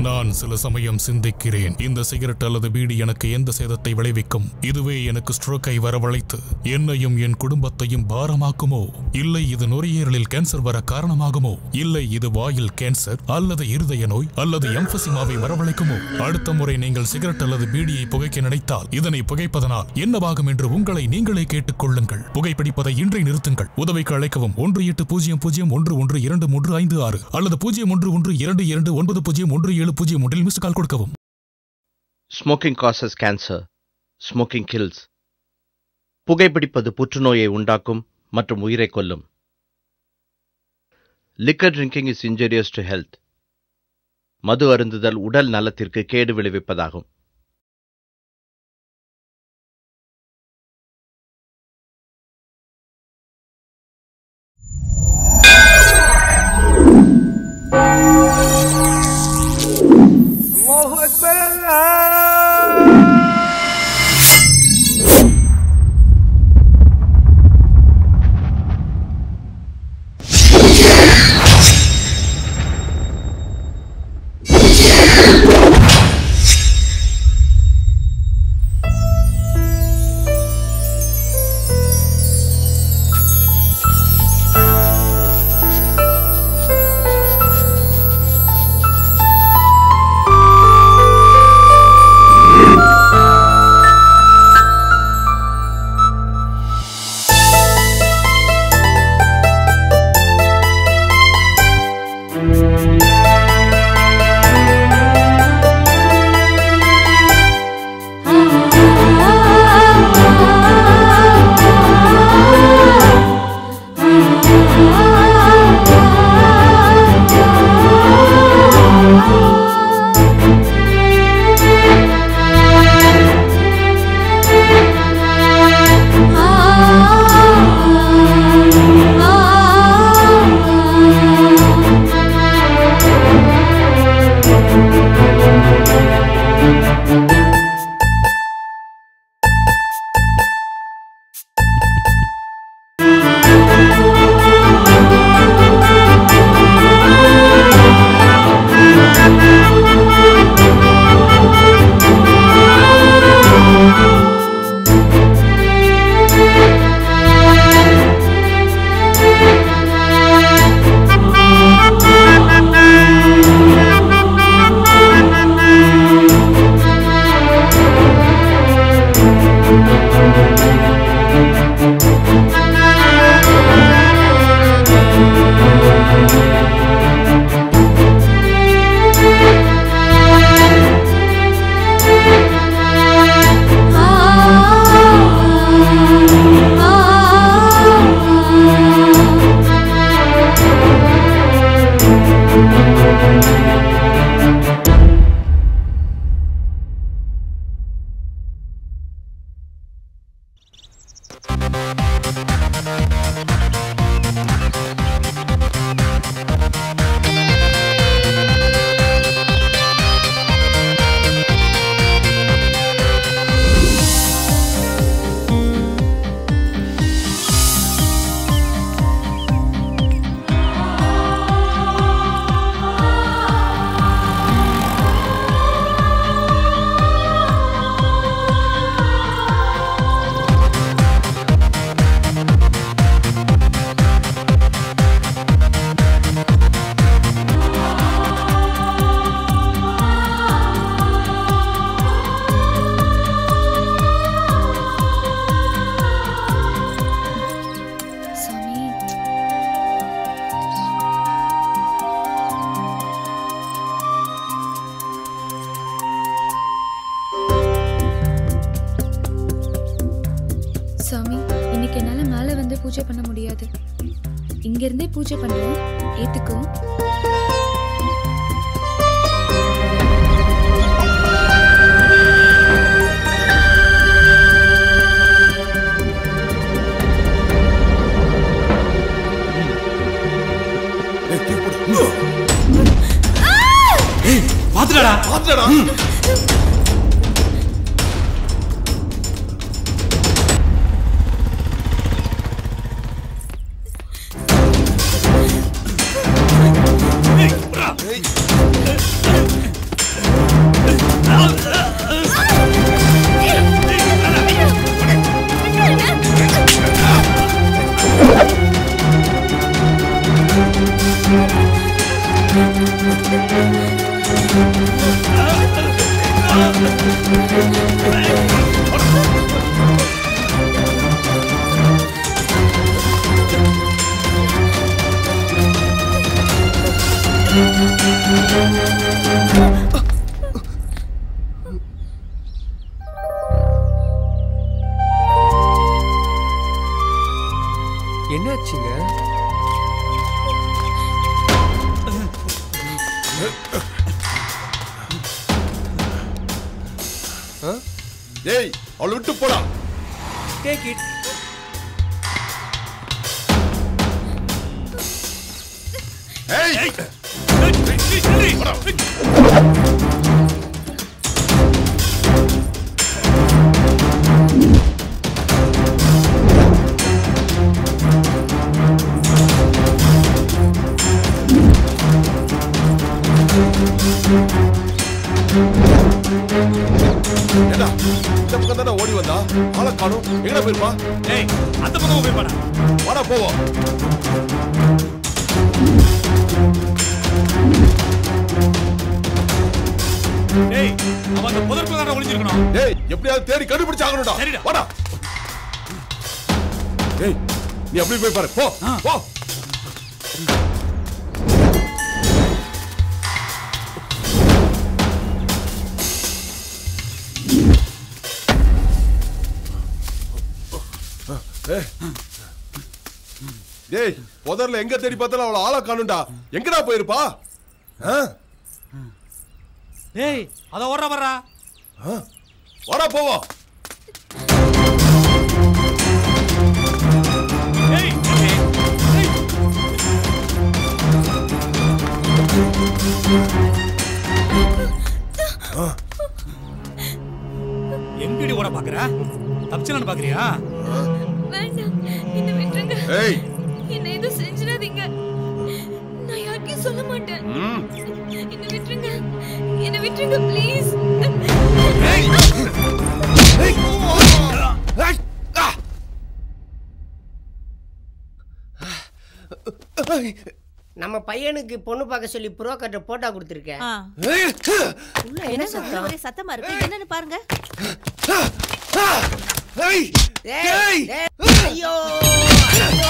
நான் சில சமயம் சிந்திக்கிறேன் இந்த சிகரெட் அல்லது பீடி எனக்கு எந்த சேதத்தை விளைவிக்கும் இதுவே எனக்கு ஸ்ட்ரோக்கை வரவழைத்து என்னையும் என் குடும்பத்தையும் பாரமாக்குமோ இல்லை இது நுரையீரலில் கேன்சர் வர காரணமாகுமோ இல்லை இது வாயில் கேன்சர் அல்லது இருதய நோய் அல்லது எம்பசிமாவை வரவழைக்குமோ அடுத்த முறை நீங்கள் சிகரெட் அல்லது பீடியை புகைக்க நினைத்தால் இதனை புகைப்பதனால் என்னவாகும் என்று உங்களை நீங்களே கேட்டுக்கொள்ளுங்கள் புகைப்பிடிப்பதை இன்றை நிறுத்துங்கள் உதவிக்கு அழைக்கவும் ஒன்று எட்டு பூஜ்ஜியம் பூஜ்ஜியம் ஒன்று ஒன்று இரண்டு மூன்று ஐந்து ஆறு அல்லது பூஜ்ஜியம் ஒன்று ஒன்று இரண்டு இரண்டு ஒன்பது பூஜ்ஜியம் ஒன்று ஏழு பூஜ்ஜியம் ஒன்றில் மிஸ் கால் கொடுக்கவும் smoking causes cancer smoking kills புகைப்பிடிப்பது புற்றுநோயை உண்டாக்கும் மற்றும் உயிரை கொல்லும் liquor drinking is injurious to health மது அருந்துதல் உடல் நலத்திற்கு கேடு விளைவிப்பதாகும் الله أكبر الله சாமி சாமி இன்னைக்கு என்னால மேல வந்து பூஜை பண்ண முடியாது இங்க இருந்தே பூஜை பண்றேன் ஏத்துக்கோ பாத்துடா பாத்துடா ஏய் அவளை விட்டு போடா டேக் இட் ஏய் ஏடா இந்த பக்கம் தானே ஓடி வந்தா ஆளை காணும் எங்கடா போயிருப்பா ஏய் அந்த பக்கம் போய் பாடா வாடா போவோம் ஏய் அவன் அந்த புதற்குள்ள தான் ஒளிஞ்சிருக்கணும் ஏய் எப்படியாவது தேடி கண்டுபிடிச்சு ஆகணும்டா சரிடா. வாடா ஏய் நீ அப்படி போய் பாரு போ போ டேய் புதர்ல எங்க தேடி பார்த்தாலும் அவளை ஆளை காணும்டா எங்கடா போயிருப்பா ஆ? ஏய் அத ஓடுற வர்றா ஆ? வாடா போவோம் ஏய் ஏய், ஏய். எங்கடி ஓட பாக்குற தப்பிச்சலான்னு பாக்குறியா வேண்டாம் என்ன விட்டுருங்க ஏய் என்ன எதுவும் செஞ்சிடாதீங்க நான் யார்கிட்டயும் சொல்ல மாட்டேன் என்ன விட்டுருங்க என்ன விட்டுருங்க ப்ளீஸ் நம்ம பையனுக்கு பொண்ணு பார்க்க சொல்லி புரோக்கர்ட்ட போட்டா கொடுத்துருக்கேன் ஆ. உள்ள என்ன சத்தம் ஒரே சத்தமா இருக்கு என்னன்னு பாருங்க டேய், டேய், ஐயோ ஐயோ,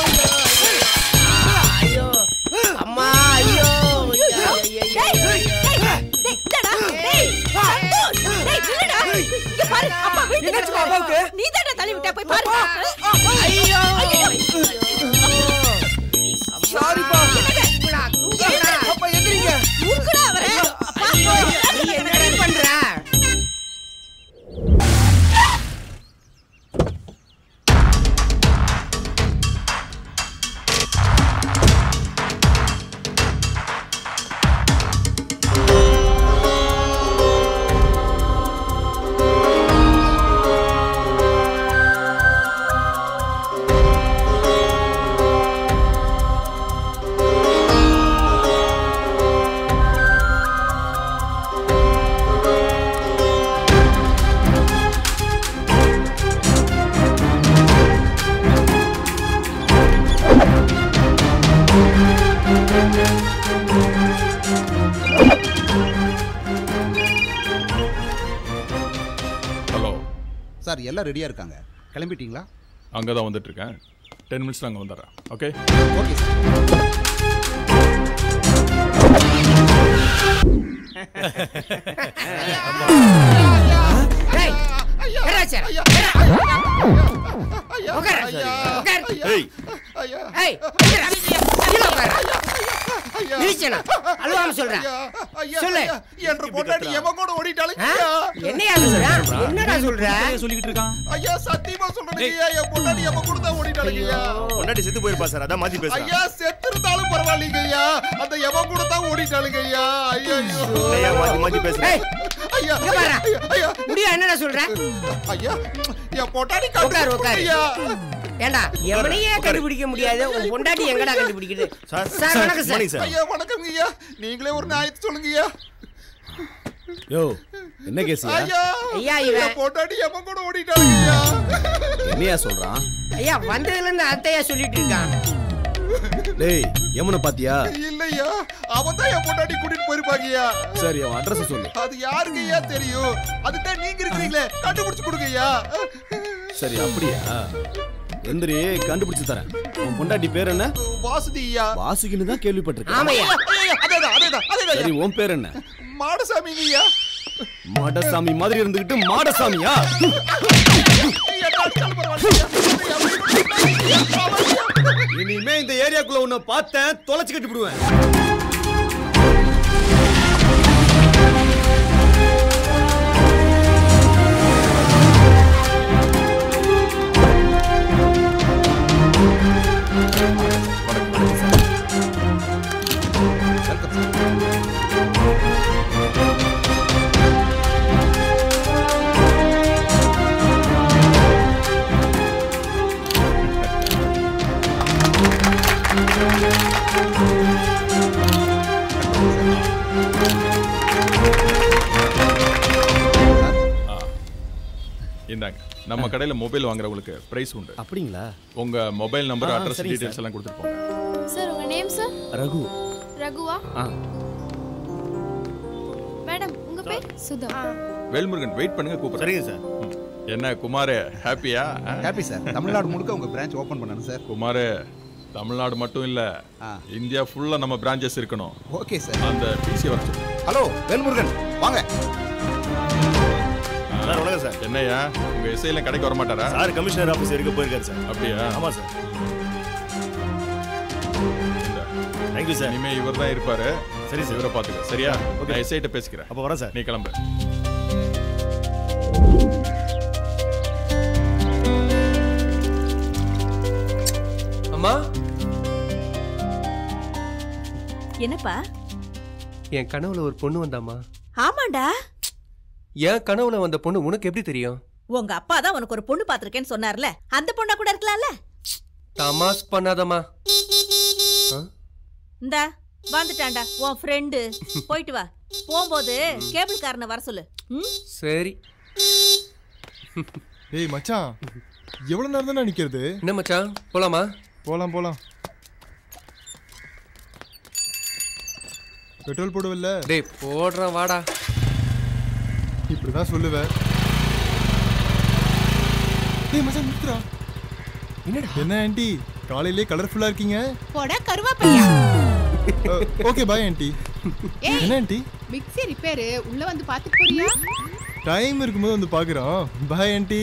ஐயோ அம்மா ஐயோ ஐயோ, ஐயோ, ஐயோ, ஐயோ. டேய், இந்தாடா, டேய், சந்தோஷ், டேய், நில்லுடா. இங்க பாரு, அப்பா வீட்டுக்கு என்னாச்சும்மா இருக்காரு. அப்பாவுக்கு? நீதானே தள்ளி விட்ட, போய் பாரு. ஐயோ சாரிப்பா தூக்குடா, தூக்குடா. அப்பா எந்திரிங்க தூக்குடா அவரை. அப்பா, ஐயோ, நீ என்னடி பண்ற ஹலோ சார் எல்லாம் ரெடியாக இருக்காங்க கிளம்பிட்டீங்களா அங்கே தான் வந்துட்டு இருக்கேன் டென் மினிட்ஸ் அங்கே வந்துடுறேன் ஓகே ஓகே சார் டேய், என்னடா சார்? உட்காரு, உட்காரு. ஏய் ஏய், உட்காரு. கீழே உட்காரு. நிறுத்தினா, அழுவாம சொல்றேன். சொல்லு. என்ற பொண்டாட்டி எவன் கூட ஓடிட்டாளுங்க ஆ? என்னையா சொல்ற? என்னடா சொல்ற? சொல்லிக்கிட்டு இருக்கான் ஐயா சத்தியமா சொல்றேன் ஐயா என் பொண்டாட்டி எவன் கூட தான் ஓடிட்டாளுங்க ஐயா பொண்டாட்டி செத்து போயிருப்பா சார் அதான் மாத்தி பேசுறேன் ஐயா செத்து இருந்தாலும் பரவாயில்லைங்க ஐயா அந்த எவன் கூட தான் ஓடிட்டாளுங்க ஐயா ஐயோ ஐயா மாத்தி மாத்தி பேசுறேன் ஏய், ஐயா இங்க பாரு. ஐயா, ஐயா முடியா என்னடா சொல்ற? ஐயா என் பொண்டாட்டி உட்காரு, உட்காரு. ஐயா ஏண்டா, எவனையே கண்டுபிடிக்க முடியாது உன் பொண்டாட்டி எங்கடா கண்டுபிடிக்கிறது சார் சார் வணக்கம் சார் மணி சார் ஐயா வணக்கங்க ஐயா நீங்களே ஒரு நியாயத்தை சொல்லுங்க ஐயா யோ என்ன கேஸ் ஐயா, ஐயா இவன். என் பொண்டாட்டி எவன் கூட ஓடிட்டாளுங்க ஐயா என்னையா சொல்றான் ஐயா வந்ததுல இருந்து அத்தையா சொல்லிட்டு இருக்கான் டேய் யமுனை பாத்தியா இல்லையா அவன் தான் என் பொண்டாட்டி கூட்டிட்டு போயிருப்பாங்கய்யா சரி அவன் அட்ரஸ் சொல்லு அது யாருக்கு ஐயா தெரியும் அதுதான் நீங்க இருக்கிறீங்களே கண்டுபிடிச்சு கொடுங்க ஐயா சரி அப்படியா எந்திரி கண்டுபிடிச்சு தரேன் உன் பொண்டாட்டி பேர் என்ன வாசுதி ஐயா வாசுகின்னு தான் கேள்விப்பட்டிருக்கேன் ஆமையா ஐயா, அதேதான் அதேதான் அதேதான் சரி ஐயா. உன் பேர் என்ன மாடசாமிங்க ஐயா மாடசாமி மாதிரி இருந்துகிட்டு மாடசாமியா ஐயா, அடிச்சாலும் பரவாயில்லையா. ஐயா, ஐயா. இனிமே இந்த ஏரியாக்குள்ள உன்னை பார்த்தேன் தொலைச்சு கட்டி விடுவேன் ஆ. இந்தாங்க நம்ம கடையில் மொபைல் வாங்குறவங்களுக்கு பிரைஸ் உண்டு அப்படிங்களா உங்க மொபைல் நம்பர் ஆ, அட்ரஸ் சரிங்க டீடைல்ஸ் சார். எல்லாம் கொடுத்துட்டு போங்க சார் உங்க நேம் சார் ரகு ரகுவா ஆ மேடம் உங்க பேர் சுதா வேல்முருகன் வெயிட் பண்ணுங்க கூப்பிடுறேன் சரிங்க சார் என்ன குமார் ஹாப்பியா ஹாப்பி சார் தமிழ்நாடு முழுக்க உங்க பிரான்ச் ஓபன் பண்ணணும் சார் குமார் தமிழ்நாடு மட்டும் இல்ல இந்தியா ஃபுல்லா நம்ம பிரான்ச்சஸ் இருக்கணும் ஓகே சார் அந்த பிசி வர சொல்லு. ஹலோ வேல்முருகன் வாங்க சார் வணக்கம் சார் என்னய்யா உங்க எஸ்ஐல கடைக்கு வர மாட்டாரா சார் கமிஷனர் ஆஃபீஸ் வரைக்கும் போயிருக்காரு சார் அப்படியா ஆமா சார் இந்த, தேங்க்யூ சார் இனிமே இவர் தான் இருப்பாரு சரி சார் இவரை பாத்துக்க சரியா Okay. நான் எஸ்ஐட்ட பேசிக்கிறேன் அப்போ வரேன் சார் நீ கிளம்பு அம்மா என்னப்பா என் கனவுல ஒரு பொண்ணு வந்தாம்மா ஆமாண்டா என் கனவுல வந்த பொண்ணு உனக்கு எப்படி தெரியும் உங்க அப்பா தான் உனக்கு ஒரு பொண்ணு பாத்திருக்கேன்னு சொன்னார்ல அந்த பொண்ணா கூட இருக்கலாம்ல தமாஸ் பண்ணாதம்மா ஆ? இந்தா வந்துட்டான்டா உன் ஃப்ரெண்டு போயிட்டு வா போகும்போது கேபிள் காரனை வர சொல்லு ம் சரி ஏய் மச்சான் எவ்வளவு நேரம் தானே நிக்கிறது என்ன மச்சான் போலாமா போலாம் போலாம் பெட்ரோல் போடுவல்ல டேய் போடுறேன் வாடா இப்படிதான் சொல்லுவேன் டேய் மச்சான் நிறுத்துடா என்னடா என்ன ஆண்டி காலையிலே கலர்ஃபுல்லா இருக்கீங்க போடா கருவாப்பையா ஓகே பாய் ஆண்டி ஏய். என்ன ஆண்டி மிக்ஸி ரிப்பேரு உள்ள வந்து பாத்துட்டு போறியா டைம் இருக்கும்போது வந்து பாக்குறோம் பாய் ஆண்டி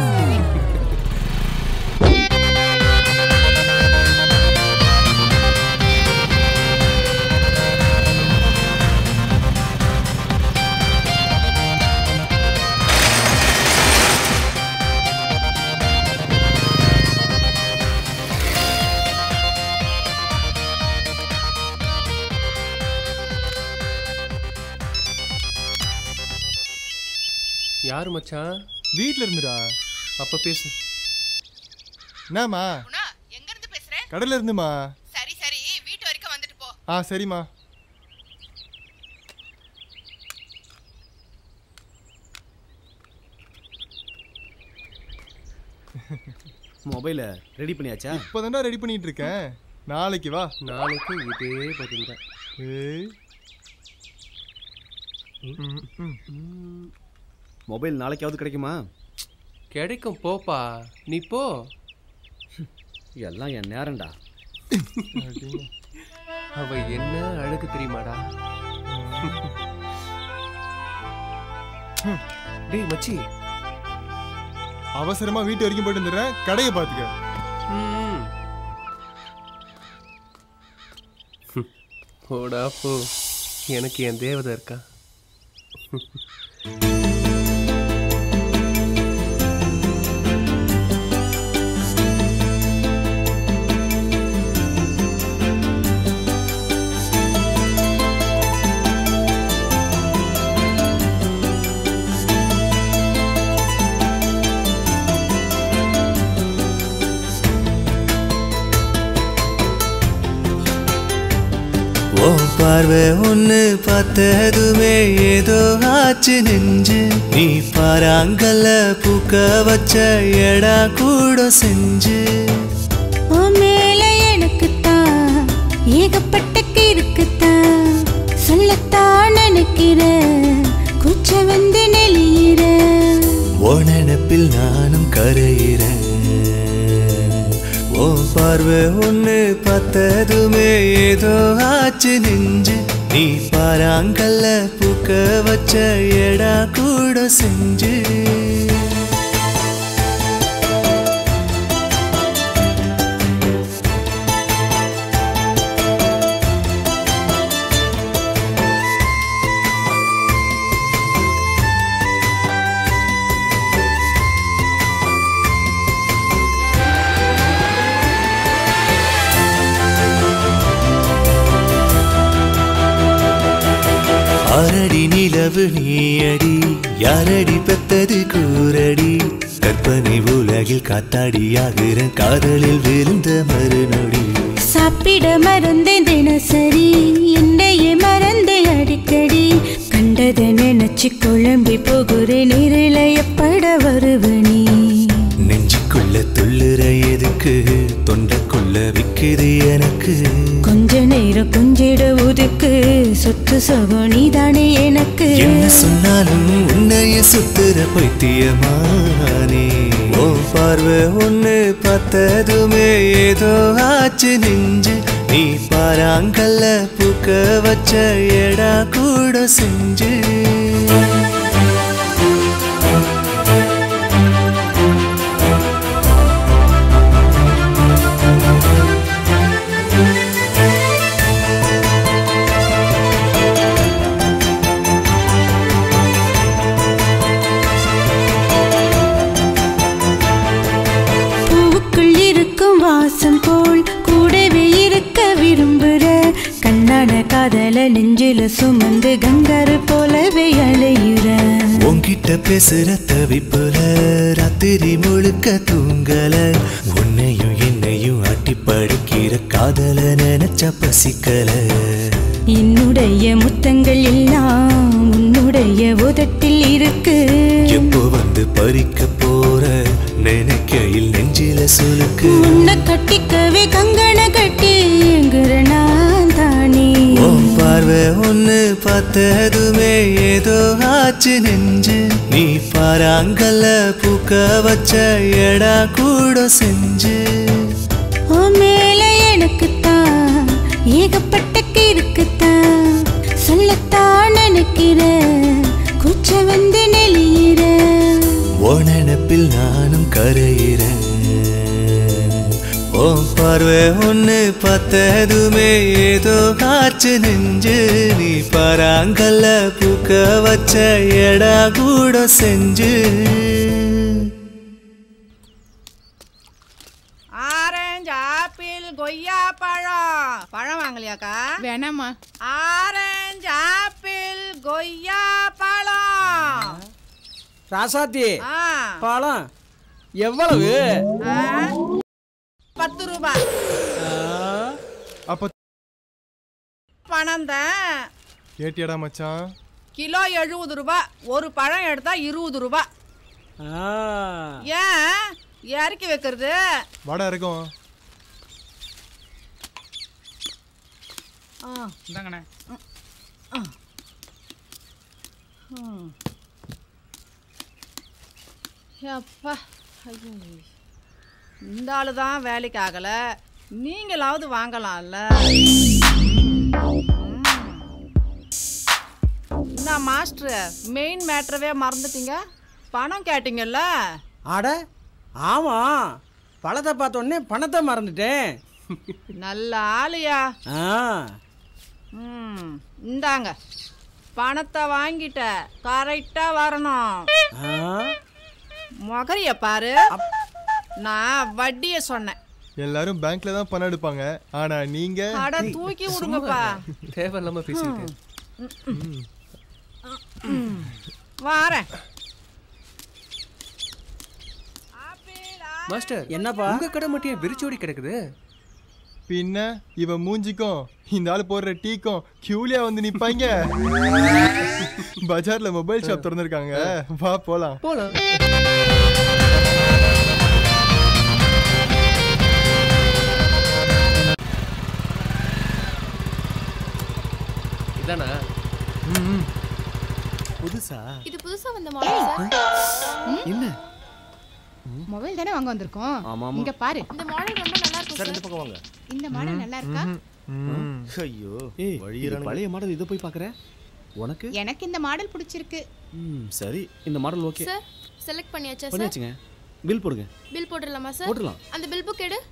யாரு மச்சான் வீட்ல இருந்துடா அப்ப பேசு என்னம்மா எங்க இருந்து பேசுற கடையில இருந்துமா சரி சரி வீட்டு வரைக்கும் வந்துட்டு போ ஆ சரிம்மா மொபைலை ரெடி பண்ணியாச்சா இப்போதான்டா ரெடி பண்ணிட்டு இருக்கேன் நாளைக்கு வா நாளைக்கு இதே பதில் தான் ஏய் ம், ம். மொபைல் நாளைக்காவது கிடைக்குமா கிடைக்கும் போப்பா நீ போ எல்லாம் என் நேரம்டா அவ என்ன அழகு தெரியுமாடா டேய் மச்சி அவசரமா வீட்டு வரைக்கும் போயிட்டு வந்துடுறேன் கடையை பாத்துக்க ம். போடா போ எனக்கு என் தேவதை இருக்கா ஓ பார்வை ஒன்று பார்த்ததுமே ஏதோ ஆச்சு நெஞ்சு நீ பாராங்கல்ல பூக்க வச்ச எடா கூட செஞ்சு உன் மேல எனக்குத்தான் ஏகப்பட்ட கிறுக்குத்தான் சொல்லத்தான் நினைக்கிற குச்ச வந்து நெளியிற ஓ நினப்பில் நானும் கரையிறேன் ஓ பார்வை ஒன்று பார்த்ததுமே ஏதோ ஆச்சு நெஞ்சு நீ பாராங்கல்ல பூக்க வச்ச எடா கூட செஞ்சு வானடி நிலவு நீயடி யாரடி பெத்தது கூரடி கற்பனை உலகில் காத்தாடியாகிற காதலில் விழுந்த மறுநொடி சாப்பிட மறந்தேன் தினசரி என்னையே மறந்து அடிக்கடி கண்டதை நினைச்சு குழம்பி போகிறேன் நேரில் எப்பட வருவனி நெஞ்சுக்குள்ள துள்ளுற எதுக்கு தொண்டைக்குள்ள விக்குது எனக்கு கொஞ்ச நேரம் கொஞ்சிட ஒதுக்கு சொத்து சகோ நீதானே எனக்கு என்ன சொன்னாலும் உன்னைய சுத்துற பைத்தியமானே ஓ பார்வை ஒண்ணு பார்த்ததுமே ஏதோ ஆச்சு நெஞ்சு நீ பாராங்கல்ல பூக்க வச்ச எடா கூட செஞ்சு பூவுக்குள் இருக்கும் வாசம் போல் கூடவே இருக்க விரும்புற கண்ணான காதல நெஞ்சில சுமந்து கங்காரு போலவே அலையுற உன்கிட்ட பேசுற தவிப்புல ராத்திரி முழுக்க தூங்கல உன்னையும் என்னையும் அட்டி படுக்கிற காதல நினைச்ச பசிக்கல என்னுடைய முத்தங்கள் எல்லாம் உன்னுடைய உதட்டில் இருக்கு எப்போ வந்து பறிக்க போற நினைக்கையில் நெஞ்சில சுலுக்கு உன்னை கட்டிக்கவே கங்கண கட்டி எங்குற நான் தானே உன் பார்வை ஒண்ணு பார்த்ததுமே ஏதோ ஆச்சு நெஞ்சு நீ பாராங்கல்ல பூக்க வச்ச எடா கூட செஞ்சு உன் மேல எனக்குத்தான் ஏகப்பட்ட இருக்குத்தான் சொல்லத்தான் நினைக்கிற குச்ச வந்து நெளியிற உன் நினப்பில் நானும் கரையிறேன் உன் பார்வை ஒண்ணு பார்த்ததுமே ஏதோ காற்று நெஞ்சு நீ பாராங்கல்ல பூக்க வச்ச எடா கூட செஞ்சு ஆரஞ்சு ஆப்பிள் கொய்யா பழம் பழம் வாங்கலையாக்கா வேணாம்மா ஆரஞ்சு ஆப்பிள் கொய்யா பழம் ராசாத்தி ஆ. பழம் எவ்வளவு ஆ, பத்து ரூபாய் அப்ப பணம் தான் கேட்டியாடா மச்சான் கிலோ எழுபது ரூபாய் ஒரு பழம் எடுத்தா இருபது ரூபாய் ஏன் இறக்கி வைக்கிறது வாடா இருக்கும் ஆ இந்தாங்கண்ணே ம். அப்பா ஐயோ இந்த ஆளு தான் வேலைக்கு ஆகல நீங்களாவது வாங்கலாம்ல என்ன மாஸ்டர் மெயின் மேட்ரவே மறந்துட்டீங்க பணம் கேட்டீங்கல்ல அட ஆமா பழத்தை பார்த்த உடனே பணத்தை மறந்துட்டேன் நல்ல ஆளுயா ஆ ம் இந்தாங்க பணத்தை வாங்கிட்ட கரெக்டா வரணும் ஆ முகரிய பாரு நான் வட்டிய சொன்னேன் எல்லாரும் பேங்க்ல தான் பணம் எடுப்பாங்க ஆனா நீங்க அட தூக்கி விடுங்கப்பா தேவையில்லாம பேசிக்கிட்டு வாரேன் மாஸ்டர் என்னப்பா? உங்க கடை மட்டும் ஏன் விரிச்சோடி கிடக்குது பின்ன இவன் மூஞ்சிக்கும் இந்த ஆள் போடுற டீக்கும் கியூலியா வந்து நிப்பாங்க பஜார்ல மொபைல் ஷாப் திறந்திருக்காங்க வா போலாம் போலாம் இதானா புதுசா இது புதுசா வந்த மாடல் சார் என்ன மொபைல் தானே வாங்க வந்திருக்கோம் ஆமா, ஆமா. இங்க பாரு இந்த மாடல் ரொம்ப நல்லா இருக்கும் சார் சார் இந்த பக்கம் வாங்க இந்த மாடல் நல்லா இருக்கா ஐயோ ஏய் வழியிறானுங்க. இது பழைய மாடல் இதை போய் பார்க்குற உனக்கு எனக்கு இந்த மாடல் பிடிச்சிருக்கு ம் சரி இந்த மாடல் ஓகே சார் செலக்ட் பண்ணியாச்சா சார் பண்ணியாச்சுங்க பில் போடுங்க பில் போட்டுடலாமா சார் போட்டுடலாம். அந்த பில் புக் எடு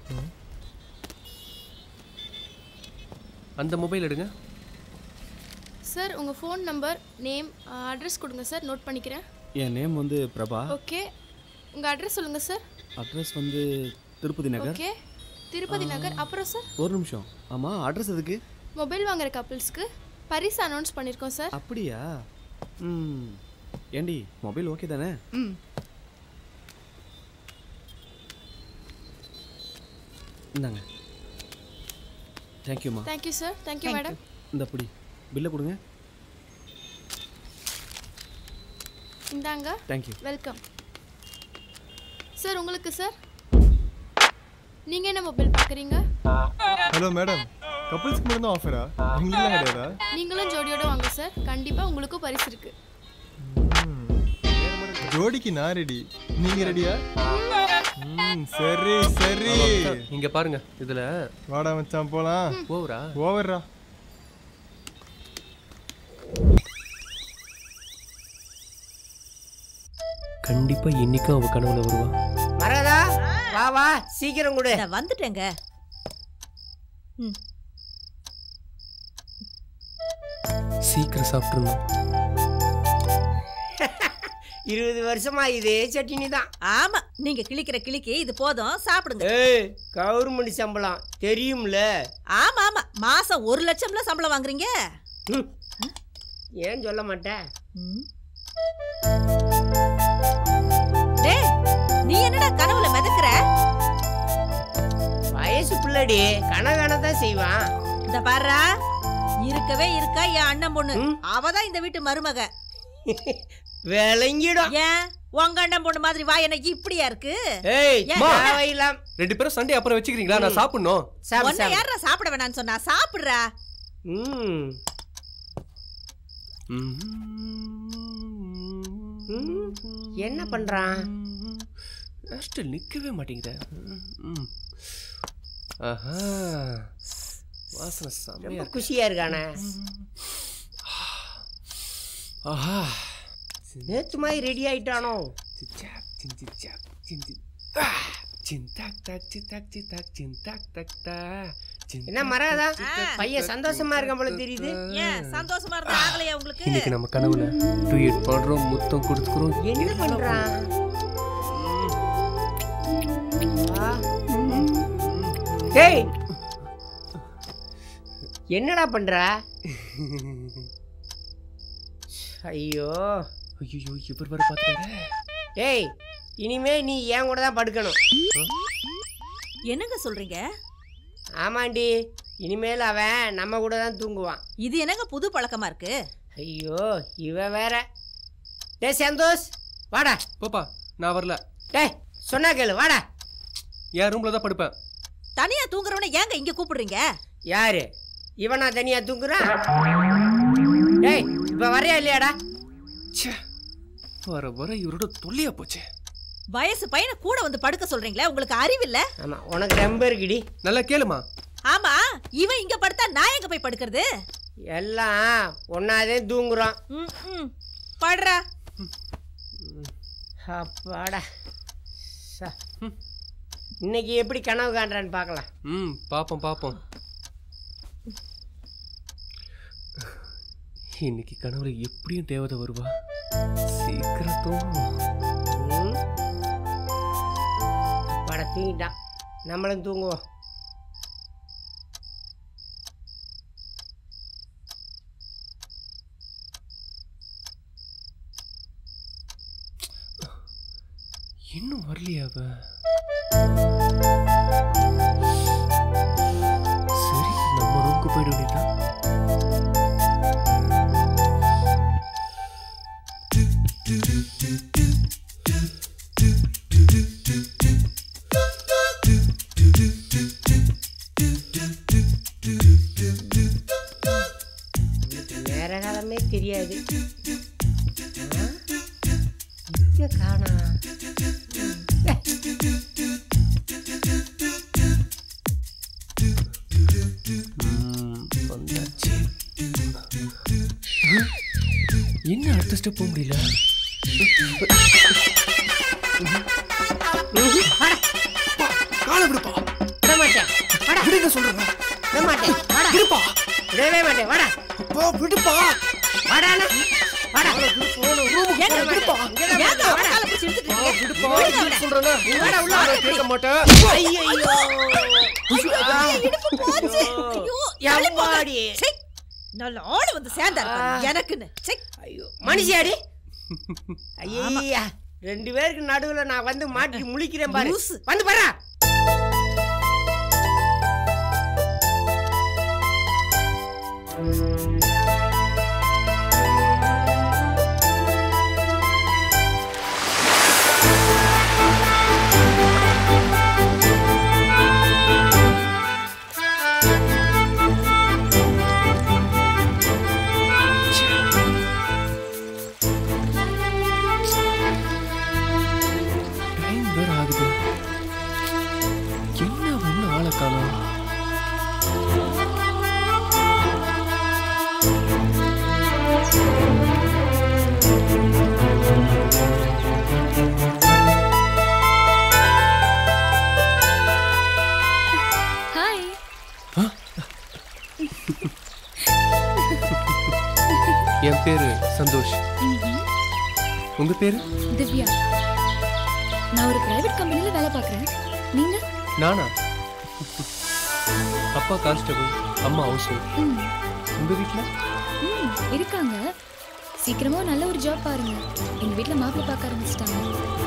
அந்த மொபைல் எடுங்க சார் உங்க ஃபோன் நம்பர் நேம் அட்ரஸ் கொடுங்க சார் நோட் பண்ணிக்கிறேன் என் நேம் வந்து பிரபா ஓகே உங்க அட்ரஸ் சொல்லுங்க சார் அட்ரஸ் வந்து திருப்பதி நகர் ஓகே திருப்பதி நகர் அப்புறம் சார் ஒரு நிமிஷம் ஆமாம் அட்ரஸ் எதுக்கு மொபைல் வாங்குற கப்பிள்ஸ்க்கு பரிசு அனௌன்ஸ் பண்ணியிருக்கோம் சார் அப்படியா ம் ஏண்டி மொபைல் ஓகே தானே ம் இந்தாங்க தேங்க்யூம்மா தேங்க்யூ சார் தேங்க்யூ மேடம் இந்த அப்படி பில்லை கொடுங்க இந்தாங்க தேங்க்யூ வெல்கம் சார் உங்களுக்கு சார் நீங்க என்ன மொபைல் பார்க்குறீங்க ஹலோ மேடம் கப்புள்ஸ்க்கு மட்டும் தான் ஆஃபரா எங்களுக்குலாம் கிடையாதா நீங்களும் ஜோடியோட வாங்க சார் கண்டிப்பா உங்களுக்கும் பரிசு இருக்கு ஜோடிக்கு நான் ரெடி நீங்க ரெடியா ம் சரி சரி இங்க பாருங்க இதுல வாடா மச்சான் போலாம் ஓவரா ஓவர்ரா கண்டிப்பா இன்னைக்கும் அவ கனவுல வருவா வரதா வா வா சீக்கிரம் கொடு நான் வந்துட்டேங்க சீக்கிரம் சாப்பிட்டுருந்தோம் இருபது வருஷமா இதே சட்டினி தான் ஆமா நீங்க கிளிக்கிற கிளிக்கு இது போதும் சாப்பிடுங்க ஏய் கவர்மெண்ட் சம்பளம் தெரியும்ல ஆமா ஆமா மாசம் ஒரு லட்சம்ல சம்பளம் வாங்குறீங்க ஏன் சொல்ல மாட்டேன் டேய் நீ என்னடா கனவுல மிதக்குற வயசு பிள்ளடி கனகான தான் செய்வான் இந்த பாருடா இருக்கவே இருக்கா என் அண்ணன் பொண்ணு அவதான் இந்த வீட்டு மருமக விளங்கிடும் ஏன் உங்க அண்ணன் பொண்ணு மாதிரி வாய் என்ன இப்படியா இருக்கு ஏய் ஏன்? தேவையில்லாம் ரெண்டு பேரும் சண்டே அப்புறம் வச்சுக்கிறீங்களா நான் சாப்பிடணும் உன்னை யாரா சாப்பிட வேணாம்னு சொன்னா சாப்பிடுறா ம் ம், என்ன பண்றான் ஹாஸ்டல் நிக்கவே மாட்டேங்குதே ம். ஆஹா வாசனை செமையா ரொம்ப இருக்கு. குஷியா இருக்கானே ஆஹா நேத்து மாதிரி ரெடி ஆயிட்டானோ சிச்சாக், சிஞ்சிச்சாக், சிஞ்சி- ஆ, சிந்தாக் தாக், சித்தாக், சித்தாக், சிந்தாக் தாக் தா, சிந்தாக் என்ன மராதா சித்தாக், பையன் சித்தாக், சந்தோஷமா இருக்கான் போல தெரியுது ஏன் சந்தோஷமா இருந்தா ஆகலையா உங்களுக்கு இன்னைக்கு நம்ம கனவுல டூயட் பண்றோம் முத்தம் கொடுத்துக்கிறோம் என்ன பண்றான் ஆ. டேய் என்னடா பண்ற ஐயோ ஐயோ இவர் வர பார்த்தாரு டேய் இனிமே நீ என் கூட தான் படுக்கணும் என்னங்க சொல்றீங்க ஆமாண்டி இனிமேல் அவன் நம்ம கூட தான் தூங்குவான் இது என்னங்க புது பழக்கமா இருக்கு ஐயோ இவ வேற டேய் சந்தோஷ் வாடா போப்பா நான் வரல டேய் சொன்னா கேளு வாடா என் ரூம்ல தான் படுப்பேன் தனியா தூங்குறவன ஏங்க இங்க கூப்பிடுறீங்க யாரு இவனா தனியா தூங்குறான் டேய் இப்ப வரையா இல்லையாடா ச்சே வர வர இவரோட தொல்லையா போச்சு வயசு பையனை கூட வந்து படுக்க சொல்றீங்களே உங்களுக்கு அறிவில்ல ஆமா உனக்கு ரொம்ப இருக்குடி நல்லா கேளுமா ஆமா இவன் இங்க படுத்தா நான் எங்க போய் படுக்கிறது எல்லாம் ஒன்னாதே தூங்குறோம் ம், ம். படுறா அப்பாடா ச. இன்னைக்கு எப்படி கனவு காண்றான்னு பார்க்கலாம் ம் பாப்போம் பாப்போம் இன்னைக்கு கனவுல எப்படியும் தேவதை வருவா சீக்கிரம் தூங்குவோம் ம். அப்பாடா தூங்கிட்டான் நம்மளும் தூங்குவோம் இன்னும் வரலையா அவ சரி நம்ம ரூமுக்கு போயிட வேண்டியதான் நேர காலமே தெரியாது ஆ? எங்க காணா வந்தாச்சு என்ன அடுத்த ஸ்டெப் போக முடியல காலை விடுப்பா விட மாட்டேன் வாடா விடுங்க சொல்றேன் விட மாட்டேன் வாடா இருப்பா விடவே மாட்டேன் வாடா அப்பா விடுப்பா வாடா வாடா ஏங்க விடுப்பா ஏங்க அவன் காலை பிடிச்சு இழுத்துட்டு இருக்கீங்க? விடுப்பா விடுங்க அவனை. சொல்றேன் வாடா, உள்ள வாடா. கேட்க மாட்டேன் ஐயோ ஐயோ, இடுப்பு போச்சு. ஐயோ, தள்ளி போங்க. எம்மாடி. சை, நல்ல ஆளு வந்து சேர்ந்தாரு பாரு, எனக்குன்னு ச்சை. மனுஷியாடி ஐயா ரெண்டு பேருக்கு நடுவுல நான் வந்து மாட்டி முழிக்கிறேன் பாரு லூசு. வந்து பாரு டைம் வேற ஆகுது என்ன ஒண்ணு ஆளை காணோம் ஹாய் என் பேரு சந்தோஷ் உங்க பேரு திவ்யா நான் ஒரு பிரைவேட் கம்பெனில வேலை பார்க்குறேன் நீங்க நானா அப்பா கான்ஸ்டபிள் அம்மா ஹவுஸ் ம். உங்க வீட்ல ம் இருக்காங்க சீக்கிரமா நல்ல ஒரு ஜாப் பாருங்க எங்க வீட்ல மாப்பிள்ளை பார்க்க ஆரம்பிச்சிட்டாங்க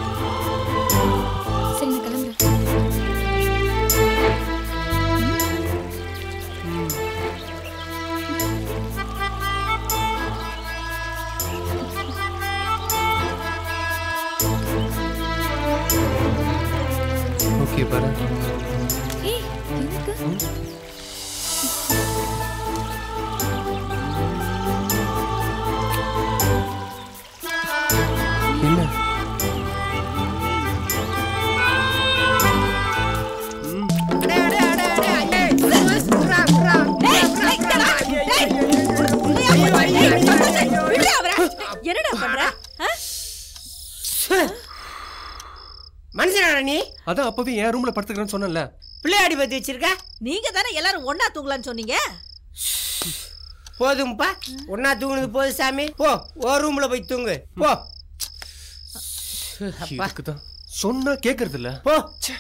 சரி நான் கிளம்புறேன் ஓகே பாரு ஏய் எதுக்கு என்ன விடுடா அவரை. என்னடா பண்ற ஆ? மனுஷனாடா நீ அதான் அப்பவே என் ரூம்ல படுத்துக்கிறேன்னு சொன்னேன்ல பிள்ளையாடி பத்தி வச்சிருக்க நீங்க தானே எல்லாரும் ஒண்ணா தூங்கலாம்னு சொன்னீங்க போதும்ப்பா ஒன்னா தூங்குனது போதும் சாமி போ ஓ ரூம்ல போய் தூங்கு போ அப்பா இதுக்கு தான் சொன்னா கேக்குறது இல்ல போ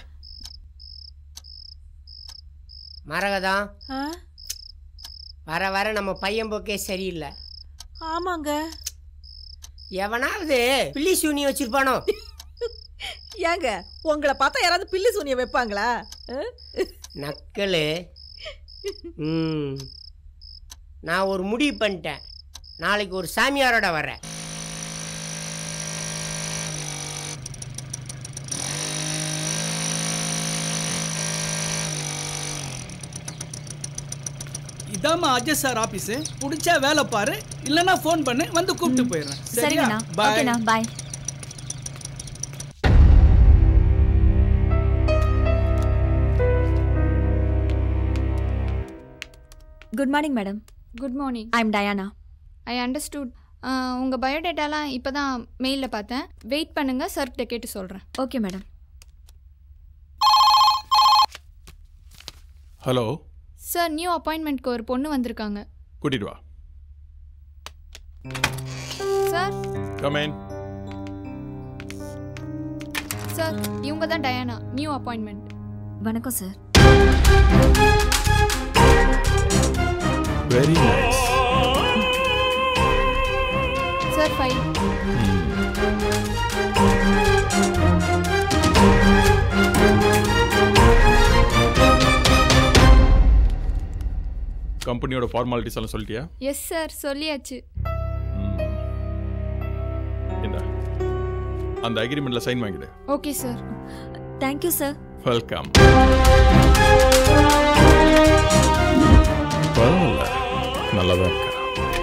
மரகதம் ஆ? வர வர நம்ம பையன் போக்கே சரியில்லை ஆமாங்க எவனாவது பில்லி சூனி வச்சிருப்பானோ ஏங்க உங்களை பார்த்தா யாராவது பில்லி சூனிய வைப்பாங்களா ஆ? நக்கலு ம் நான் ஒரு முடிவு பண்ணிட்டேன் நாளைக்கு ஒரு சாமியாரோட வரேன் இதாம்மா அஜய் சார் ஆபீஸ் பிடிச்சா வேலை பாரு இல்லைன்னா ஃபோன் பண்ணு வந்து கூப்பிட்டு போயிடுறேன் சரியா சரிங்கண்ணா பாய் ஓகேண்ணா bye good morning madam good morning I am Diana I understood உங்கள் பயோடேட்டாலாம் இப்போ தான் மெயிலில் பார்த்தேன் வெயிட் பண்ணுங்க சார்கிட்ட கேட்டு சொல்கிறேன் okay madam hello sir new அப்பாயின்மெண்ட்க்கு ஒரு பொண்ணு வந்திருக்காங்க கூட்டிட்டு வா சார் கமேன் சார் இவங்க தான் டயானா நியூ அப்பாயின்மெண்ட் வணக்கம் sir very nice sir file கம்பெனியோட ஃபார்மாலிட்டிஸ் எல்லாம் சொல்லிட்டியா எஸ் சார் சொல்லியாச்சு இந்த அந்த அக்ரிமெண்ட்ல சைன் வாங்கிடு okay sir thank you sir welcome பரவாயில்ல நல்லா தான் இருக்கா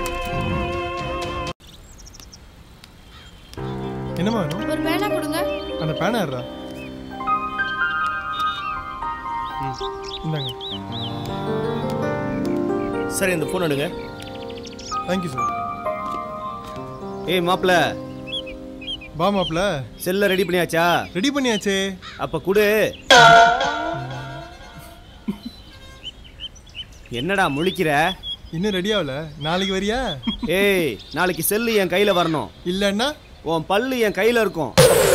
என்னம்மா வேணும் ஒரு பேனா கொடுங்க அந்த பேனா இருடா இந்தாங்க சரி இந்த ஃபோன் எடுங்க தேங்க்யூ சார் ஏய் மாப்ள பா மாப்ள செல்ல ரெடி பண்ணியாச்சா ரெடி பண்ணியாச்சே அப்ப குடு என்னடா முழிக்கிற இன்னும் ரெடி ஆகல நாளைக்கு வரியா ஏய் நாளைக்கு செல்லு என் கையில வரணும் இல்லன்னா உன் பல்லு என் கையில இருக்கும்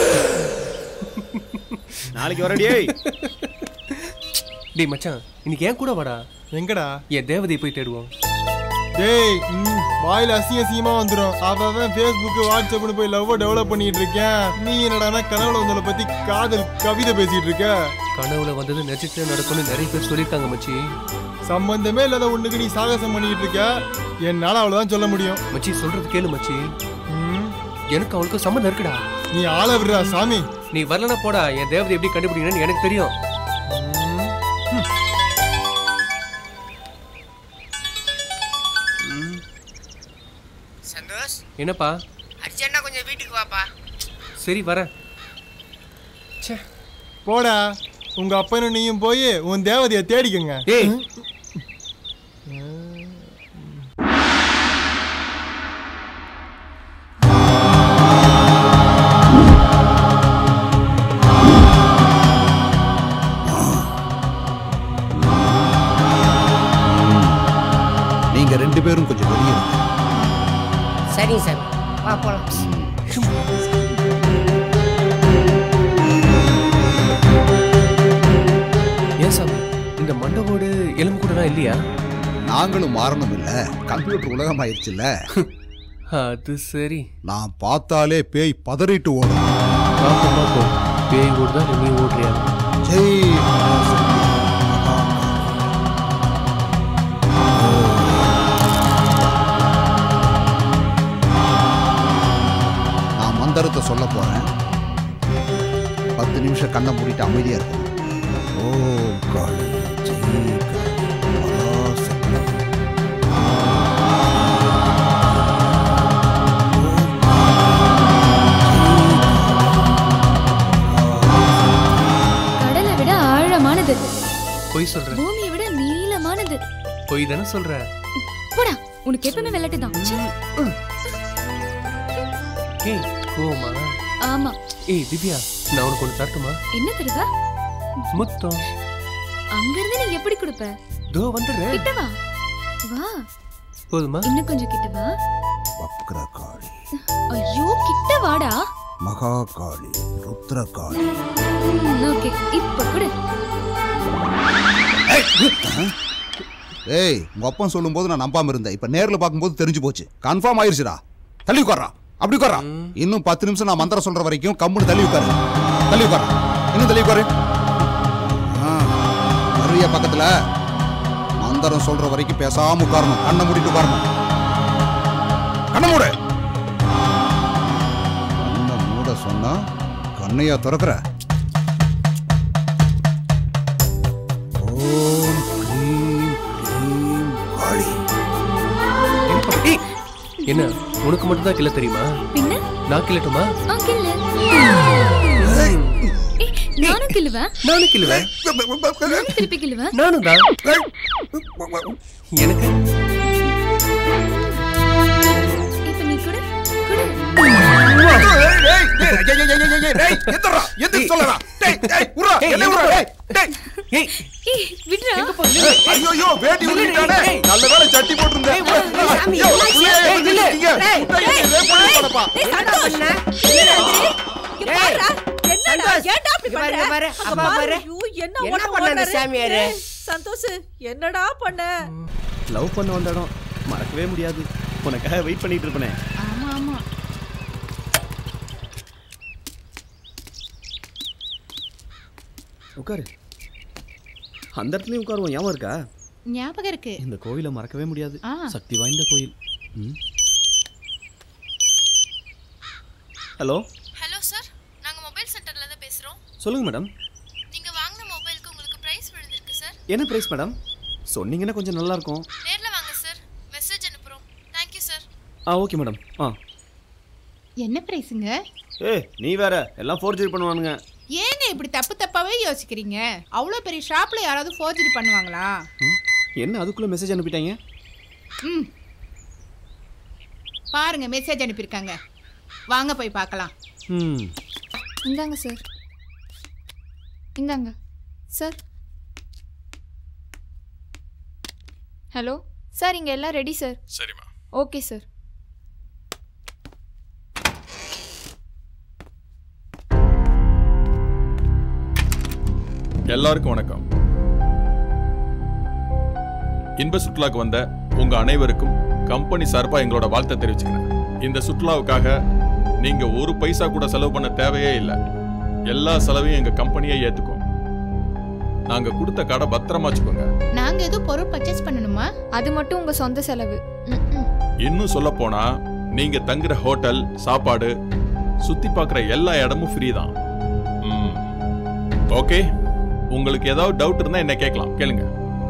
நாளைக்கு வரடி ஏய் டேய் மச்சான் இன்னைக்கு ஏன் கூட வாடா எங்கடா என் தேவதையை போய் தேடுவோம் டேய் ம், வாயில அசிங்க அசிங்கமா வந்துடும் அவன் ஃபேஸ்புக் வாட்ஸ்அப்னு போய் லவ் டெவலப் பண்ணிட்டு இருக்கேன் நீ என்னடானா கனவுல வந்ததை பத்தி காதல் கவிதை பேசிட்டு இருக்க கனவுல வந்தது நிஜத்துல நடக்கும்னு நிறைய பேர் சொல்லியிருக்காங்க மச்சி சம்பந்தமே இல்லாத ஒண்ணுக்கு நீ சாகசம் பண்ணிட்டு இருக்க என்னால அவ்வளவுதான் சொல்ல முடியும் மச்சி சொல்றது கேளு மச்சி ம், எனக்கு அவளுக்கு சம்மந்தம் இருக்குடா நீ ஆள விடுறா சாமி நீ வரலனா போடா என் தேவதை எப்படி கண்டுபிடிக்கணும்னு எனக்கு தெரியும் சந்தோஷ் என்னப்பா அர்ஜென்டா கொஞ்சம் வீட்டுக்கு வாப்பா சரி வரேன் போடா உங்க அப்பனும் நீயும் போய் உன் தேவதைய தேடிக்கங்க ஏய் நீங்க ரெண்டு பேரும் கொஞ்சம் வெளியே இருங்க. சரிங்க சார் வா போலாம் ஏன் சாமி இந்த மண்டபோடு எலும்பு கூடலாம் இல்லையா நாங்களும் மாறணும் இல்ல கம்ப்யூட்டர் உலகமாயிருச்சுல்ல அது சரி நான் பார்த்தாலே பேய் பதறிட்டு ஓடும் பாப்போம் பாப்போம் பேய் ஓடுதா நீ ஓடுறியா ஜெய் நான் மந்திரத்தை சொல்ல போறேன் பத்து நிமிஷம் கண்ணை மூடிட்டு அமைதியா இருக்கணும் ஓம் காளி ஜெய் காளி பராசக்தி. கடலை விட ஆழமானது பொய் சொல்ற பூமியை விட நீளமானது பொய் தானே சொல்ற போடா உனக்கு எப்பவுமே விளையாட்டு தான் ஏய் கோமா ஆமா ஏய் திவ்யா நான் உனக்கு ஒன்று தரட்டுமா என்ன தருவா முத்தம் அங்க இருந்து நீ எப்படி கொடுப்ப தோ வந்துடுறேன் கிட்ட வா வா போதுமா இன்னும் கொஞ்சம் கிட்ட வா வக்ரகாளி ஐயோ கிட்ட வாடா மகாகாளி ருத்ரகாளி ஓகே இப்ப கொடு ஏய் உங்க அப்பன் சொல்லும்போது நான் நம்பாம இருந்தேன் இப்ப நேர்ல பார்க்கும்போது தெரிஞ்சு போச்சு கன்ஃபார்ம் ஆயிருச்சுடா தள்ளி உட்கார்றா அப்படி உட்கார்றா இன்னும் பத்து நிமிஷம் நான் மந்திரம் சொல்ற வரைக்கும் கம்முன்னு தள்ளி உட்காரு தள்ளி உட்காரு இன்னும் தள்ளி உட்காரு ஆ, வருவியா பக்கத்துல மந்திரம் சொல்ற வரைக்கும் பேசாம உட்காரணும் கண்ணை மூடிட்டு உட்காரணும் கண்ணை மூடு கண்ணை மூட சொன்னா கண்ணையா திறக்கிற ஓம் க்ரீம் க்ரீம் காளி ஏய், என்ன உனக்கு மட்டும் தான் கிள்ள தெரியுமா பின்ன நான் கிள்ளட்டுமா ஆ கில்லு ஏய், நானும் கில்லுவேன் நானும் கிள்ளுவேன் நானும் திருப்பி கில்லுவேன் நானும் தான் எனக்கு இப்ப நீ கொடு கொடு ஏய் விட்றா ஐயோ வேட்டி உருட்டிட்டானே நல்ல வேளை சட்டி போட்டிருந்தேன் சாமி, ஐயோ, என்னாச்சு? உள்ளே ஏய், வந்து நில்லு. நிக்கிறீங்க. ஏய், முட்டை ஏய், இருக்கு, வேப்ப ஏய், பண்ணப்பா. என்னடா பண்ண? இங்க பாருடா. என்னடா சந்தோஷ், ஏன்டா அப்படி இங்க பாரு, பண்ற? இங்க பாரு, அங்க அப்பா பாரு. பாரு. ஐயோ, என்ன என்ன ஓட்டம் பண்ண அந்த ஓடுறாரு? சாமியாரு? ஏய், சந்தோஷ் என்னடா பண்ண லவ் பண்ண வந்த இடம் மறக்கவே முடியாது உனக்காக வெயிட் பண்ணிட்டு இருப்பனே ஆமா ஆமா உட்காரு அந்த இடத்துலயும் உட்காருவோம் ஞாபகம் இருக்கா ஞாபகம் இருக்கு இந்த கோயிலை மறக்கவே முடியாது ஆ. சக்தி வாய்ந்த கோயில் ம். ஹலோ ஹலோ சார் நாங்க மொபைல் சென்டர்ல இருந்து பேசுறோம் சொல்லுங்க மேடம் நீங்க வாங்கின மொபைலுக்கு உங்களுக்கு பிரைஸ் விழுந்திருக்கு சார் என்ன பிரைஸ் மேடம் சொன்னீங்கன்னா கொஞ்சம் நல்லா இருக்கும் நேர்ல வாங்க சார் மெசேஜ் அனுப்புறோம் தேங்க்யூ சார் ஆ ஓகே மேடம் ஆ என்ன பிரைஸுங்க ஏய் நீ வேற எல்லாம் ஃபோர்ஜரி பண்ணுவானுங்க ஏங்க இப்படி தப்பு தப்பாவே யோசிக்கிறீங்க அவ்வளோ பெரிய ஷாப்ல யாராவது ஃபோர்ஜரி பண்ணுவாங்களா என்ன அதுக்குள்ள மெசேஜ் அனுப்பிட்டாங்க ம் பாருங்க மெசேஜ் அனுப்பியிருக்காங்க வாங்க போய் பார்க்கலாம் ம் இந்தாங்க சார் இந்தாங்க சார் ஹலோ சார் இங்கே எல்லாம் ரெடி சார் சரிம்மா ஓகே சார் எல்லாருக்கும் வணக்கம் இன்ப சுற்றுலாக்கு வந்த உங்க அனைவருக்கும் கம்பெனி சார்பா எங்களோட வாழ்த்தை தெரிவிச்சுக்கிறேன் இந்த சுற்றுலாவுக்காக நீங்க ஒரு பைசா கூட செலவு பண்ண தேவையே இல்லை எல்லா செலவையும் எங்க கம்பெனியே ஏத்துக்கும் நாங்க கொடுத்த கடை பத்திரமா வச்சுக்கோங்க நாங்க எதுவும் பொருள் பர்ச்சேஸ் பண்ணணுமா அது மட்டும் உங்க சொந்த செலவு இன்னும் சொல்ல போனா நீங்க தங்குற ஹோட்டல் சாப்பாடு சுத்தி பார்க்குற எல்லா இடமும் ஃப்ரீ தான் ஓகே உங்களுக்கு ஏதாவது டவுட் இருந்தா என்ன கேட்கலாம் கேளுங்க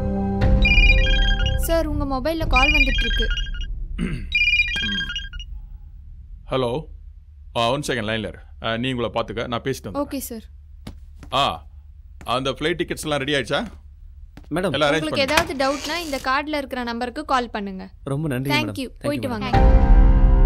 சார் உங்க மொபைல்ல கால் வந்துட்டு இருக்கு ஹலோ ஆ ஒன் செகண்ட் லைன்ல இரு ஆ, நீ உங்களை பார்த்துக்க நான் பேசிட்டு வந்துடுறேன். ஓகே சார் ஆ அந்த ஃப்ளைட் டிக்கெட்ஸ்லாம் ரெடி ஆயிடுச்சா மேடம் எல்லாம் அரேஞ்ச் உங்களுக்கு பண்ணி ஏதாவது டவுட்னா இந்த கார்டில் இருக்கிற நம்பருக்கு கால் பண்ணுங்க ரொம்ப நன்றி மேடம் தேங்க்யூ Thank you, போயிட்டு madam. வாங்க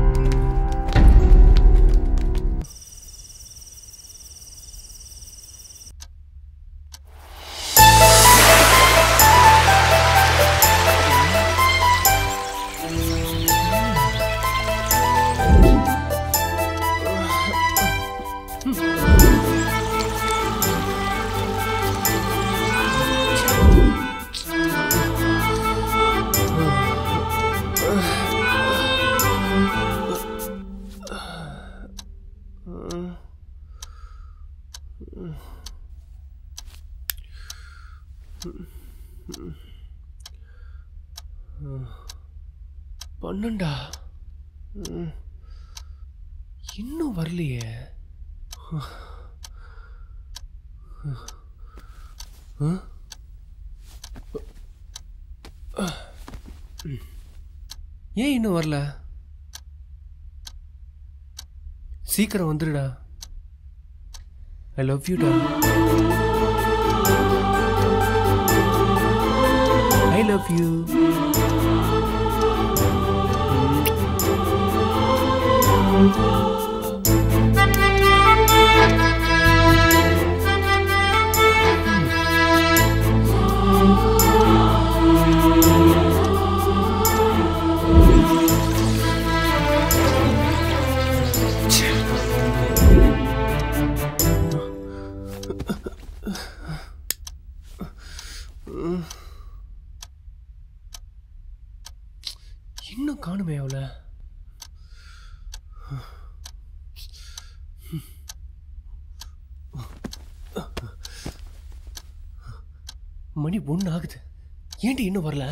பன்னெண்டா ம். இன்னும் வரலையே ஆ? ஏன் இன்னும் வரல சீக்கிரம் வந்துடுடா ஐ லவ் யூடா ஐ லவ் யூ இன்னும் காணுமே அவளை மணி ஒன்று ஆகுது ஏன்டி இன்னும் வரல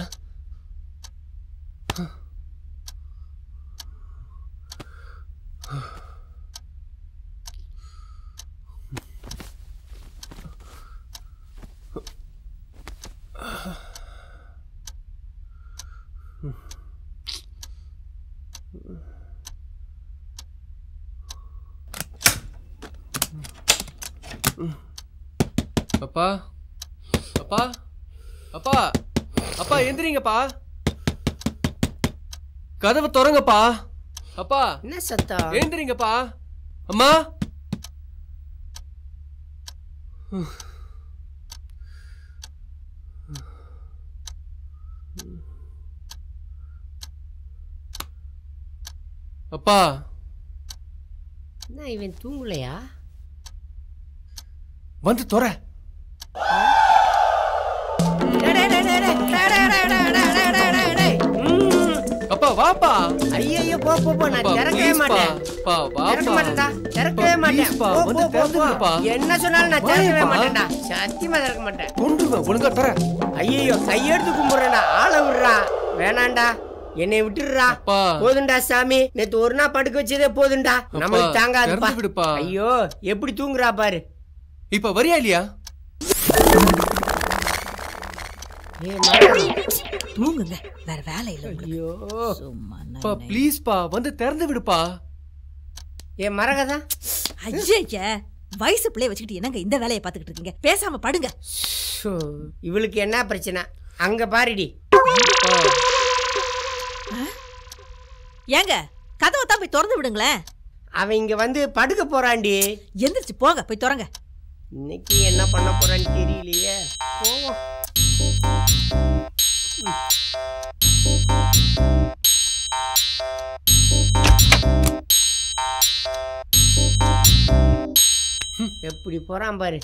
அப்பா அப்பா அப்பா அப்பா எந்திரிங்கப்பா கதவை திறங்கப்பா அப்பா என்ன சத்தம் எழுந்திரிங்கப்பா அம்மா அப்பா என்ன இவன் தூங்கலையா வந்து தொற அப்பா வாப்பா ஐயோ போ போ போ நான் அப்பா, திறக்கவே please பா. மாட்டேன் பா, வாப்பா. திறக்க மாட்டேன்டா திறக்கவே அப்பா, மாட்டேன் please பா, போ, வந்து போ, போ, திறந்து போ. விடுப்பா. என்ன சொன்னாலும் நான் திறக்கவே வாயேப்பா. மாட்டேன்டா சத்தியமா திறக்க மாட்டேன் கொண்டுருவேன் ஒழுங்கா தர ஐயோ கையெடுத்து கும்பிடுறேன்டா ஆளை விடுறா வேணாண்டா என்னை விட்டுடுறா போதுண்டா சாமி நேத்து ஒரு நாள் படுக்க வச்சதே போதுண்டா நம்மளுக்கு தாங்காதுப்பா திறந்து விடுப்பா. ஐயோ எப்படி தூங்குறா பாரு இப்ப வரியா இல்லையா தூங்குங்க வேற வேலை இல்ல ஐயோ பா ப்ளீஸ் பா வந்து திறந்து விடுப்பா ஏ மரகதா ஐயா வயசு பிள்ளைய வச்சுக்கிட்டு என்னங்க இந்த வேலையை பார்த்துக்கிட்டு இருக்கீங்க பேசாம படுங்க ஷோ, இவளுக்கு என்ன பிரச்சனை அங்க பாருடி ஏங்க கதவை தான் போய் திறந்து விடுங்களேன் அவன் இங்க வந்து படுக்க போறான்டி எந்திரிச்சு போங்க போய் திறங்க இன்னைக்கு என்ன பண்ண போறான்னு தெரியலையே போவோம் எப்படி போறான் பாரு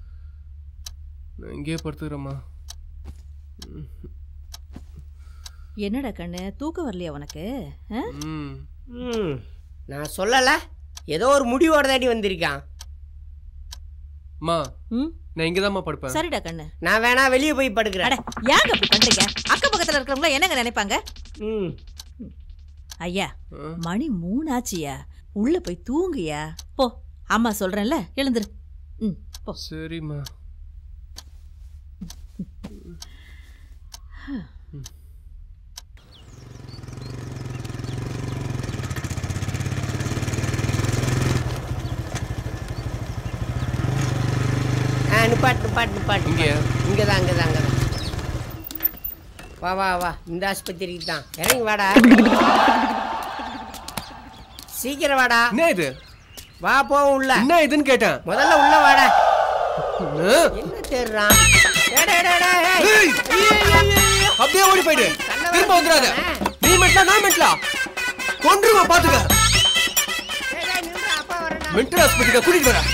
நான் இங்கேயே படுத்துக்கிறேம்மா என்னடா கண்ணு தூக்கம் வரலையா உனக்கு ஆ? ம் நான் சொல்லல ஏதோ ஒரு முடிவோட தாண்டி வந்திருக்கான் அம்மா நான் இங்க தான் படுப்பேன் சரிடா கண்ணு நான் வேணா வெளியே போய் படுக்கிறேன் அட ஏங்க அப்படி பண்றீங்க அக்கம் பக்கத்துல இருக்கிறவங்க என்னங்க நினைப்பாங்க ம் ஐயா மணி மூணாச்சியா உள்ள போய் தூங்குயா போ அம்மா சொல்றேன்ல எழுந்துரு ம் போ சரிம்மா ஆ நிப்பாட்டு நிப்பாட்டு நிப்பாட்டு இங்க இங்கே தான் அங்கே தான் அங்கே தான் வா வா வா இந்த ஆஸ்பத்திரிக்கு தான் இறங்கி வாடா சீக்கிரம் வாடா என்ன இது வா போவோம் உள்ள என்ன இதுன்னு கேட்டேன் முதல்ல உள்ள வாடா என்ன தேடுறான் டேய், டேய், டேய், டேய், ஏய். அப்படியே ஓடி போயிடு திரும்ப வந்துடாத நீ மெட்லா நான் மெட்லா கொன்றுவா பாத்துக்க மென்டல் ஆஸ்பத்திரிக்கு கூட்டிட்டு வர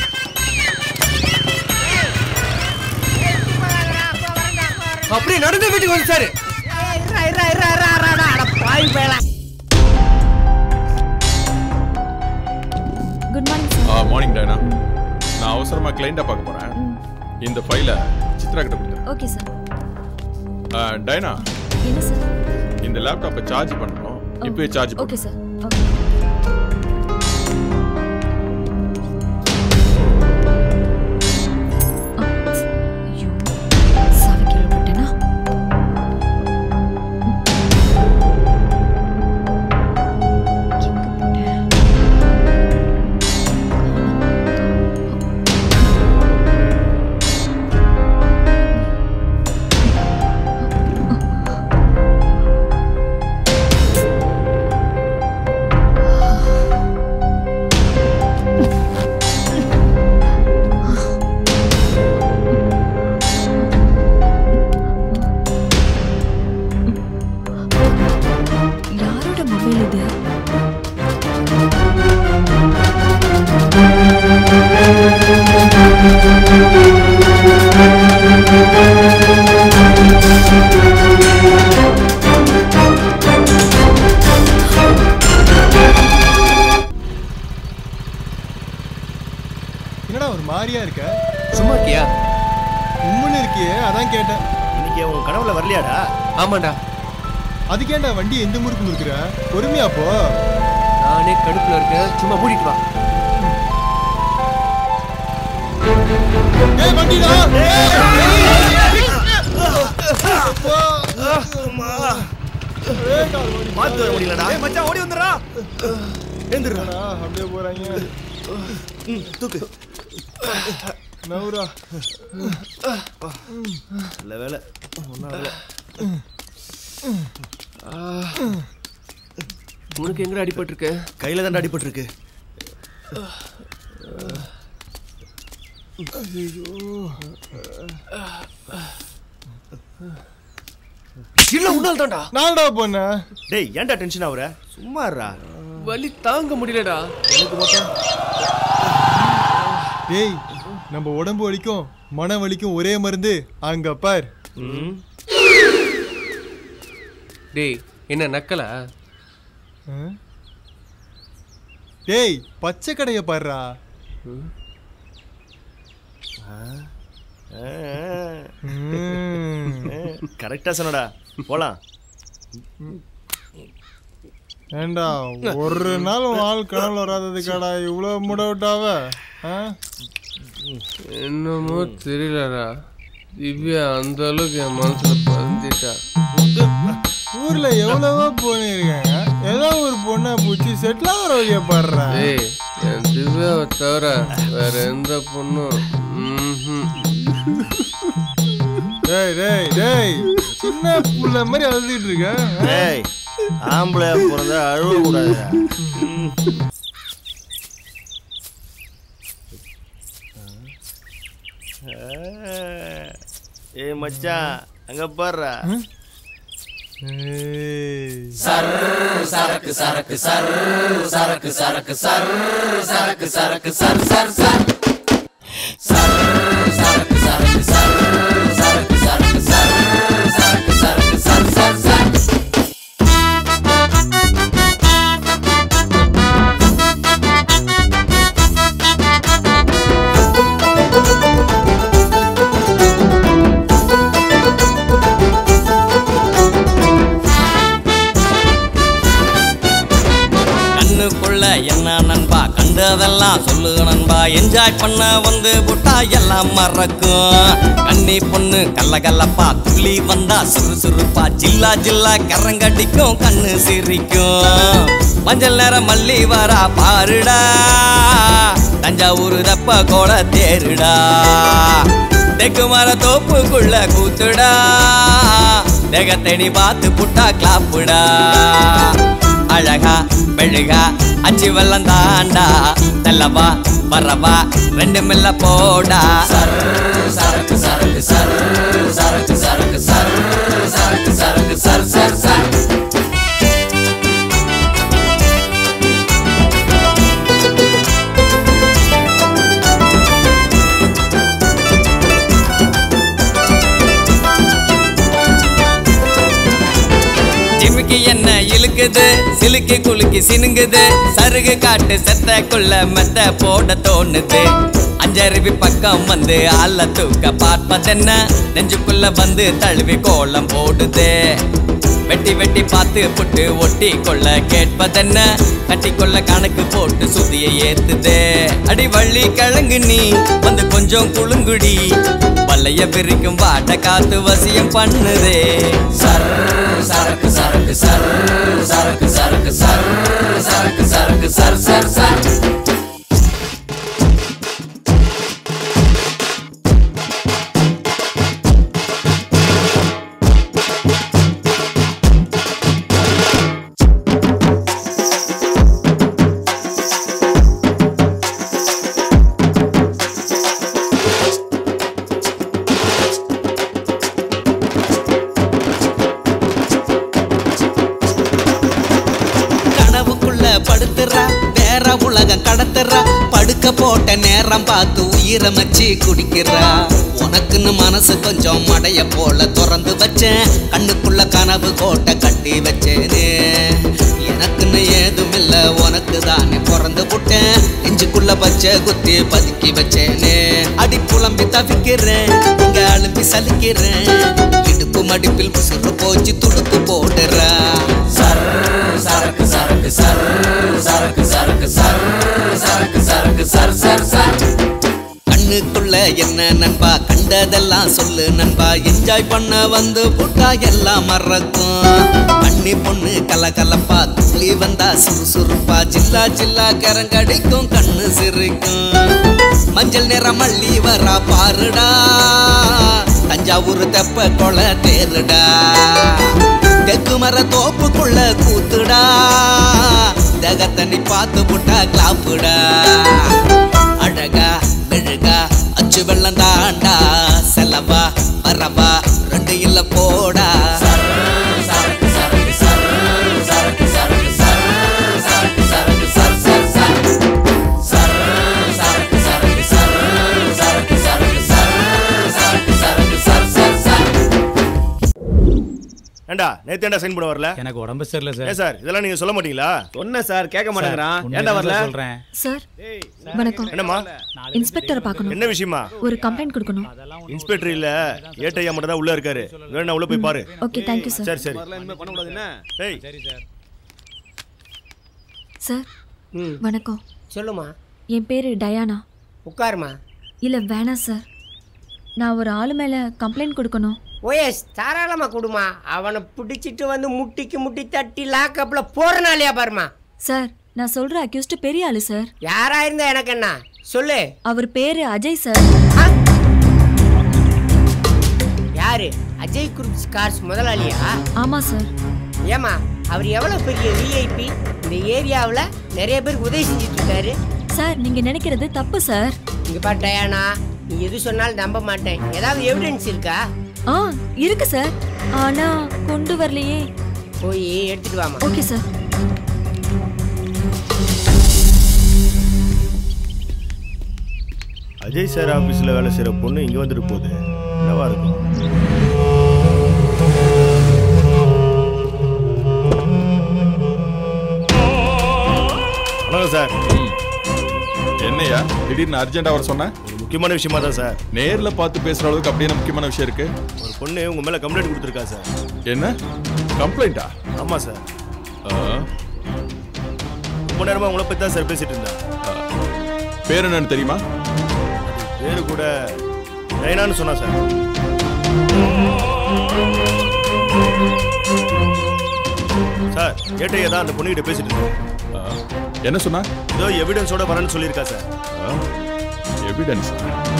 அப்படியே நடந்து வீட்டுக்கு வந்து சாரு இருடா, இருடா, இருடா, இருடா, இருடா, அட பாவி பயலா. குட் மார்னிங் மார்னிங் டைனா நான் அவசரமா கிளைண்ட்டை பார்க்க போறேன் இந்த ஃபைலை சித்ரா கிட்ட கொடுத்துரு ஓகே சார் ஆ, டைனா என்ன சார் இந்த லேப்டாப்பை சார்ஜ் பண்ணணும் இப்பவே சார்ஜ் ஓகே சார் யாரோட மொபைல் இது என்னடா ஒரு மாதிரியா இருக்க சும்மா இருக்கியா உம்முன்னு இருக்கியே அதான் கேட்டேன் இன்னைக்கு உன் கனவுல வரலையாடா ஆமாண்டா அதுக்கேண்டா வண்டி எந்த முறுக்கு முறுக்குற பொறுமையா போ நானே கடுப்புல இருக்கேன் சும்மா மூடிட்டு வா ஏய் வண்டிடா மாத்து வர முடியலடா மச்சான் ஓடி வந்துடா எந்திரா அப்படியே போறாங்க தூக்கு நவுரா நல்ல வேலை ஒன்றும் ஆகல உனக்கு எங்கடா அடிபட்டு இருக்கு கையில தான் அடிபட்டிருக்கு இல்ல உன்னால் தான்டா நான்டா போன டேய் ஏன்டா டென்ஷன் ஆகுற சும்மா இருடா வலி தாங்க முடியலடா எனக்கு மட்டும் டேய் நம்ம உடம்பு வலிக்கும் மன வலிக்கும் ஒரே மருந்து அங்க பார் டேய் என்ன நக்கலா ஆ? டேய் பச்சை கடைய பாருடா கரெக்டா சொன்னடா போலாம் ஏண்டா ஒரு நாள் உன் ஆள் கனவுல வராததுக்காடா இவ்வளவு முட விட்டாவ ஆ? என்னமோ தெரியலடா திவ்யா அந்த அளவுக்கு என் மனசுல பதிஞ்சிட்டா ஊர்ல எவ்வளவோ பொண்ணு இருக்காங்க ஏதோ ஒரு பொண்ணை பூச்சி செட்டில் ஆகிற வழிய பாடுறா ஏய் என் திவ்யாவை தவிர வேற எந்த பொண்ணும் ம்ஹும். டேய் டேய் டேய் சின்ன புள்ள மாதிரி அழுதுட்டு இருக்க ஆ? டேய் ஆம்பளை பிறந்தா அழுவ கூடாது ஏய் மச்சான் அங்க பாருடா சர் சரக்கு சரக்கு சர் சரக்கு சரக்கு சர் சரக்கு சரக்கு சர் சர் சர் சர் சரக்கு சரக்கு சர் சரக்கு சரக்கு சர் சரக்கு சரக்கு சர் சர் சர் கண்டதெல்லாம் சொல்லு நண்பா என்ஜாய் பண்ண வந்து புட்டா எல்லாம் மறக்கும் கண்ணி பொண்ணு கல்ல கல்லப்பா துள்ளி வந்தா சுறுசுறுப்பா ஜில்லா ஜில்லா கரங்கடிக்கும் கண்ணு சிரிக்கும் மஞ்சள் நேர மல்லி வரா பாருடா தஞ்சாவூர் தப்ப கோல தேருடா தெக்கு மர தோப்புக்குள்ள கூத்துடா தேகத்தேடி பார்த்து புட்டா கிளாப்புடா அழகா மெழுகா அச்சு வெள்ளம் தாண்டா தெல்லவா வரவா ரெண்டு மில்ல போடா சரக்கு சரக்கு சர் சரக்கு சரக்கு சர் சரக்கு சரக்கு சர் சர் சர் ஜிமிக்கி என்ன இழுக்குது சிலுக்கி குலுக்கி சினுங்குது சருகு காட்டு செத்தக்குள்ள மெத்த போட தோணுது அஞ்சருவி பக்கம் வந்து ஆள தூக்க பார்ப்பதென்ன நெஞ்சுக்குள்ள வந்து தழுவி கோலம் போடுது வெட்டி வெட்டி பார்த்து புட்டு ஒட்டி கொள்ள கேட்பதென்ன கட்டி கொள்ள கணக்கு போட்டு சுதியை ஏத்துது அடி வள்ளி கிழங்கு நீ வந்து கொஞ்சம் குளுங்குடி வல்லைய பிரிக்கும் வாட்ட காத்து வசியம் பண்ணுதே சர் சரக்கு சரக்கு சர் சரக்கு சரக்கு சர் சரக்கு சரக்கு சர் சர் சர் கனவுக்குள்ள படுத்துறா வேற உலகம் கடத்துறா படுக்க போட்ட நேரம் பார்த்து உயிரை மச்சி குடிக்கிறா உனக்குன்னு மனசு கொஞ்சம் மடைய போல திறந்து வச்சேன் கண்ணுக்குள்ள கனவு கோட்டை கட்டி வச்சேனே எனக்குன்னு ஏதும் இல்ல உனக்கு தானே பிறந்து புட்டேன் நெஞ்சுக்குள்ள பச்சை குத்தி பதுக்கி வச்சேனே அடி புலம்பி தவிக்கிறேன் இங்க அழும்பி சலிக்கிறேன் இடுப்பு மடிப்பில் புசுறு போச்சு துடுப்பு போடுறா சர் சரக்கு சரக்கு சர் சரக்கு சரக்கு சர் சரக்கு சரக்கு சர் சர் சர் கண்ணுக்குள்ள என்ன நண்பா கண்டதெல்லாம் சொல்லு நண்பா என்ஜாய் பண்ண வந்து புட்டா எல்லாம் மறக்கும் கண்ணி பொண்ணு கலகலப்பா துள்ளி வந்தா சுறுசுறுப்பா ஜில்லா ஜில்லா கரங்கடிக்கும் கண்ணு சிரிக்கும் மஞ்சள் நிற மல்லி வரா பாருடா தஞ்சாவூர் தெப்ப கொலை தேருடா தெக்கு மர தோப்புக்குள்ள கூத்துடா தக தண்ணி பார்த்து புட்டா கிளாப்புடா அழகா மெழுகா அச்சு வெள்ளம் தாண்டா செலவா வரவா ரெண்டு இல்ல போடா சரக்கு சரக்கு சர் சரக்கு சரக்கு சர் சரக்கு சரக்கு சர் சர் சர் சர் சரக்கு சரக்கு சர் சரக்கு சரக்கு சர் சரக்கு சரக்கு சர் சர் சர் ஏண்டா நேத்து ஏன்டா சைன் பண்ண வரல எனக்கு உடம்பு சரியில்லை சார் ஏன் சார் இதெல்லாம் நீங்க சொல்ல மாட்டீங்களா சொன்ன சார் கேட்க மாட்டேங்கிறான் உண்மையை ஏன்டா தான் வரல சார் சொல்றேன் சார் வணக்கம் என்னம்மா இன்ஸ்பெக்டரை பார்க்கணும் என்ன விஷயமா ஒரு கம்ப்ளைண்ட் கொடுக்கணும் இன்ஸ்பெக்டர் இல்ல ஏட்டையா மட்டும் தான் உள்ள இருக்காரு வேணா உள்ள போய் பாரு ஓகே தேங்க்யூ சார் சரி சரி இனிமே பண்ண கூடாது என்ன ஏய் சரி சார் சார் ம் வணக்கம் சொல்லுமா என் பேரு டயானா உட்காருமா இல்ல வேணாம் சார் நான் ஒரு ஆளு மேல கம்ப்ளைண்ட் கொடுக்கணும் ஓஎஸ் தாராளமா கொடுமா அவனை பிடிச்சிட்டு வந்து முட்டிக்கு முட்டி தட்டி லாக்கப்ல போறனாலையா பாருமா சார் நான் சொல்ற அக்யூஸ்ட் பெரிய ஆளு சார் யாரா இருந்தா எனக்கு என்ன சொல்லு அவர் பேரு அஜய் சார் யாரு அஜய் குரூப்ஸ் கார்ஸ் முதலாளியா ஆமா சார் ஏமா அவர் எவ்வளவு பெரிய விஐபி இந்த ஏரியாவில் நிறைய பேருக்கு உதவி செஞ்சுட்டு இருக்காரு சார் நீங்க நினைக்கிறது தப்பு சார் இங்க பாரு டயானா நீ எது சொன்னாலும் நம்ப மாட்டேன் ஏதாவது எவிடன்ஸ் இருக்கா ஆ இருக்கு சார் ஆனா கொண்டு வரலையே போய் எடுத்துட்டு வாமா ஓகே சார் அஜய் சார் ஆபீஸ்ல வேலை செய்யற பொண்ணு இங்க வந்துட்டு போகுது என்னவா இருக்கும் வணக்கம் சார் என்னையா திடீர்னு அர்ஜென்ட் அவர் சொன்ன ஒரு முக்கியமான விஷயமா தான் சார் நேர்ல பார்த்து பேசுற அளவுக்கு அப்படியே என்ன முக்கியமான விஷயம் இருக்கு ஒரு பொண்ணு உங்க மேல கம்ப்ளைண்ட் கொடுத்துருக்கா சார் என்ன கம்ப்ளைண்டா ஆமா சார் ரொம்ப மணி நேரமா உங்களை பத்தி தான் சார் பேசிட்டு இருந்தேன் பேர் என்னன்னு தெரியுமா பேரு கூட நயனான்னு சொன்னா சார் சார் ஏட்டையா தான் அந்த பொண்ணுகிட்ட பேசிட்டு இருந்தேன் என்ன சொன்னா ஏதோ எவிடன்ஸோட வரேன்னு சொல்லியிருக்கா சார் எவிடன்ஸ்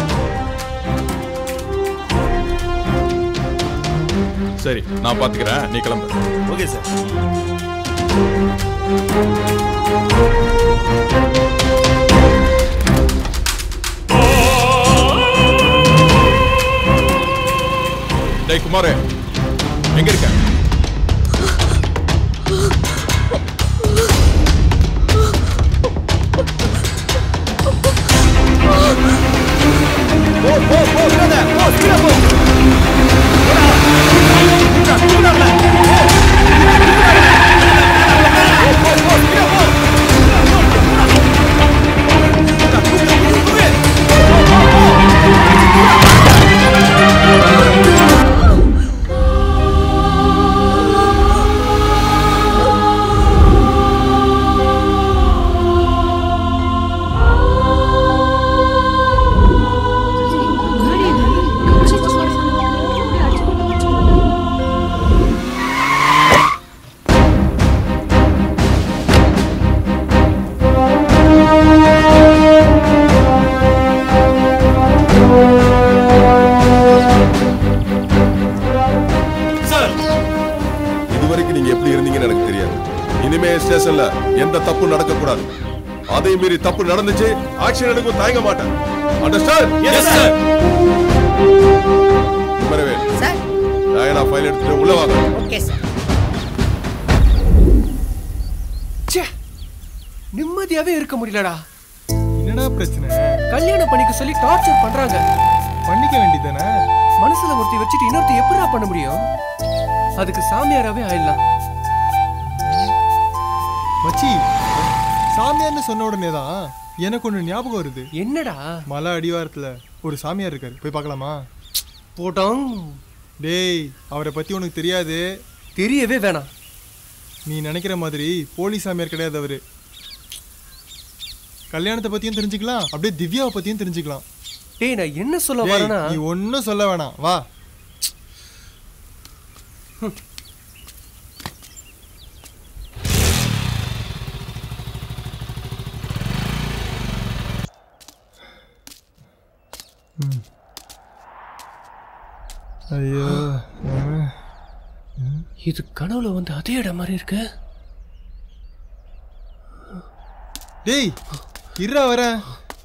சரி நான் பாத்துக்கிறேன் நீ கிளம்பு ஓகே சார் டேய் குமார் எங்க இருக்க போ போ போ விடாத போ கீழே போ சார் இதுவரைக்கும் நீங்க எப்படி இருந்தீங்கன்னு எனக்கு தெரியாது இனிமே ஸ்டேஷன்ல எந்த தப்பு நடக்க கூடாது அதை மீறி தப்பு நடந்துச்சு ஆக்ஷன் எடுக்க தயங்க மாட்டேன் understand Yes, sir. Kumaravel sir Diana file எடுத்துட்டு உள்ள வாங்க ஓகே சார் ச்சே நிம்மதியாவே இருக்க முடியலடா என்னடா பிரச்சனை கல்யாணம் பண்ணிக்க சொல்லி டார்ச்சர் பண்றாங்க பண்ணிக்க வேண்டியதானே மனசுல ஒருத்தி வச்சுட்டு இன்னொருத்தி எப்படிடா பண்ண முடியும் அதுக்கு சாமியாராவே ஆயிடலாம் மச்சி சாமியார்னு சொன்ன உடனே தான் எனக்கு ஒன்று ஞாபகம் வருது என்னடா மலை அடிவாரத்தில் ஒரு சாமியார் இருக்காரு போய் பார்க்கலாமா போட்டோம் டேய் அவரை பற்றி உனக்கு தெரியாது தெரியவே வேணாம் நீ நினைக்கிற மாதிரி போலி சாமியார் கிடையாது அவரு கல்யாணத்தை பற்றியும் தெரிஞ்சுக்கலாம் அப்படியே திவ்யாவை பற்றியும் தெரிஞ்சுக்கலாம் டேய் நான் என்ன சொல்ல டேய், வரேன்னா நீ ஒன்றும் சொல்ல வேணாம் வா ம். ஐயோ ம். இது கனவுல வந்து அதே இடம் மாதிரி இருக்கு டேய் இருடா வரேன்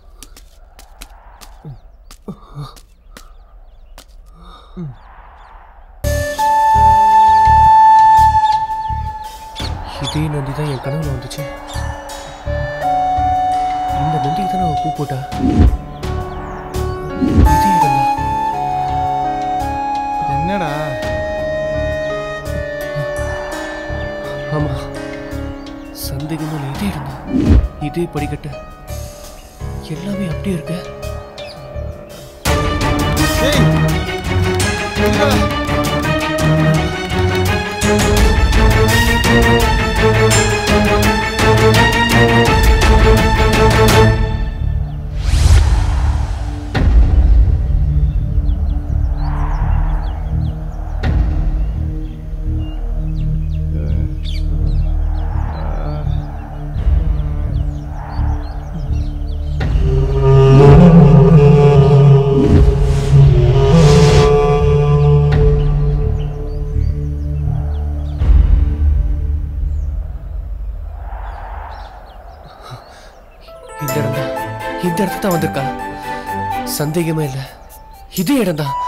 இதே நந்தி தான் என் கனவுல வந்துச்சு இந்த நந்திக்கு தான் அவன் பூ போட்டா இதே இடம்தான். என்னடா ஆமா சந்தேகமே இல்லை, இதே இடம் இதே படிக்கட்டு எல்லாமே அப்படியே இருக்கு டேய் இருடா. இந்த இடம் தான் இந்த இடத்துல தான் வந்திருக்கா சந்தேகமே இல்லை இதே இடம் தான்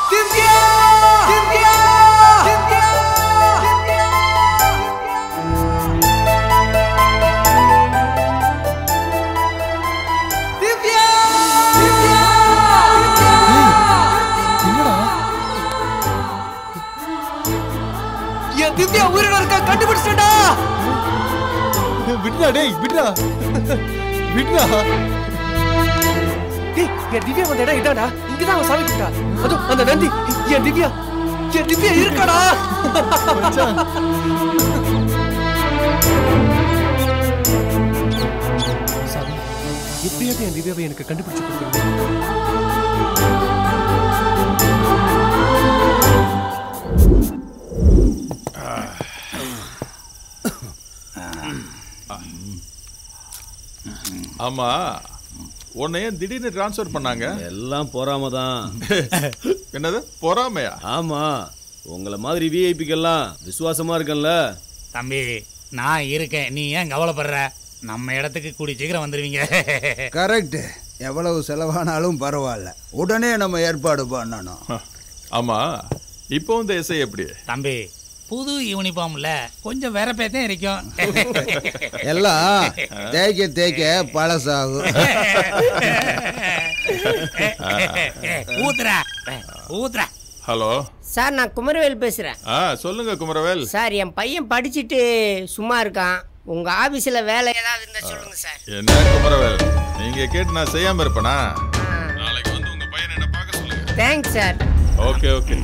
என் திவ்யா உயிரோட இருக்கா கண்டுபிடிச்சிட்டா விட்றா டேய் விட்றா விட்றா டேய் என் திவ்யா வந்த இடம் இதாடா இங்கதான் அவன் சாமி கும்பிட்டா அதோ அந்த நந்தி என் திவ்யா என் திவ்யா இருக்காடா எப்படியாவது என் திவ்யாவை எனக்கு கண்டுபிடிச்சு கொடுக்கணும் ஆமா உன்னை ஏன் திடீர்னு டிரான்ஸ்ஃபர் பண்ணாங்க எல்லாம் பொறாம தான் என்னது பொறாமையா ஆமா உங்களை மாதிரி விஐபிக்கெல்லாம் விசுவாசமா இருக்கேன்ல தம்பி நான் இருக்கேன் நீ ஏன் கவலைப்படுற நம்ம இடத்துக்கு கூடி சீக்கிரம் வந்துருவீங்க கரெக்ட் எவ்வளவு செலவானாலும் பரவாயில்ல உடனே நம்ம ஏற்பாடு பண்ணணும் ஆமா இப்போ இந்த எஸ்ஐ எப்படி தம்பி புது யூனிஃபார்ம்ல கொஞ்சம் வேற பேத்தே இருக்கும் எல்லாம் தேய்க்க தேய்க்க பழசாகும் ஊத்துறா ஊத்துறா ஹலோ சார் நான் குமரவேல் பேசுறேன் ஆ சொல்லுங்க குமரவேல் சார் என் பையன் படிச்சுட்டு சும்மா இருக்கான் உங்க ஆபீஸ்ல வேலை ஏதாவது இருந்தா சொல்லுங்க சார் என்ன குமரவேல் நீங்க கேட்டு நான் செய்யாம இருப்பேனா நாளைக்கு வந்து உங்க பையன் என்ன பார்க்க சொல்லுங்க தேங்க்ஸ் சார் ஓகே ஓகே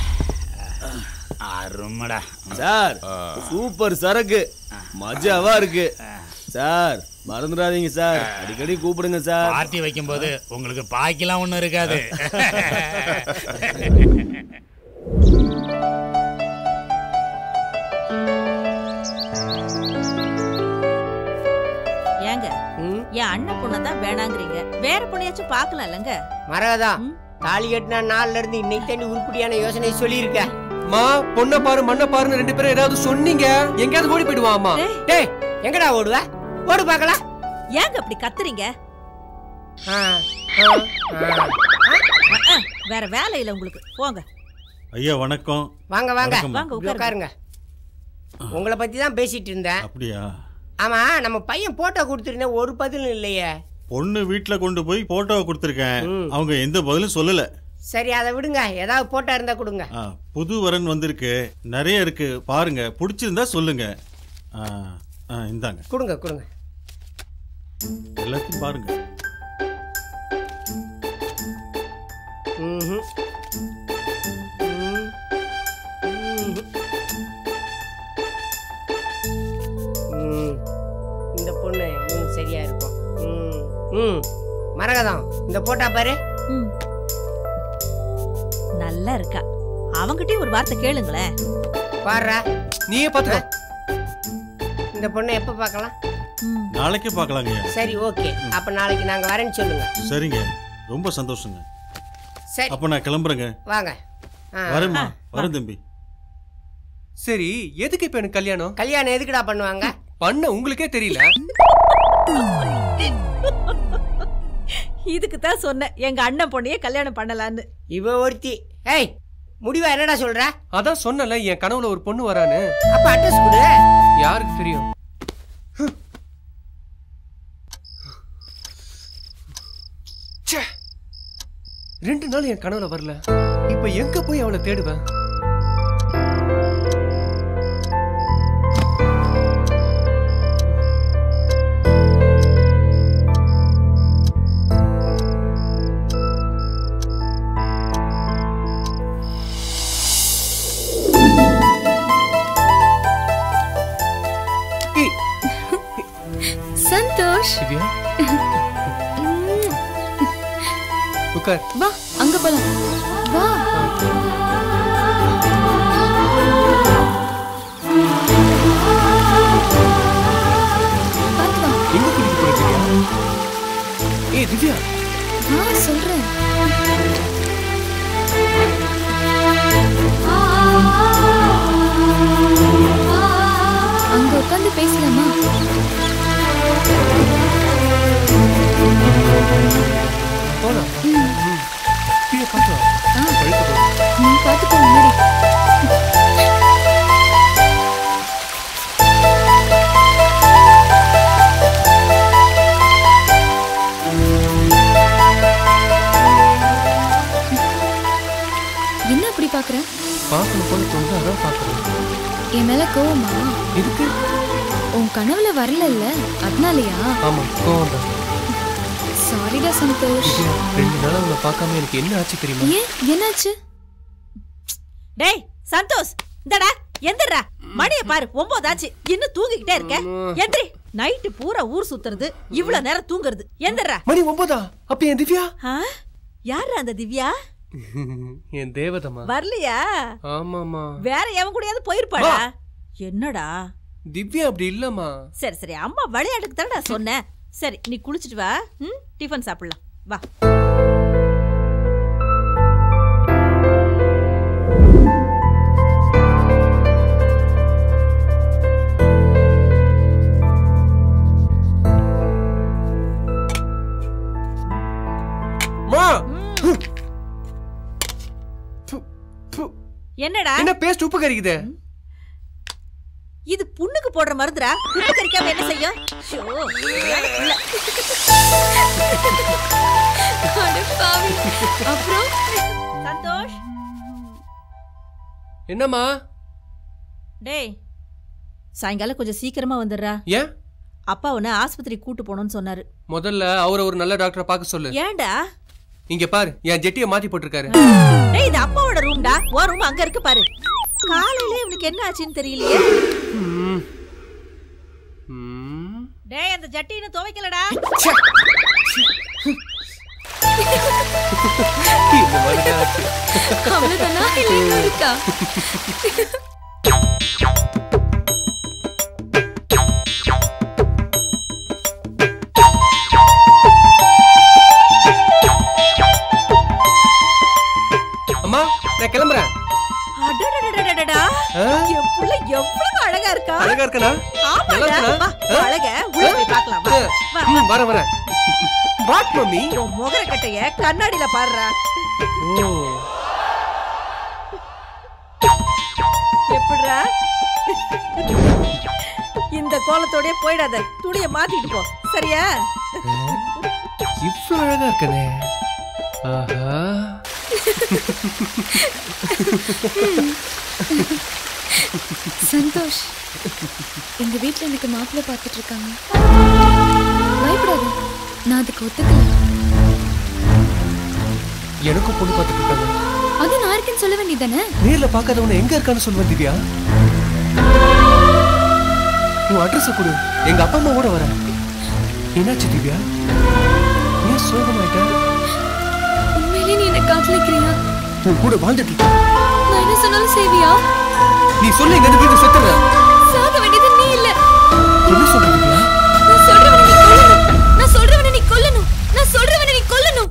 அருமடா சார் சூப்பர் சரக்கு மஜாவா இருக்கு சார் மறந்துடாதீங்க சார் அடிக்கடி கூப்பிடுங்க சார் பார்ட்டி வைக்கும்போது உங்களுக்கு பாக்கிலாம் ஒண்ணும் இருக்காது ஏங்க என் அண்ணன் பொண்ணை தான் வேணாங்கிறீங்க வேற பொண்ணையாச்சும் பார்க்கலாம் இல்லைங்க மரகதா தாலி கட்டின நாள்ல இருந்து இன்னைக்கு தண்ணி உருப்படியான யோசனை சொல்லியிருக்க மா பொண்ணை பாரு மண்ணை பாருன்னு ரெண்டு பேரும் ஏதாவது சொன்னீங்க எங்கேயாவது ஓடி போயிடுவான் அம்மா டேய் எங்கடா ஓடுவ ஓடு பார்க்கலாம் ஏங்க அப்படி கத்துறீங்க ஆ, ஆ, ஆ. அஹ், வேற வேலை இல்லை உங்களுக்கு போங்க ஐயா வணக்கம் வாங்க வாங்க வணக்கம்மா. வாங்க, இப்படி உட்காருங்க உங்களை பத்தி தான் பேசிட்டு இருந்தேன் அப்படியா ஆமா நம்ம பையன் போட்டோ கொடுத்துருந்தேன் ஒரு பதிலும் இல்லையே பொண்ணு வீட்டுல கொண்டு போய் போட்டோவை கொடுத்துருக்கேன் அவங்க எந்த பதிலும் சொல்லல சரி அதை விடுங்க ஏதாவது போட்டோ இருந்தா கொடுங்க ஆ, புது வரன் வந்திருக்கு நிறைய இருக்கு பாருங்க பிடிச்சிருந்தா சொல்லுங்க ஆ, ஆ, இந்தாங்க கொடுங்க கொடுங்க எல்லாத்தையும் பாருங்க ம்ஹும். ம். ம்ஹும். ம். இந்த பொண்ணு இவனுக்கு சரியா இருக்கும் ம். ம் மரகதம் இந்த போட்டா பாரு நல்லா இருக்கா அவங்கிட்டயும் ஒரு வார்த்தை கேளுங்களேன் பாடுறா நீயே பாத்துக்கோ இந்த பொண்ணை எப்ப பார்க்கலாம் நாளைக்கே பார்க்கலாங்க ஐயா சரி ஓகே அப்ப நாளைக்கு நாங்க வரேன்னு சொல்லுங்க சரிங்க ரொம்ப சந்தோஷங்க சரி அப்ப நான் கிளம்புறேங்க வாங்க ஆ. வரேம்மா வரேன் தம்பி சரி எதுக்கு இப்ப எனக்கு கல்யாணம் கல்யாணம் எதுக்குடா பண்ணுவாங்க பண்ண உங்களுக்கே தெரியல இதுக்கு தான் சொன்னேன் எங்க அண்ணன் பொண்ணையே கல்யாணம் பண்ணலான்னு இவ ஒருத்தி ஏய் முடிவா என்னடா சொல்ற அதான் சொன்னல என் கனவுல ஒரு பொண்ணு வரான்னு அப்ப அட்ரஸ் கொடு யாருக்கு தெரியும் ச்சே. ரெண்டு நாள் என் கனவுல வரல இப்ப எங்க போய் அவளை தேடுவேன் சந்தோஷ் திவ்யா உட்கார் வா அங்க போலாம் வா எங்க கூட்டிட்டு போற திவ்யா ஏய் திவ்யா வா சொல்றேன் அங்க உட்காந்து பேசலாமா போலாம் கீழே காட்டுவா நீ பாத்துக்கோ முன்னாடி என்ன அப்படி பாக்குற பார்க்கணும் போல தோணுது அதான் பார்க்கறேன் என் மேல கோவமா எதுக்கு உன் கனவுல வரல அதனாலயா ஆமா கோவம் தான் சாரிடா சந்தோஷ் திவ்யா ரெண்டு நாளா உங்களை பார்க்காம எனக்கு என்ன ஆச்சு தெரியுமா ஏன் என்னாச்சு டேய் சந்தோஷ் இந்தடா எந்திரா மணியை பாரு ஒன்பதாச்சு இன்னும் தூங்கிக்கிட்டே இருக்க எந்திரி நைட்டு பூரா ஊர் சுத்துறது இவ்வளவு நேரம் தூங்குறது எந்தரா மணி ஒன்பதா அப்ப என் திவ்யா யாரு அந்த திவ்யா என் தேவதம்மா வரலையா ஆமாமா வேற எவன் கூடயாவது போயிருப்பாடா என்னடா திவ்யா அப்படி இல்லம்மா சரி சரி அம்மா விளையாட்டுக்கு தானடா சொன்னேன் சரி நீ குளிச்சிட்டு வா ம் டிஃபன் சாப்பிடலாம் வா மா என்னடா என்ன பேஸ்ட் உப்பு கறிக்குது இது புண்ணுக்கு போடுற மருந்துடா உப்பு கறிக்காம என்ன செய்யும் ஷோ, இல்ல. அப்புறம் சந்தோஷ் என்னம்மா டேய் சாயங்காலம் கொஞ்சம் சீக்கிரமா வந்துடுறா ஏன் அப்பா உன்னை ஆஸ்பத்திரி கூட்டு போகணும்னு சொன்னாரு முதல்ல அவரை ஒரு நல்ல டாக்டரை பார்க்க சொல்லு ஏன்டா இங்க பாரு என் ஜெட்டியை மாத்தி போட்டிருக்காரு டேய் இது அப்பாவோட ரூம்டா உன் ரூம் அங்க இருக்கு பாரு காலையில இவனுக்கு என்ன ஆச்சுன்னு தெரியலையே ம். ம். டேய் அந்த ஜட்டி இன்னும் துவைக்கலடா இந்த மாதிரிதான் ஆச்சு. அவ்வளவுதானா இல்ல இன்னும் இருக்கா அம்மா நான் கிளம்புறேன் அடடடடடடா ஆ? என் புள்ள எவ்வளவு அழகா இருக்கா அழகா இருக்கனா நல்லா ஆமாடா இருக்கனா வா, அழக உள்ள போய் பார்க்கலாம் வா. வா, ம், வரேன் வரேன் வாட் மம்மி உன் முகர கட்டைய கண்ணாடியில பாருடா ஓ எப்படிடா இந்த கோலத்தோடயே போயிடாத துணிய மாத்திட்டு போ சரியா இவ்வளவு அழகா இருக்கனே ஆஹா சந்தோஷ் எங்க வீட்ல எனக்கு மாப்பிள்ளை பார்த்துட்டு இருக்காங்க பயப்படாத நான் அதுக்கு ஒத்துக்கல எனக்கும் பொண்ணு பார்த்துட்டு இருக்காங்க அது நான் இருக்கேன்னு சொல்ல வேண்டியதானே நேர்ல பார்க்காதவன எங்க இருக்கான்னு சொல்லுவேன் திவ்யா உன் அட்ரஸ் கொடு எங்க அப்பா அம்மாவோட வரேன் என்னாச்சு திவ்யா ஏன் சோகமாயிட்ட உண்மையிலே நீ என்ன காதலிக்கிறியா உன் கூட வாழ்ந்துட்டு இருக்க. நான் என்ன சொன்னாலும் செய்வியா நீ சொல்லு எங்க இருந்து வீடு செத்துற சாக வேண்டியது நீ இல்ல என்ன சொல்ற திவ்யா நான் சொல்றவனை நீ கொல்லணும் நான் சொல்றவனை நீ கொல்லணும் நான் சொல்றவனை நீ கொல்லணும்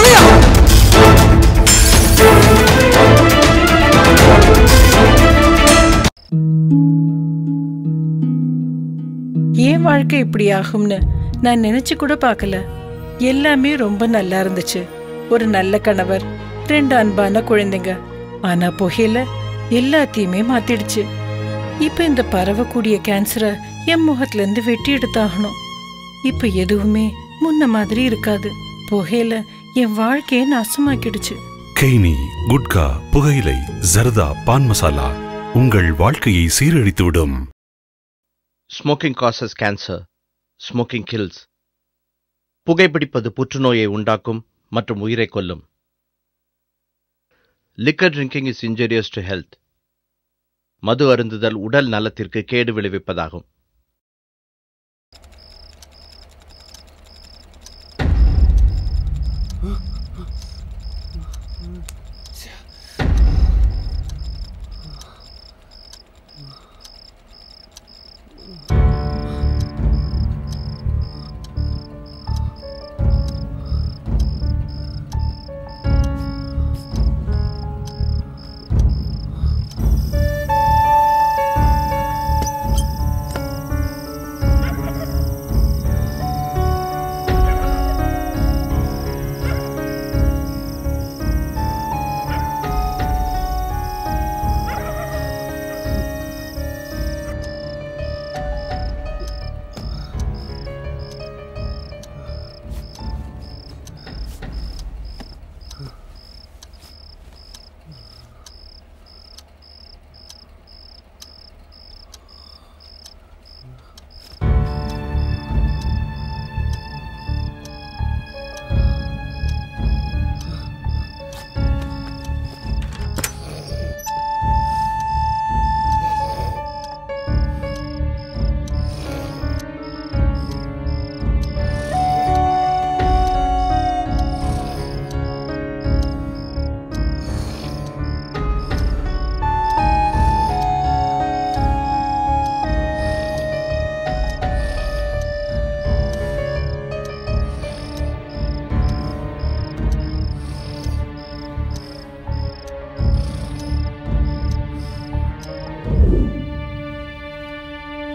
ஏன் வாழ்க்கை இப்படி ஆகும்னு நான் நினைச்சு கூட பார்க்கல எல்லாமே ரொம்ப நல்லா இருந்துச்சு ஒரு நல்ல கணவர் ரெண்டு அன்பான குழந்தைங்க ஆனா புகையில எல்லாத்தையுமே மாத்திடுச்சு இப்ப இந்த பரவக்கூடிய கேன்சரை என் முகத்துல இருந்து வெட்டி எடுத்தாகணும் இப்ப எதுவுமே முன்ன மாதிரி இருக்காது புகையில என் வாழ்க்கையை நாசமாக்கிடுச்சு கெய்னி குட்கா புகையிலை ஜர்தா பான் மசாலா உங்கள் வாழ்க்கையை சீரழித்துவிடும் smoking causes cancer smoking kills புகைப்பிடிப்பது புற்றுநோயை உண்டாக்கும் மற்றும் உயிரை கொல்லும் liquor drinking is injurious to health மது அருந்துதல் உடல் நலத்திற்கு கேடு விளைவிப்பதாகும்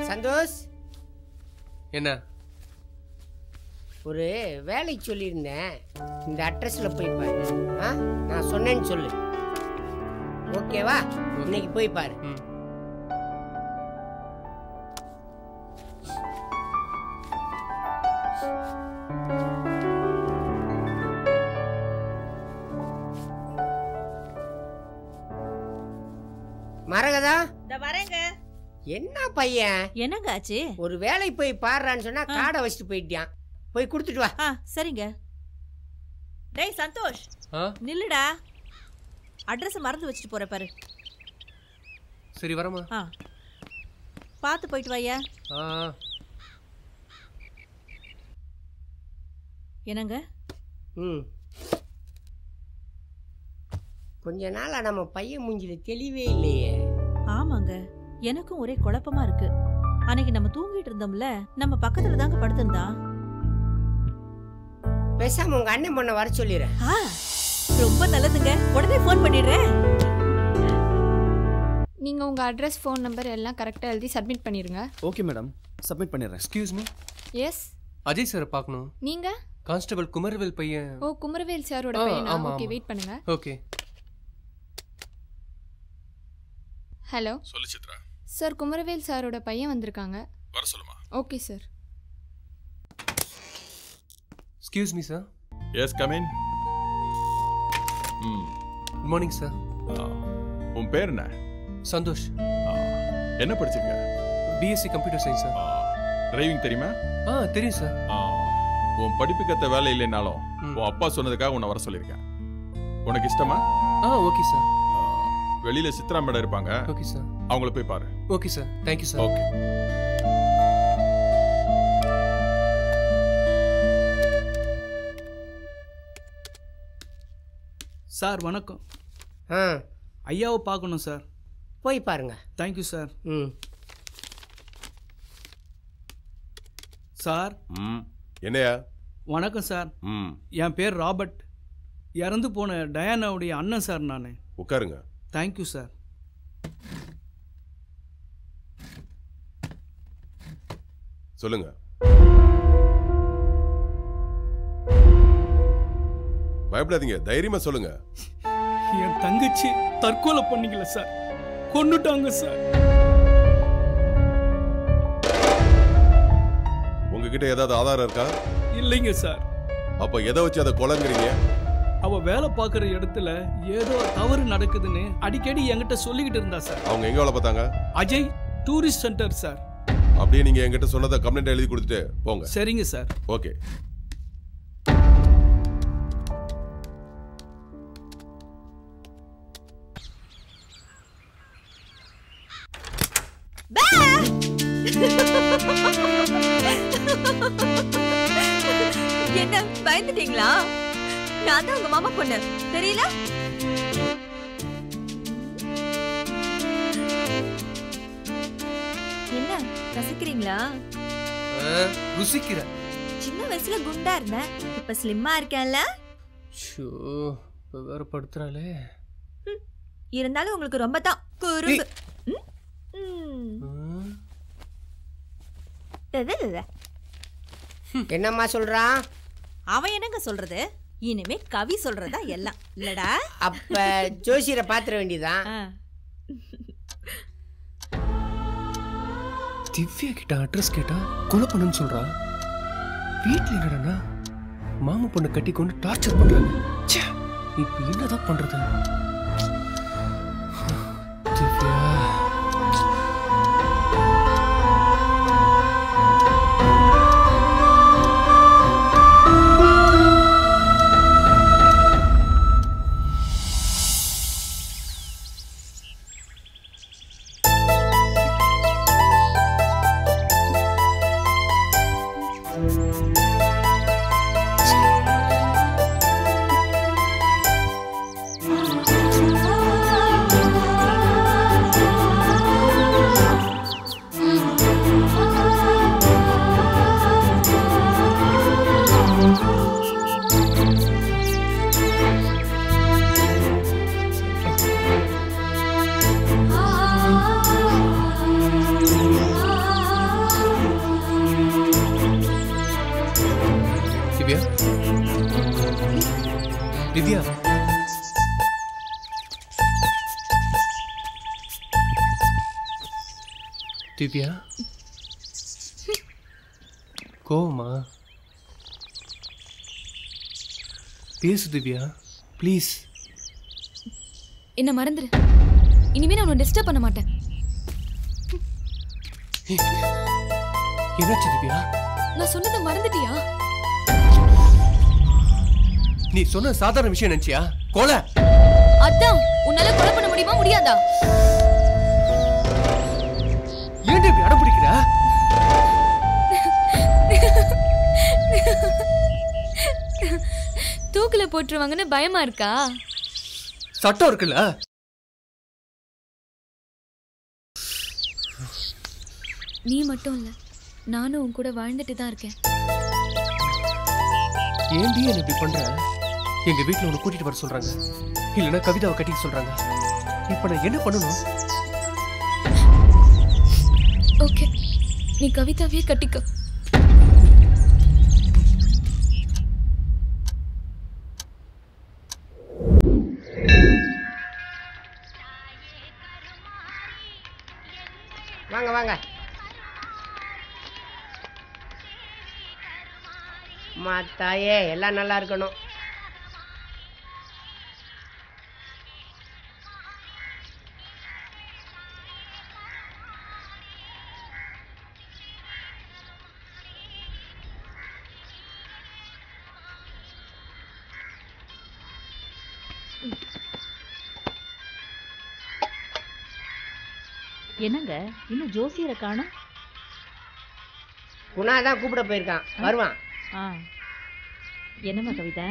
சந்தோஷ் என்ன ஒரு வேலை சொல்லியிருந்தேன் இந்த அட்ரஸ்ல போய் பாரு ஆ நான் சொன்னேன்னு சொல்லு ஓகேவா இன்னைக்கு போய் பாரு மரகதா இந்த வரேங்க என்ன பையன் என்னங்க ஆச்சு ஒரு வேலை போய் பாடுறான்னு சொன்னா காடை வச்சுட்டு போயிட்டான் போய் கொடுத்துட்டு வா ஆ சரிங்க டேய் சந்தோஷ் ஆ நில்லுடா அட்ரஸ் மறந்து வச்சுட்டு போற பாரு சரி வரமா ஆ பார்த்து போயிட்டு வாயா ஆ என்னங்க ம் கொஞ்ச நாளா நம்ம பையன் மூஞ்சில தெளிவே இல்லையே ஆமாங்க எனக்கும் ஒரே குழப்பமா இருக்கு அன்னைக்கு நம்ம தூங்கிட்டு இருந்தோம்ல நம்ம பக்கத்துல தாங்க படுத்திருந்தான் பேசாம உங்க அண்ணன் பொண்ணை வர சொல்லிடுறேன் ஆ ரொம்ப நல்லதுங்க உடனே ஃபோன் பண்ணிடுறேன் நீங்கள் உங்கள் அட்ரஸ் ஃபோன் நம்பர் எல்லாம் கரெக்டாக எழுதி சப்மிட் பண்ணிடுங்க ஓகே மேடம் சப்மிட் பண்ணிடுறேன் எக்ஸ்கியூஸ் மீ எஸ் அஜய் சாரை பார்க்கணும் நீங்கள் கான்ஸ்டபிள் குமரவேல் பையன் ஓ குமரவேல் சாரோட ஆ, பையனா ஆமா, ஓகே ஆமா. வெயிட் பண்ணுங்க ஓகே ஹலோ சொல்லு சித்ரா சார் குமரவேல் சாரோட பையன் வந்திருக்காங்க வர சொல்லுமா okay sir excuse me sir yes come in hmm good morning sir உன் பேர் என்ன சந்தோஷ் என்ன படிச்சிருக்க BSc computer science sir driving தெரியுமா ஆ தெரியும் சார் ஆ, உன் படிப்புக்கத்த வேலை இல்லைனாலும் உன் அப்பா சொன்னதுக்காக உன்னை வர சொல்லியிருக்கேன் உனக்கு இஷ்டமா ஆ ஓகே சார் வெளியில சித்ரா மேடம் இருப்பாங்க ஓகே சார் அவங்கள போய் பாரு okay sir thank you sir okay sir வணக்கம் ஆ ஐயாவை பார்க்கணும் சார் போய் பாருங்க தேங்க்யூ சார் ம் சார் ம் என்னையா வணக்கம் சார் ம் என் பேர் ராபர்ட் இறந்து போன டயானாவுடைய அண்ணன் சார் நான் உட்காருங்க தேங்க்யூ சார் சொல்லுங்க பயப்படாதீங்க தைரியமா சொல்லுங்க என் தங்கச்சி தற்கொலை பண்ணிக்கல சார் கொண்டுட்டாங்க சார் உங்ககிட்ட ஏதாவது ஆதாரம் இருக்கா இல்லைங்க சார் அப்ப எதை வச்சு அதை கொலைங்கிறீங்க அவ வேலை பார்க்குற இடத்துல ஏதோ தவறு நடக்குதுன்னு அடிக்கடி என்கிட்ட சொல்லிக்கிட்டு இருந்தா சார் அவங்க எங்க வேலை பார்த்தாங்க அஜய் டூரிஸ்ட் சென்டர் சார் அப்படியே நீங்க என்கிட்ட சொன்னதை கம்ப்ளைண்ட் எழுதி கொடுத்துட்டு போங்க சரிங்க சார் ஓகே என்ன பயந்துட்டீங்களா நான் தான் உங்க மாமா பொண்ணு தெரியல என்ன ரசிக்கிறீங்களா ருசிக்கிற சின்ன வயசுல குண்டா இருந்தேன் இப்ப ஸ்லிம்மா இருக்கேன்ல ஷோ இப்போ வேற படுத்துறாளே இருந்தாலும் உங்களுக்கு ரொம்ப தான் குறும்பு ம்? ம். இது, இது, இது. என்னம்மா சொல்றான் அவன் என்னங்க சொல்றது இனிமே கவி சொல்றதா எல்லாம் இல்லடா அப்ப ஜோசியரை பாத்திர வேண்டியதான் திவ்யா கிட்ட அட்ரஸ் கேட்டா கொலை பண்ணுன்னு சொல்றா வீட்ல என்னடா மாமா பொண்ணு கட்டி கொண்டு டார்ச்சர் பண்றாங்க ச்சே, இப்ப என்னதான் பண்றது திவ்யா ஆ திவ்யா திவ்யா கோவமா பேசு திவ்யா ப்ளீஸ் என்ன மறந்துரு இனிமே நான் உன்னை டிஸ்டர்ப் பண்ண மாட்டேன் என்னாச்சு திவ்யா நான் சொன்னதை மறந்துட்டியா நீ சொன்ன சாதாரண விஷயம் நினைச்சியா கொலை அதான் உன்னால கொலை பண்ண முடியுமா முடியாதா ஏன் இப்படி அடம் பிடிக்கிற தூக்குல போட்டுருவாங்கன்னு பயமா இருக்கா சட்டம் இருக்குல்ல நீ மட்டும் இல்ல நானும் உன் கூட வாழ்ந்துட்டு தான் இருக்கேன் ஏன்டி என்ன இப்படி பண்ற எங்க வீட்ல உன்னை கூட்டிட்டு வர சொல்றாங்க இல்லைன்னா கவிதாவை கட்டிக்க சொல்றாங்க இப்ப நான் என்ன பண்ணணும் ஓகே நீ கவிதாவே கட்டிக்கோ வாங்க வாங்க அம்மா தாயே எல்லாம் நல்லா இருக்கணும் என்னங்க இன்னும் ஜோசியரை காணோம் குணா தான் கூப்பிட போயிருக்கான் வருவான் ஆ என்னம்மா கவிதா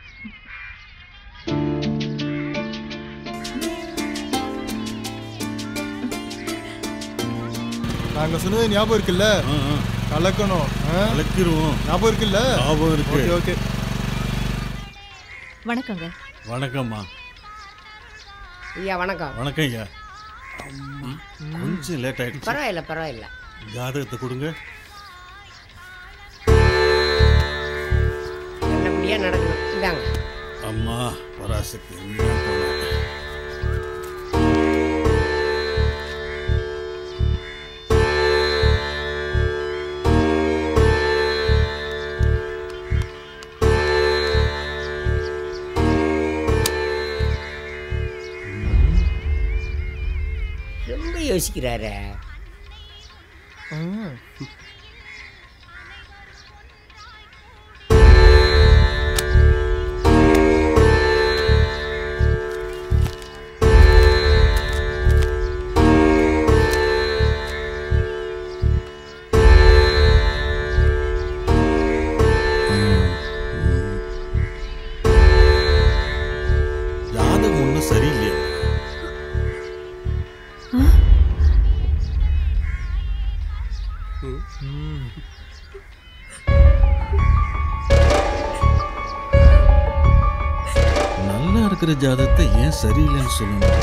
நாங்க சொன்னது ஞாபகம் இருக்குல்ல கலக்கணும் கலக்கிருவோம் ஞாபகம் இருக்குல்ல ஞாபகம் இருக்கு. ஓகே ஓகே வணக்கங்க வணக்கம்மா ஐயா வணக்கம் வணக்கம் ஐயா ம், கொஞ்சம் லேட் ஆயிடுச்சு பரவாயில்ல பரவாயில்ல ஜாதகத்தை கொடுங்க நல்லபடியா நடக்கணும் இந்தாங்க அம்மா பராசக்தி எங்கேயும் போல. ரொம்ப யோசிக்கிறாரு ஜாதகம் ஒன்றும் சரியில்லையா நல்லா இருக்கிற ஜாதகத்தை ஏன் சரியில்லைன்னு சொல்லணும்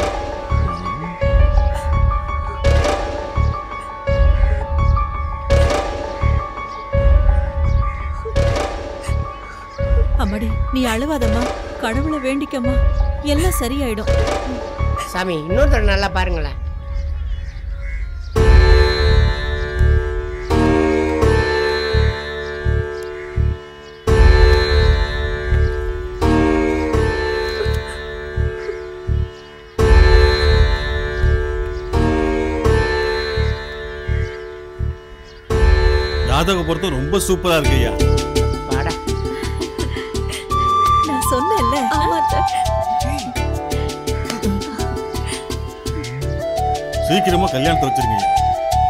அம்மாடி நீ அழுவாதம்மா கடவுளை வேண்டிக்கம்மா எல்லாம் சரியாயிடும் சாமி இன்னொரு தடவை நல்லா பாருங்களேன் ஜாதக பொறுத்த ரொம்ப சூப்பரா இருக்கு ஐயா வாடா நான் சொன்னேன்ல சீக்கிரமா கல்யாணத்தை வச்சிருங்க ஐயா.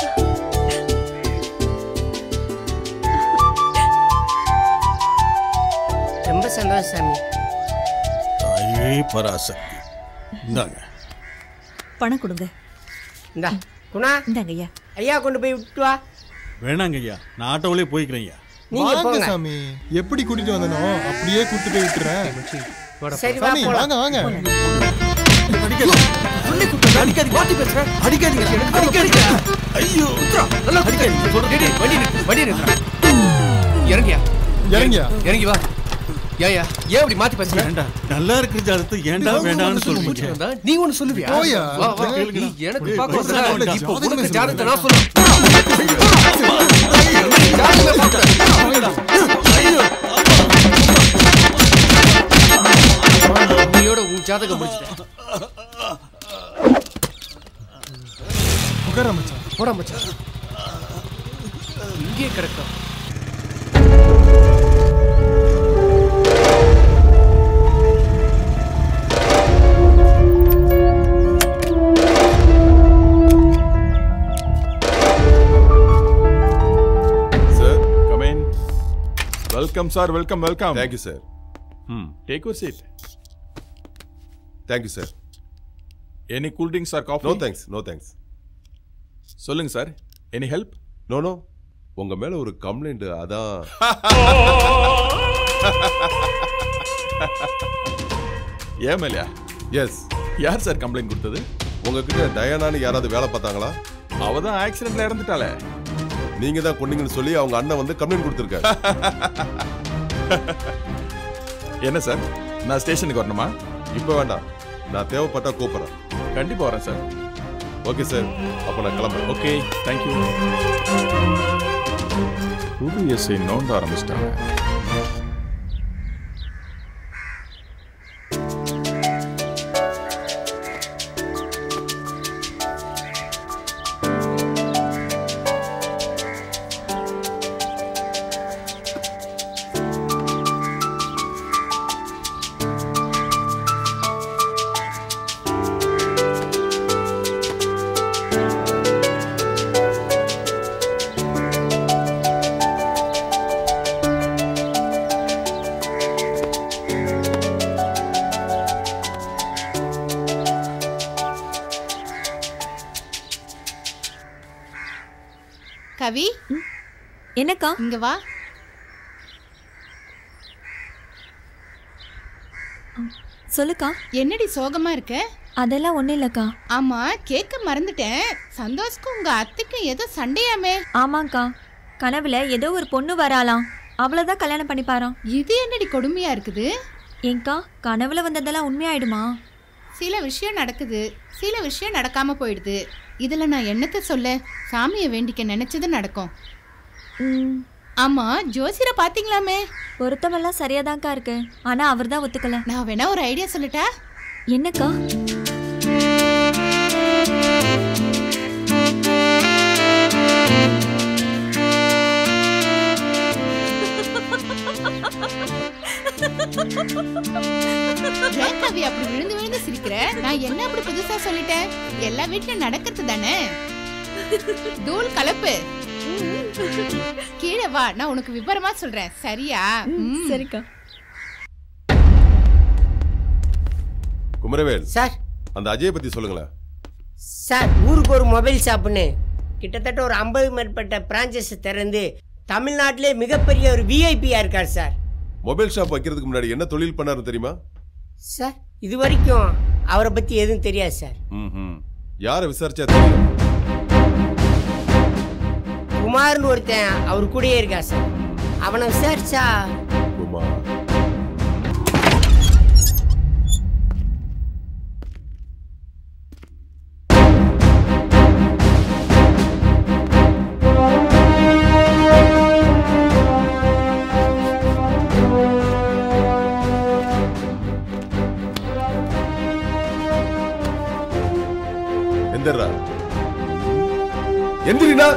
ரொம்ப சந்தோஷம் சாமி தாயே பராசக்தி இந்தாங்க பணம் கொடுங்க இந்தா குணா இந்தாங்க ஐயா ஐயா கொண்டு போய் விட்டு வா வேணாங்க ஐயா நான் ஆட்டோவிலே போய்க்கிறேன் ஐயா நீங்க வாங்க போங்க சாமி எப்படி கூட்டிட்டு வந்தனோ அப்படியே கூட்டிட்டு போய் விட்டுறேன் சரி வா சாமி போலாம் வாங்க வாங்க வண்டி நிறுத்து, வண்டி நிறுத்துறா. இறங்கியா இறங்கியா இறங்கி வா ஏயா ஏன் இப்படி மாத்தி பேசுற ஏன்டா நல்லா இருக்கிற ஜாதகத்தை ஏன்டா வேண்டாம்னு சொல்றீங்க வந்தா, நீ ஒண்ணு சொல்லுவியா போயா. வா, வா, கேளுங்க. நீ எனக்கு ஏய், பார்க்க வயசான வந்தா, ஆளுடா. இப்போ ஜாதகமே உனக்கு சொல்லுங்க. ஜாதகத்தை நான் சொல்லுவேன் நீயோட உன் ஜாதகம் முடிச்சிட்டேன் உட்கார மச்சான் போடா மச்சான் இங்கே கரெக்டா sir come in welcome sir welcome welcome thank you sir hmm take your seat thank you sir any cool drinks or coffee no thanks no thanks சொல்லுங்க sir any help no no உங்க மேல ஒரு கம்ப்ளைண்ட் அதான் ஏன் மேலையா எஸ் யார் sir complaint கொடுத்தது உங்ககிட்ட டயானான்னு யாராவது வேலை பார்த்தாங்களா அவ தான் ஆக்சிடென்ட்ல இறந்துட்டாளே நீங்க தான் கொண்டீங்கன்னு சொல்லி அவங்க அண்ணன் வந்து கம்ப்ளைண்ட் கொடுத்துருக்காரு என்ன சார் நான் ஸ்டேஷனுக்கு வரணுமா இப்போ வேண்டாம் நான் தேவைப்பட்டா கூப்பிடுறேன் கண்டிப்பா வரேன் சார் ஓகே சார் அப்போ நான் கிளம்புறேன் ஓகே தேங்க்யூ புது எஸ்ஐ நோண்ட ஆரம்பிச்சிட்டாங்க கவி என்னக்கா இங்க வா சொல்லுக்கா என்னடி சோகமா இருக்க அதெல்லாம் ஒண்ணும் இல்லக்கா ஆமா கேட்க மறந்துட்டேன் சந்தோஷ்க்கும் உங்க அத்தைக்கும் ஏதோ சண்டையாமே ஆமாக்கா கனவுல ஏதோ ஒரு பொண்ணு வராளாம் அவ்வளவுதான் கல்யாணம் பண்ணிப்பாராம் இது என்னடி கொடுமையா இருக்குது ஏங்கா கனவுல வந்ததெல்லாம் உண்மையாயிடுமா சில விஷயம் நடக்குது சில விஷயம் நடக்காம போயிடுது இதுல நான் என்னத்த சொல்ல சாமியை வேண்டிக்க நினைச்சது நடக்கும் ஆமா ஜோசியரை பாத்தீங்களாமே பொருத்தமெல்லாம் சரியாதான்க்கா இருக்கு ஆனா அவர் தான் ஒத்துக்கல நான் வேணா ஒரு ஐடியா சொல்லட்டா என்னக்கா ஏன் கவி அப்படி விழுந்து விழுந்து சிரிக்கிற நான் என்ன அப்படி புதுசா சொல்லிட்டேன் எல்லா வீட்லயும் நடக்கிறது தானே தூள் கலப்பு கீழே வா நான் உனக்கு விவரமா சொல்றேன் சரியா சரிக்கா குமரவேல் சார் அந்த அஜயை பத்தி சொல்லுங்களேன் சார் ஊருக்கு ஒரு மொபைல் ஷாப்புன்னு கிட்டத்தட்ட ஒரு ஐம்பது மேற்பட்ட பிரான்ச்சஸ் திறந்து தமிழ்நாட்டிலே மிகப்பெரிய ஒரு விஐபியா இருக்கார் சார் மொபைல் ஷாப் வைக்கிறதுக்கு முன்னாடி என்ன தொழில் பண்ணாரு தெரியுமா சார் இது வரைக்கும் அவரை பத்தி எதுவும் தெரியாது சார் ம்ஹும். யாரை விசாரிச்சா தெரியும் குமார்னு ஒருத்தன் அவர் கூடயே இருக்கா சார் அவனை விசாரிச்சா குமார் எந்திரா எந்திரினா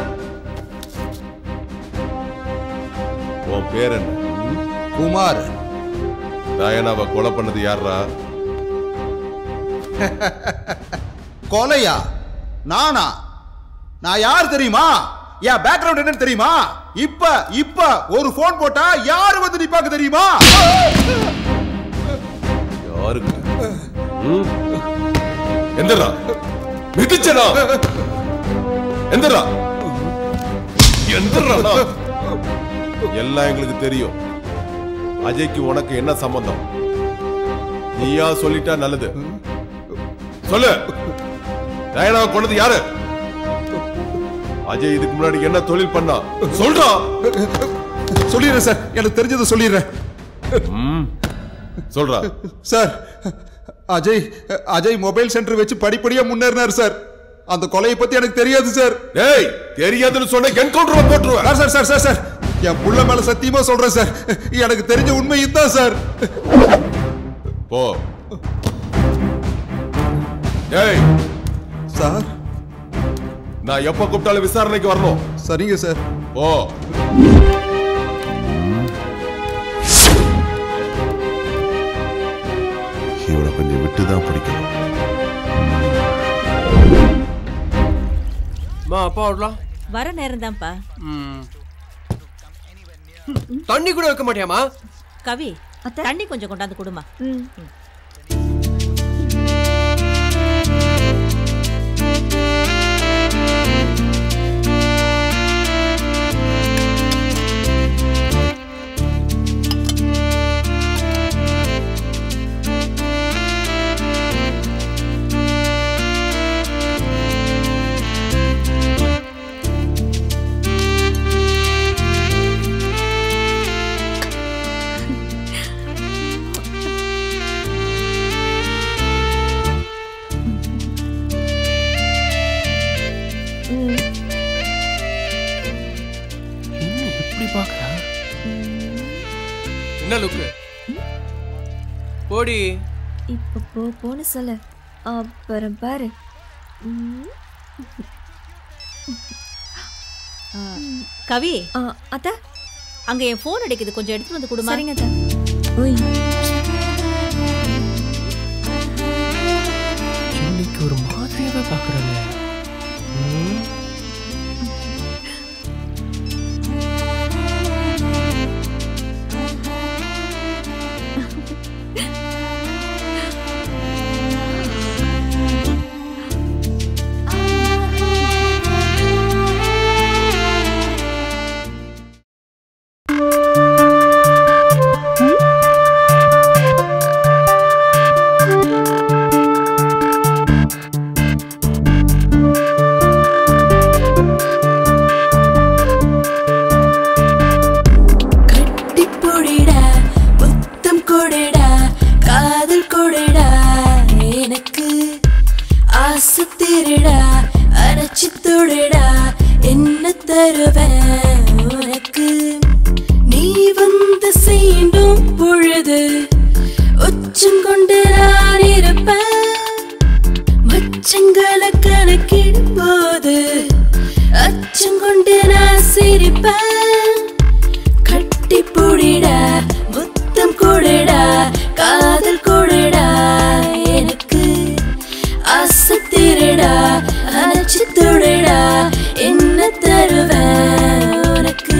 உன் பேர் என்ன குமார் டயனாவை கொலை பண்ணது யாரா கொலையா நானா நான் யார் தெரியுமா என் பேக்ரவுண்ட் என்னன்னு தெரியுமா இப்ப இப்ப ஒரு போன் போட்டா யாரு வந்து நிப்பாங்க தெரியுமா யாருக்கு ம்? எந்திரா மிதிச்சனா எந்திரா எந்திரா எல்லாம் எங்களுக்கு தெரியும் அஜய்க்கு உனக்கு என்ன சம்பந்தம் நீயா சொல்லிட்டா நல்லது சொல்லு டயனாவை கொண்டது யாரு அஜய் இதுக்கு முன்னாடி என்ன தொழில் பண்ணா சொல்றா சொல்லிடுறேன் சார் எனக்கு தெரிஞ்சதை சொல்லிடுறேன் ம். சொல்றா sir Ajay Ajay mobile centre வச்சு படிப்படியா முன்னேறினார் சார் அந்த கொலையை பத்தி எனக்கு தெரியாது சார் ஏய் தெரியாதுன்னு சொன்ன என்கவுண்டர் போட்டுருவேன் sir sir sir sir sir என் புள்ள மேல சத்தியமா சொல்றேன் சார் எனக்கு தெரிஞ்ச உண்மை இதுதான் சார் போ ஏய் சார் நான் எப்ப கூப்பிட்டாலும் விசாரணைக்கு வரணும் சரிங்க சார் ஓ இவனை கொஞ்சம் விட்டு தான் பிடிக்கணும் மா அப்பா விடலாம் வர நேரம் தான்ப்பா தண்ணி கூட வைக்க மாட்டியாமா கவி தண்ணி கொஞ்சம் கொண்டாந்து கொடுமா எப்படி பாக்குறா என்ன லுக்கு போடி இப்போ போ போன்னு சொல்லு அப்புறம் பாரு ம். கவி அத்தா அங்க என் ஃபோன் அடிக்குது கொஞ்சம் எடுத்து வந்து கொடுமா சரிங்க அத்தா ஓய் இன்னைக்கு ஒரு மாதிரியாவே பாக்குறாங்க கட்டிப்பொடிடா முத்தம் கொடடா காதல் கொடடா எனக்கு ஆசை திருடா அரைச்சி தொடுடா என்ன தருவேன் உனக்கு நீ வந்து சீண்டும் பொழுது உச்சம் கொண்டு நான் இருப்பேன் மச்சங்களை கணக்கிடும் போது அச்சம் கொண்டு நான் சிரிப்பேன் கட்டி புடிடா முத்தம் கொடுடா காதல் கொடுடா எனக்கு ஆசை திருடா அணைச்சு தொடுடா என்ன தருவேன் உனக்கு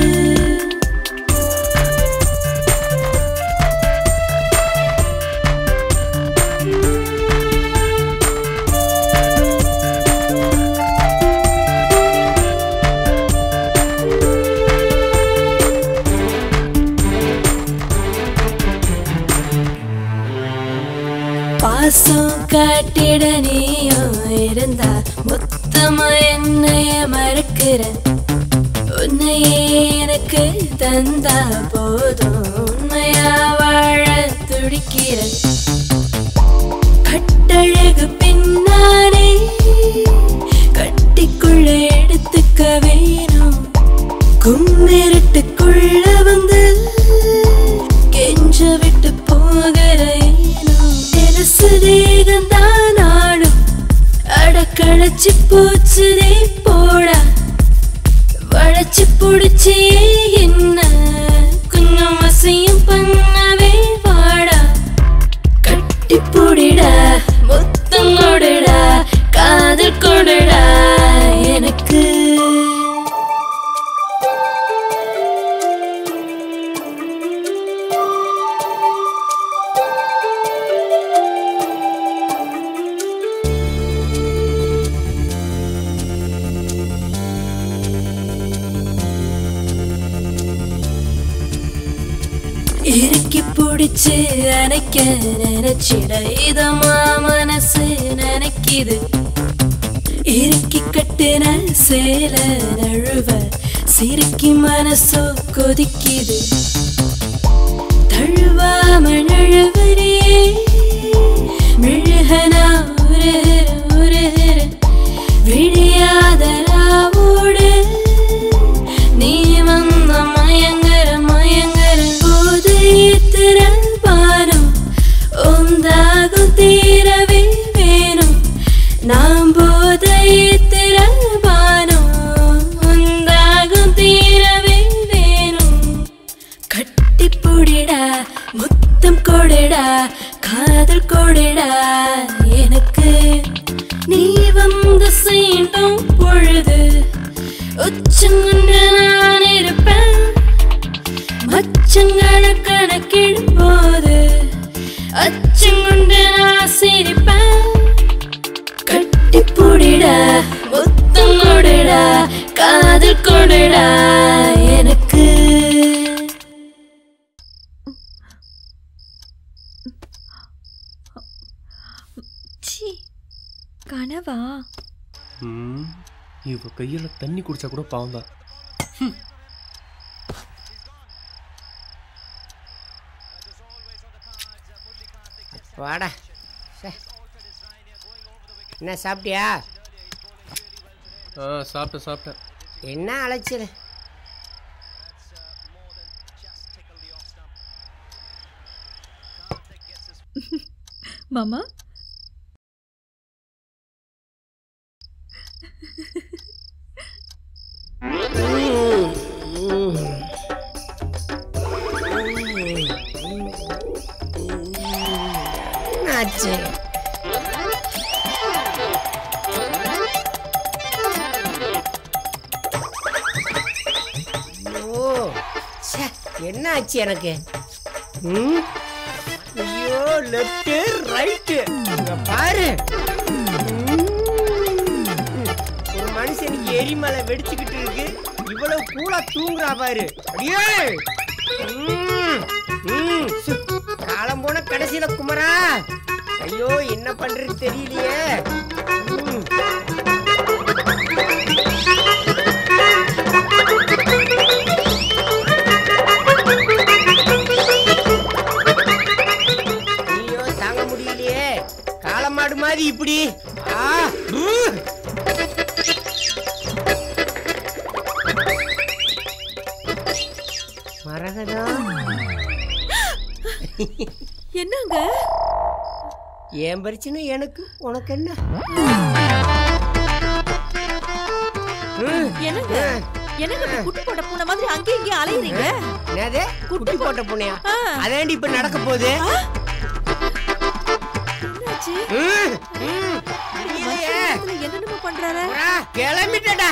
பாசம் காட்டிட நீயும் இருந்தா மொத்தமா என்னைய மறக்கிற உன்னையே எனக்கு தந்தா போதும் உண்மையா வாழ துடிக்கிற கட்டழகு பின்னானே கட்டிக்குள்ள எடுத்துக்க வேணும் கும்மிருட்டுக்குள்ள வந்து கெஞ்ச விட்டு போகிறேனும் தினசு தேகந்தான் நாடும் அடக்கழைச்சு போச்சுதே போடா வளைச்சு புடிச்சே என்ன கொஞ்சம் வசியம் பண்ணவே வாடா கட்டி புடிடா முத்தம் கொடுடா காதல் கொடுடா எனக்கு இறுக்கி பிடிச்சு அணைக்க நினைச்சிட இதமா மனசு நினைக்குது இறுக்கி கட்டுன சேல நழுவ சிரிக்கி மனசோ கொதிக்குது அழுவாமல் அழுவறியே மெழுகனா உருகிற உருகிற விடியாத ராவோடு நீ வந்த மயங்கர மயங்கர போது ஏத்துறல் பானம் ஒன்றாகும் தீரவே வேணும் நாம் போத ஏத்துறல் பானம் ஒன்றாகும் தீரவே வேணும் கட்டி புடிடா முத்தம் கொடிடா காதல் கொடிடா எனக்கு நீ வந்து சீண்டும் பொழுது உச்சங்கொண்டு நான் இருப்பேன் மச்சங்களை கணக்கிடும் போது அச்சங்கொண்டு நான் சிரிப்பேன் கட்டி புடிடா முத்தம் கொடிடா காதல் கொடிடா எனக்கு ச்சீ கனவா ம், இவ கையில தண்ணி குடிச்சா கூட பாவம் தான் வாடா சே. என்ன சாப்பிட்டியா ஆ சாப்பிட்டேன் சாப்பிட்டேன் என்ன அலைச்சல் மாமா என்னாச்சு ஓ ச்சே, என்ன ஆச்சு எனக்கு ம்? ஐயோ லெஃப்ட் ரைட்டு இங்க பாரு ம். ஒரு மனுஷனுக்கு எரிமலை வெடிச்சுக்கிட்டு இருக்கு இவ்வளவு கூலா தூங்குறா பாரு அடியே ம், ம், சு. காலம் போன கடைசியில குமரா ஐயோ என்ன பண்றது தெரியலையே ம். ஐயோ தாங்க முடியலையே காலமாடு மாதிரி இப்படி ஆ ஊ. மரகதம் என்னங்க என் பிரச்சனை எனக்கு உனக்கு என்ன என்னங்க என்னங்க இப்படி குட்டி போட்ட பூனை மாதிரி அங்கேயும் இங்கேயும் அலையுறீங்க என்னது குட்டி போட்ட புண்ணியா அதாண்டி இப்ப நடக்க போகுது என்னாச்சு ம், ம், மனுஷன் நேரத்துல என்னென்னமோ பண்றாரு புறா, கிளம்பிட்டடா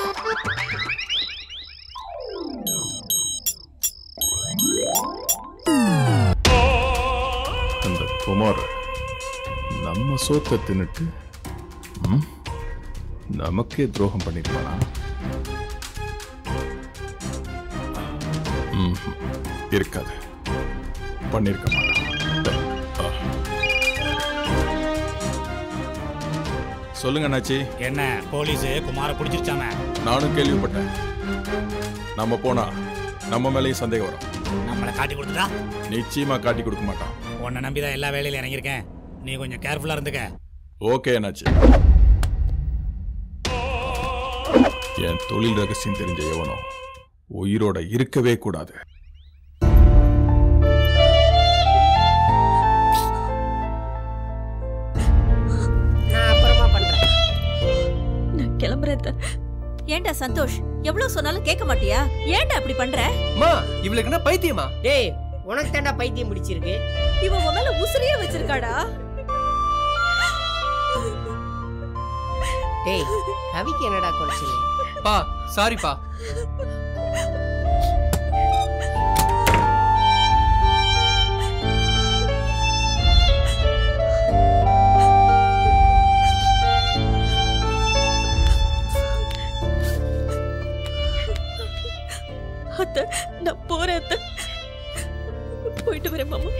அந்த குமார் நம்ம சோத்தை தின்னுட்டு ம், நமக்கே துரோகம் பண்ணிருப்பானா ம், இருக்காது பண்ணிருக்க மாட்டான் ஆ. சொல்லுங்க அண்ணாச்சி என்ன போலீஸ் குமார பிடிச்சிருச்சாம நானும் கேள்விப்பட்டேன் நம்ம போனா நம்ம மேலேயும் சந்தேகம் வரும் நம்மளை காட்டி கொடுத்துட்டா நிச்சயமா காட்டி கொடுக்க மாட்டான் உன்னை நம்பி தான் எல்லா வேலையிலும் இறங்கியிருக்கேன் நீ கொஞ்சம் கேர்ஃபுல்லா இருந்துக்க ஓகே அண்ணாச்சி என் தொழில் ரகசியம் தெரிஞ்ச எவனோ உயிரோட இருக்கவே கூடாது நான் அப்புறமா பண்றேன் நான் கிளம்புறேன் அத்தை. ஏன்டா சந்தோஷ் எவ்வளவு சொன்னாலும் கேட்க மாட்டியா ஏன்டா அப்படி பண்ற அம்மா இவளுக்கு என்ன பைத்தியமா டேய் உனக்கு தாண்டா பைத்தியம் பிடிச்சிருக்கு இவன் உன் மேல உசிரியே வச்சிருக்காடா டேய் கவிக்கு என்னடா குறைச்சல் பா சாரிப்பா அத்தை நான் போறேன் அத்தை போயிட்டு வரேன் மாமா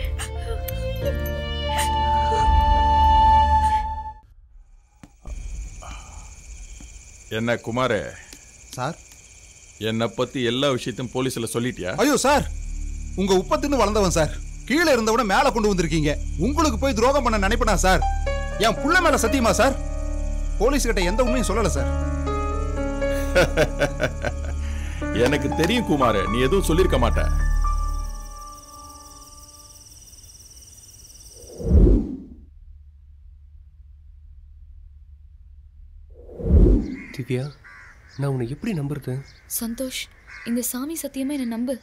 என்ன குமாரே சார் என்னை பத்தி எல்லா விஷயத்தையும் போலீஸ்ல சொல்லிட்டியா ஐயோ சார் உங்க உப்பை தின்னு வளர்ந்தவன் சார் கீழே இருந்தவன மேல கொண்டு வந்திருக்கீங்க உங்களுக்கு போய் துரோகம் பண்ண நினைப்பனா சார் என் புள்ள மேல சத்தியமா சார் போலீஸ் கிட்ட எந்த உண்மையும் சொல்லல சார் எனக்கு தெரியும் குமார் நீ எதுவும் சொல்லிருக்க மாட்ட திவ்யா நான் உன்னை எப்படி நம்புறது சந்தோஷ் இந்த சாமி சத்தியமா என்ன நம்பு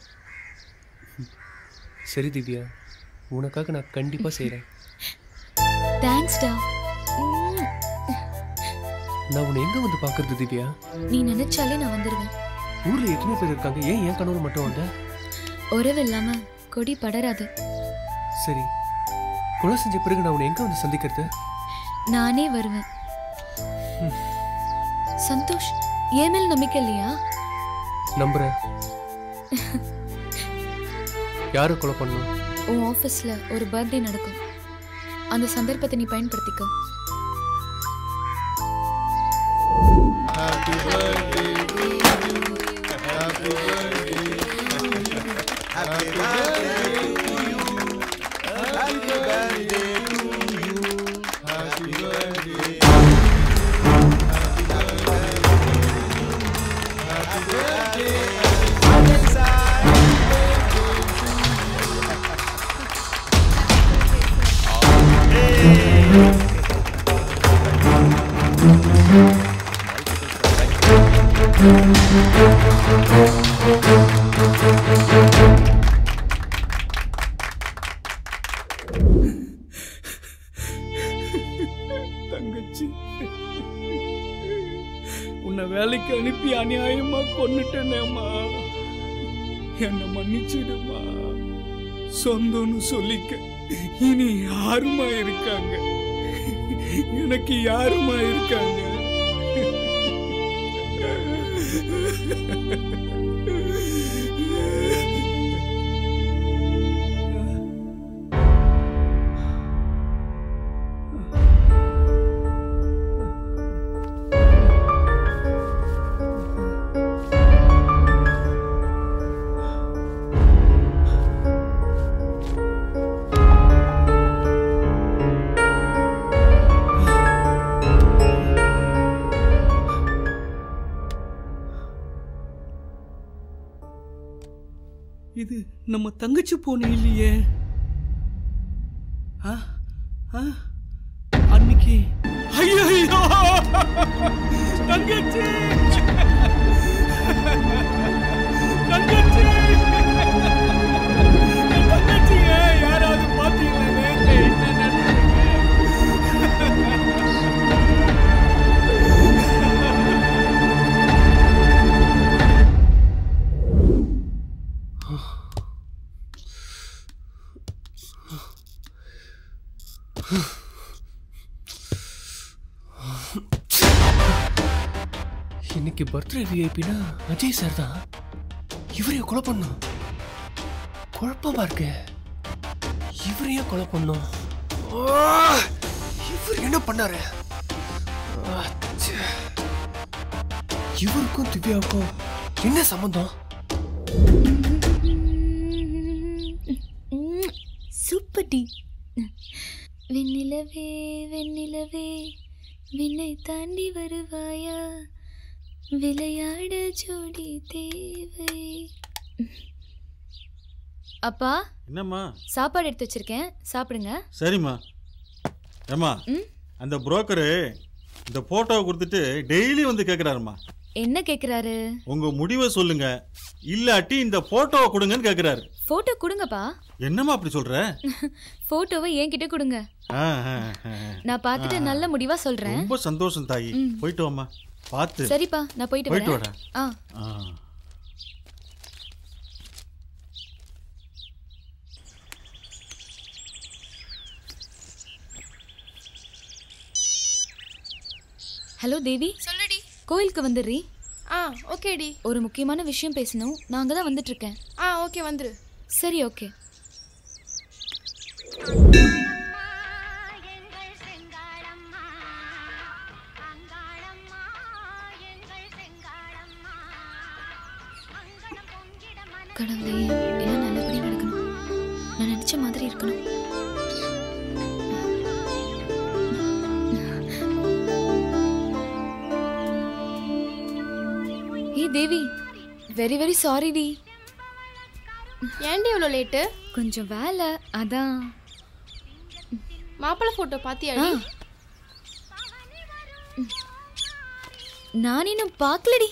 சரி திவ்யா உனக்காக நான் கண்டிப்பா செய்றேன் தேங்க்ஸ்டா நான் உன்னை எங்க வந்து பாக்குறது திவ்யா நீ நினைச்சாலே நான் வந்துடுவேன் ஊர்ல எத்தனை பேர் இருக்காங்க ஏன் என் கனவு மட்டும் வந்த உறவு இல்லாம கொடி படராது சரி கொலை செஞ்ச பிறகு நான் உன்னை எங்க வந்து சந்திக்கிறது நானே வருவேன் சந்தோஷ் என் மேல் நம்பிக்கை இல்லையா நம்புறேன் யாரை கொலை பண்ணும் உன் ஆஃபீஸில் ஒரு பர்த்டே நடக்கும் அந்த சந்தர்ப்பத்தை நீ பயன்படுத்திக்கோ Happy birthday to you. Happy birthday to you. Happy birthday to you. Happy birthday to you. Happy birthday. Happy birthday. தங்கச்சி உன்னை வேலைக்கு அனுப்பி அநியாயமா கொன்னுட்டேனேம்மா என்னை மன்னிச்சிடுமா சொந்தம்னு சொல்லிக்க இனி யாருமா இருக்காங்க எனக்கு யாருமா இருக்காங்க இது நம்ம தங்கச்சி பொண்ணு இல்லையே ஆ? ஆ? அன்னைக்கு ஐயோ தங்கச்சி தங்கச்சி என் தங்கச்சிய யாராவது பாத்தீங்களா என்ன இன்னைக்கு பர்த்டே விஐபினா அஜய் சார் தான் இவரையும் கொலை பண்ணும் குழப்பமா இருக்கு இவரையும் கொலை பண்ணும் இவர் என்ன பண்ணாரு ஆ, ச்சே. இவருக்கும் திவ்யாவுக்கும் என்ன சம்பந்தம் சூப்பர் டி வெண்ணிலவே வெண்ணிலவே விண்ணை தாண்டி வருவாயா விளையாட ஜோடி தேவை அப்பா என்னம்மா சாப்பாடு எடுத்து வச்சிருக்கேன் சாப்பிடுங்க சரிம்மா ஏம்மா ம்? அந்த புரோக்கரு இந்த போட்டோவை கொடுத்துட்டு டெய்லி வந்து கேட்குறாருமா என்ன கேக்குறாரு உங்க முடிவை சொல்லுங்க இல்லாட்டி இந்த போட்டோவை கொடுங்கன்னு கேட்குறாரு போட்டோ கொடுங்கப்பா என்னம்மா அப்படி சொல்ற போட்டோவை என்கிட்ட கொடுங்க ஆ, ஆ, ஆ. நான் பார்த்துட்டு ஆ. நல்ல முடிவா சொல்றேன் ரொம்ப சந்தோஷம் தாயி ம். போயிட்டு வாம்மா பார்த்து சரிப்பா நான் போயிட்டு போயிட்டு வரேன் வாடா ஆ ஆ ஹலோ தேவி சொல்லுடி கோயிலுக்கு வந்துடுறீ ஆ ஓகேடி ஒரு முக்கியமான விஷயம் பேசணும் நான் அங்கே தான் வந்துட்டு இருக்கேன் ஆ ஓகே வந்துரு சரி ஓகே கடவுளே எல்லாம் நல்லபடியா நடக்கணும் வெரி வெரி சாரி டி ஏன்டி இவ்வளோ லேட்டு கொஞ்சம் வேலை அதான் மாப்பிள்ளை ஃபோட்டோ பாத்தியாடி நான் இன்னும் பார்க்கலடி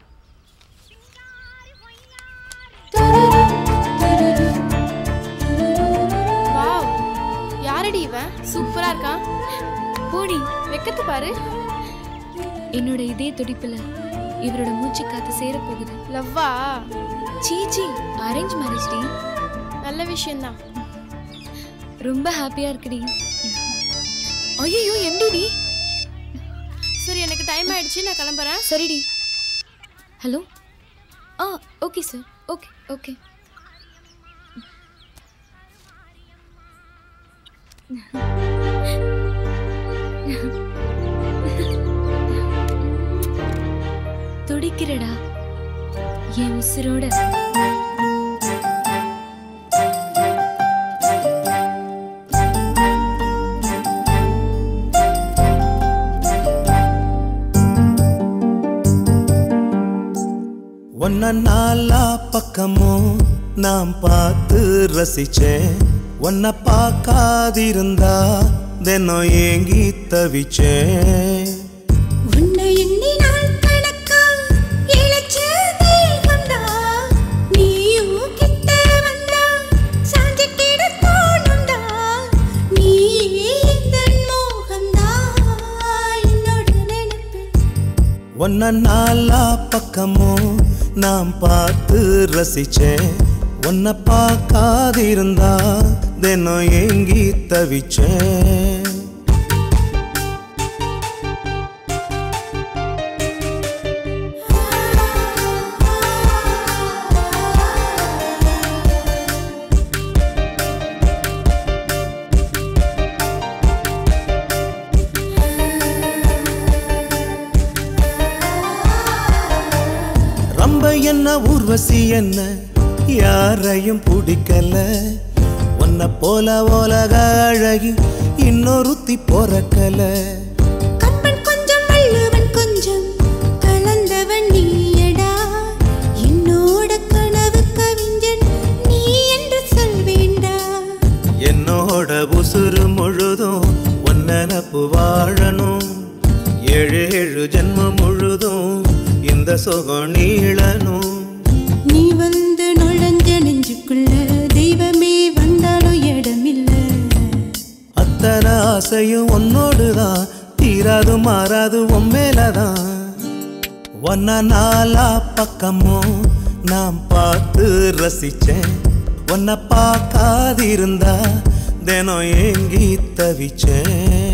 வாவ் யாரடி இவன் சூப்பரா இருக்கான் போடி வெக்கத்து பாரு என்னோட இதே துடிப்புல இவரோட மூச்சு காத்து சேர போகுது லவ்வா சீச்சி அரேஞ்ச் மேரேஜ் டி நல்ல விஷயம்தான் ரொம்ப ஹாப்பியா இருக்குடி ஐயோ எம்டி டி சரி எனக்கு டைம் ஆயிடுச்சு நான் கிளம்புறேன் சரிடி hello ah okay sir okay okay துடிக்கிறடா என் உசுரோட ஒன்ன நாலா பக்கமும் நாம் பார்த்து ரசிச்சேன் உன்னை பார்க்காதிருந்தா தினம் ஏங்கி தவிச்சேன் உன்னை எண்ணி நாள் கணக்கா இழைச்ச தேகம்டா. நீயும் கிட்ட வந்தா சாஞ்சு கிட தோணும்டா. நீயே எந்தன் மோகம்டா. என்னோட நினைப்பு ஒன்ன நாலா பக்கமும் நாம் பார்த்து ரசிச்சேன் உன்னை பார்க்காதிருந்தா தினம் ஏங்கி தவிச்சேன் ரொம்ப என்ன ஊர்வசி என்ன யாரையும் பிடிக்கல உன்னை போல உலக அழகி இன்னொருத்தி பொறக்கல கம்பன் கொஞ்சம் வள்ளுவன் கொஞ்சம் கலந்தவன் நீயடா என்னோட கனவு கவிஞன் நீ என்று சொல்வேண்டா என்னோட உசுறு முழுதும் ஒன்னப்பு வாழணும் ஏழு ஏழு ஜென்மம் முழுதும் இந்த சுகம் நீளணும் நீ வந்து நுழைஞ்ச நெஞ்சுக்குள்ள தெய்வமே வந்தாலும் இடமில்ல அத்தனை ஆசையும் உன்னோடுதான் தீராது மாறாது உன் மேலதான் ஒன்ன நாலா பக்கமும் நாம் பார்த்து ரசிச்சேன் உன்னை பார்க்காதிருந்தா தினம் ஏங்கி தவிச்சேன்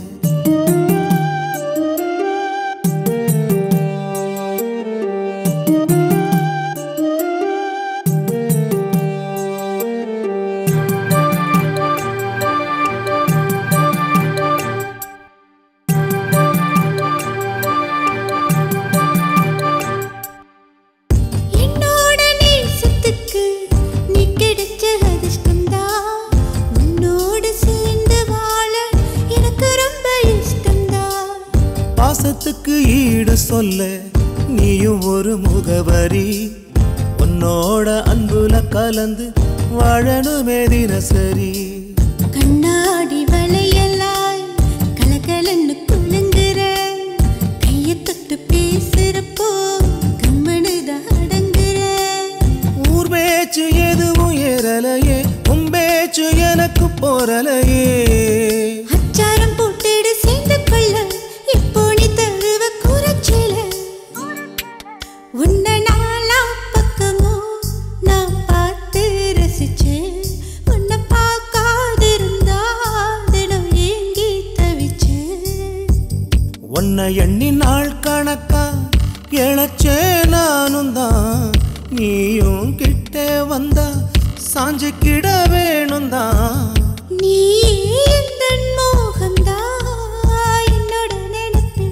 என்னோட நேசத்துக்கு நீ கிடைச்ச அதிர்ஷ்டம்தா உன்னோடு சேர்ந்து வாழ எனக்கு ரொம்ப இஷ்டம்தா பாசத்துக்கு ஈடு சொல்ல நீயும் ஒரு முகவரி உன்னோட அன்புல கலந்து வாழணுமே தினசரி கண்ணாடி வளையலாய் கலகலன்னு குலுங்குற கைய தொட்டு பேசுறப்போ கம்மனுதான் அடங்குற ஊர் பேச்சு எதுவும் ஏறலையே உன் பேச்சு எனக்கு போறலையே அச்சாரம் போட்டுடு சேர்ந்து கொள்ள இப்போ நீ தழுவ குறைச்சல உன்னை நாலா பக்கமோ நான் பார்த்து ரசிச்சேன் உன்னை பார்க்காதிருந்தா தினம் ஏங்கி தவிச்சேன் உன்னை எண்ணி நாள் கணக்கா இழைச்சே நானும் தான் நீயும் கிட்டே வந்தா சாஞ்சு கிட வேணும் தான் நீ எந்தன் மோகம்தா என்னோட நினைப்பு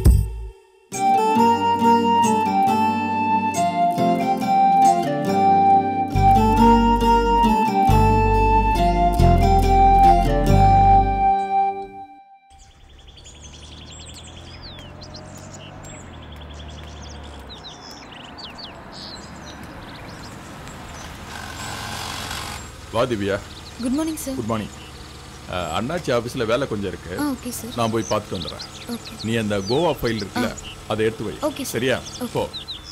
வா Divya good morning sir good morning அண்ணாச்சி ஆஃபீஸில் வேலை கொஞ்சம் இருக்கு ஆ, okay, sir. நான் போய் பார்த்துட்டு வந்துடுறேன் ஓகே நீ அந்த கோவா ஃபைல் இருக்குல்ல அதை எடுத்து வை Okay, sir. சரியா போ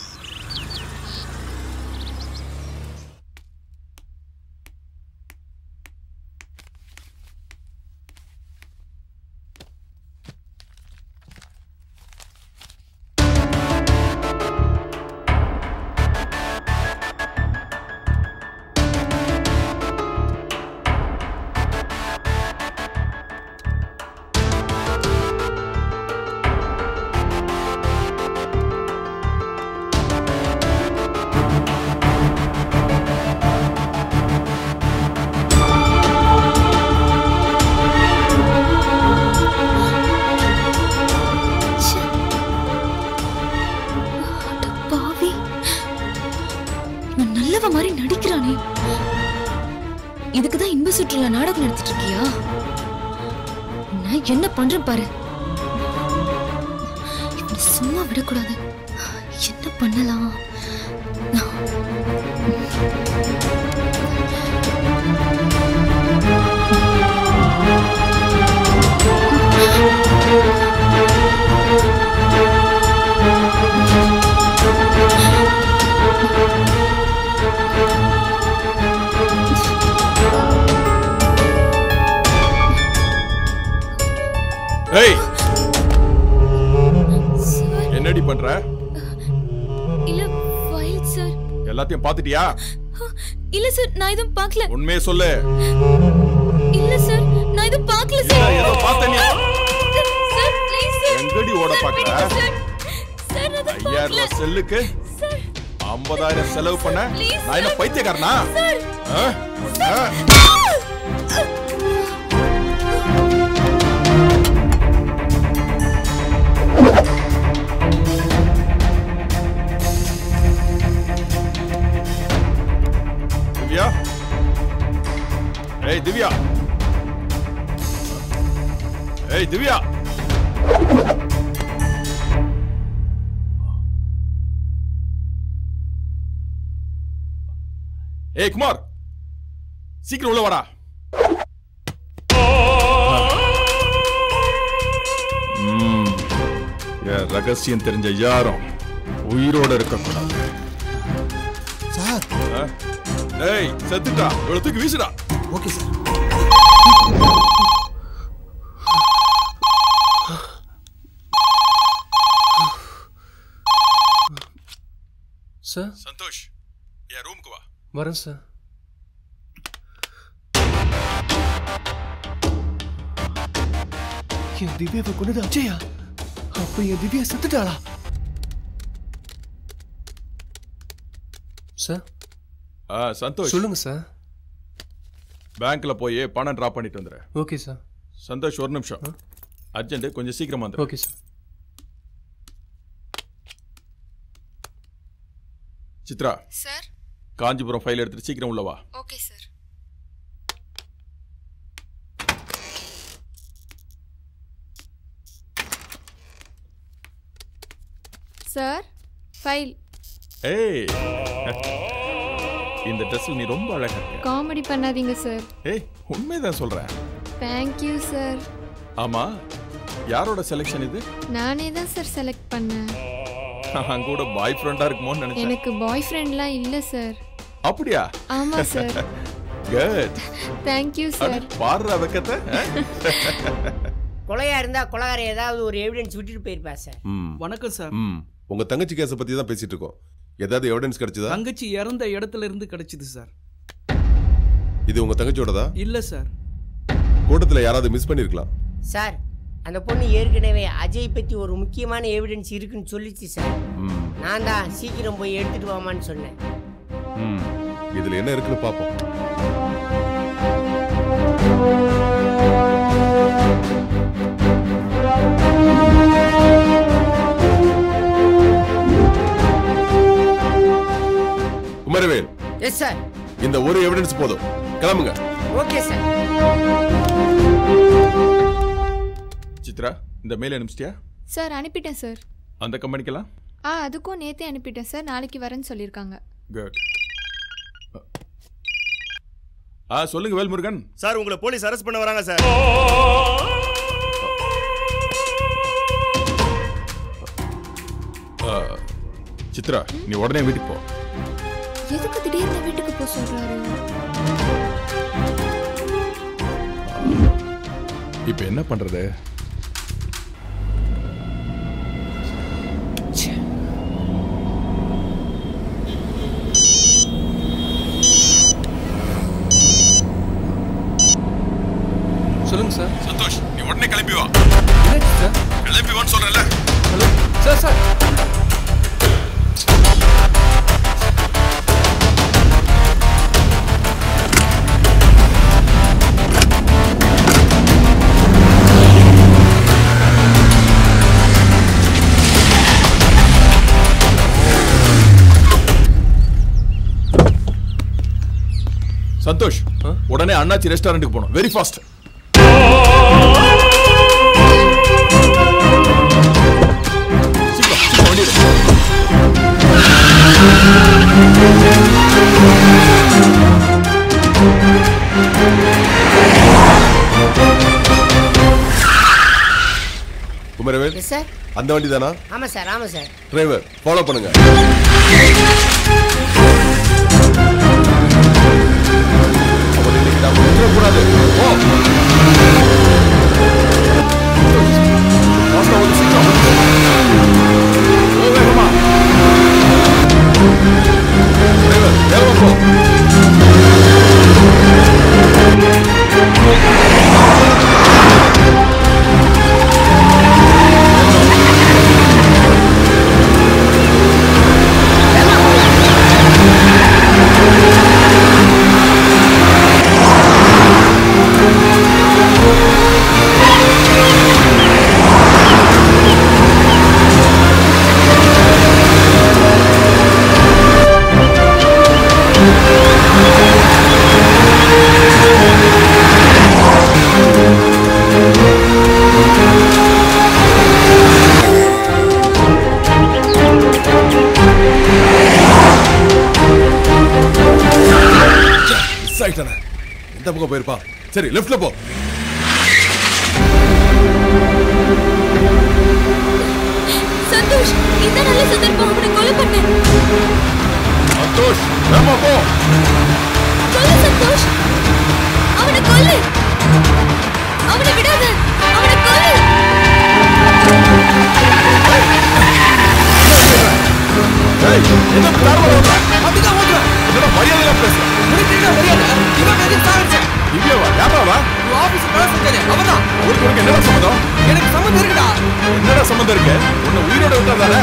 பாவி இவன் நல்லவ மாதிரி நடிக்கிறானே இதுக்குதான் இன்ப சுற்றுலா நாடகம் நடத்திட்டு இருக்கியா நான் என்ன பண்றேன் பாரு இவனை சும்மா விடக்கூடாது என்ன பண்ணலாம் ஏய் என்னடி பண்ற இல்ல ஃபைல் சார் எல்லாத்தையும் பார்த்துட்டியா இல்ல சார் நான் எதுவும் பார்க்கல உண்மையை சொல்லு இல்ல சார் நான் எதுவும் பார்க்கல இல்ல, சார் ஏதோ பார்த்த நீ. சார் ப்ளீஸ் சார் எங்கடி ஓட பாக்குற சார் சார் நான் எதுவும் ஐயாயிரம் பார்க்கல ரூபாய் செல்லுக்கு ஐம்பதாயிரம் செலவு பண்ண நான் என்ன பைத்தியக்காரனா ஆ? ஆ? திவ்யா ஏய் திவ்யா ஏய் திவ்யா ஏய் குமார் சீக்கிரம் உள்ள வாடா ம், என் ரகசியம் தெரிஞ்ச யாரும் உயிரோட இருக்கக்கூடாது சார் ஆ? ஏய் செத்துட்டா இவ்வளவு தூக்கி வீசுடா ஓகே சார் சார் சந்தோஷ் என் ரூமுக்கு வா வரேன் சார் என் திவ்யாவை கொண்டது அஜயா அப்ப என் திவ்யா செத்துட்டாளா சார் ஆ சந்தோஷ் சொல்லுங்க சார் பேங்க்ல போய் பணம் டிரா பண்ணிட்டு வந்துரு ஓகே சார் சந்தோஷ் ஒரு நிமிஷம் அர்ஜென்ட் கொஞ்சம் சீக்கிரமா வந்துரு okay sir Chitra sir Kanchipuram file எடுத்துட்டு சீக்கிரம் உள்ள வா ஓகே சார் சார் ஃபைல் ஏய் இந்த ட்ரெஸ்ல நீ ரொம்ப அழகா இருக்க காமெடி பண்ணாதீங்க சார் ஏய் உண்மைதான் சொல்றேன் தேங்க்யூ சார் ஆமா யாரோட செலெக்ஷன் இது நானே தான் சார் செலக்ட் பண்ணேன் நான் கூட பாய் ஃப்ரெண்டா இருக்குமோன்னு நினைச்சேன் எனக்கு பாய் ஃப்ரெண்ட்லாம் இல்லை சார் அப்படியா ஆமா சார் குட் தேங்க்யூ சார் பாடுற வெக்கத்தை ஆ? கொலையா இருந்தா கொலகார ஏதாவது ஒரு எவிடன்ஸ் விட்டுட்டு போயிருப்பா சார் ம் வணக்கம் சார் ம் உங்க தங்கச்சி கேஸை பத்தி தான் பேசிட்டு இருக்கோம் ஏதாவது எவிடன்ஸ் கிடைச்சதா தங்கச்சி இறந்த இடத்துல இருந்து கிடைச்சது சார் இது உங்க தங்கச்சியோடதா இல்ல சார் கூட்டத்துல யாராவது மிஸ் பண்ணிருக்கலாம் சார் அந்த பொண்ணு ஏற்கனவே அஜய் பத்தி ஒரு முக்கியமான எவிடன்ஸ் இருக்குன்னு சொல்லிச்சு சார் ம் நான் தான் சீக்கிரம் போய் எடுத்துட்டு வாமான்னு சொன்னேன் ம் இதுல என்ன இருக்குன்னு பாப்போம் குமரவேல் எஸ் சார் இந்த ஒரு எவிடன்ஸ் போதும் கிளம்புங்க ஓகே சார் சித்ரா இந்த மெயில் அனுப்பிச்சிட்டியா சார் அனுப்பிட்டேன் சார் அந்த கம்பெனிக்கெல்லாம் ஆ அதுக்கும் நேத்தே அனுப்பிட்டேன் சார் நாளைக்கு வரேன்னு சொல்லியிருக்காங்க குட் ஆ சொல்லுங்க வேல்முருகன் சார் உங்களை போலீஸ் அரெஸ்ட் பண்ண வராங்க சார் ஆ, சித்ரா நீ உடனே வீட்டுக்கு போ எதுக்கு திடீர்னு வீட்டுக்கு போக சொல்றாரு இப்போ என்ன பண்றது சொல்லுங்க சார் சந்தோஷ் நீ உடனே கிளம்பி வா என்னாச்சு சார் கிளம்பி வான்னு சொல்றல ஹலோ சார் சார் சந்தோஷ் உடனே அண்ணாச்சி ரெஸ்டாரண்ட்டுக்கு போகணும் very fast Kumaravel yes sir அந்த வண்டி தானா ஆமாம் சார் ஆமாம் சார் டிரைவர் ஃபாலோ பண்ணுங்க அவனை இன்னைக்கு நாம விட்டுறக்கூடாது. போ. Fast ஆ வந்து சீக்கிரம் வந்து. போ வேகமா. டிரைவர், வேகமா போ. மிஸ் ஆயிட்டானே எந்த பக்கம் போயிருப்பான் சரி லெஃப்ட்ல போ சந்தோஷ் இந்த நல்ல சந்தர்ப்பம் அவனை கொலை பண்ணு சந்தோஷ் வேகமா போ கொல்லு சந்தோஷ் அவனை கொல்லு அவனை விடாத அவனை கொல்லு ஏய் என்ன தாராளமா ஓடுற அப்படிதான் ஓடுற என்னடா மரியாதையா பேசுற முடிக்கிறீங்க மரியாதை இவன் எதுக்கு சாகடிச்சேன் இங்கேவா யாராவா ஆபீஸ் வேலை செஞ்சானே அவன்தான் ஒரு உனக்கு என்னடா சம்மதம் எனக்கு சம்மந்தம் இருக்குடா என்னடா சம்மந்தம் இருக்கு உன்னை உயிரோட விட்டாதானே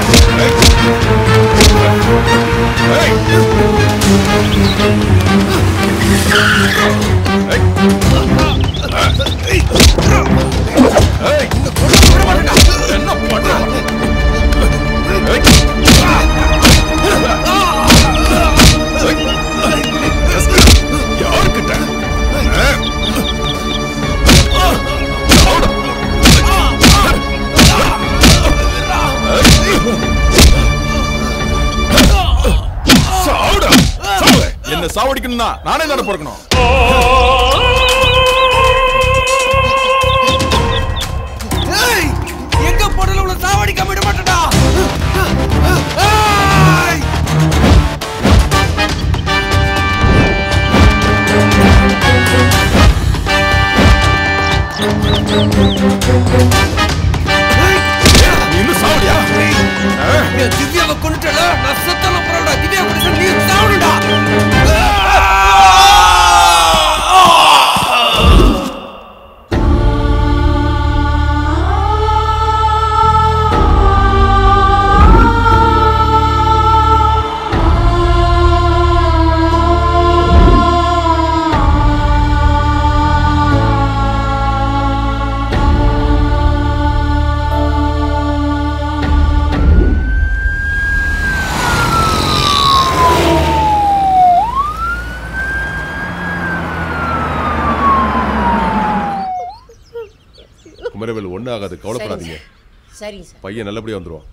ஏய் ஏய் என்ன பண்ற யாருக்கிட்ட சாவுடா சாவு என்ன சாவடிக்கணும்னா நானே தானே பிறக்கணும் ஏய் எங்க போடல உள்ள சாவடிக்க விட மாட்டேடா ஏய் நீ இன்னும் சாவடியா என் திவ்யாவை கொண்டுட்டல நான் செத்தாலும் பரவாயில்ல திவ்யா கொண்டு நீ சாவணுடா குமரவேல் ஒண்ணு ஆகாது கவலைப்படாதீங்க சரிங்க சார் பையன் நல்லபடியா வந்துருவான்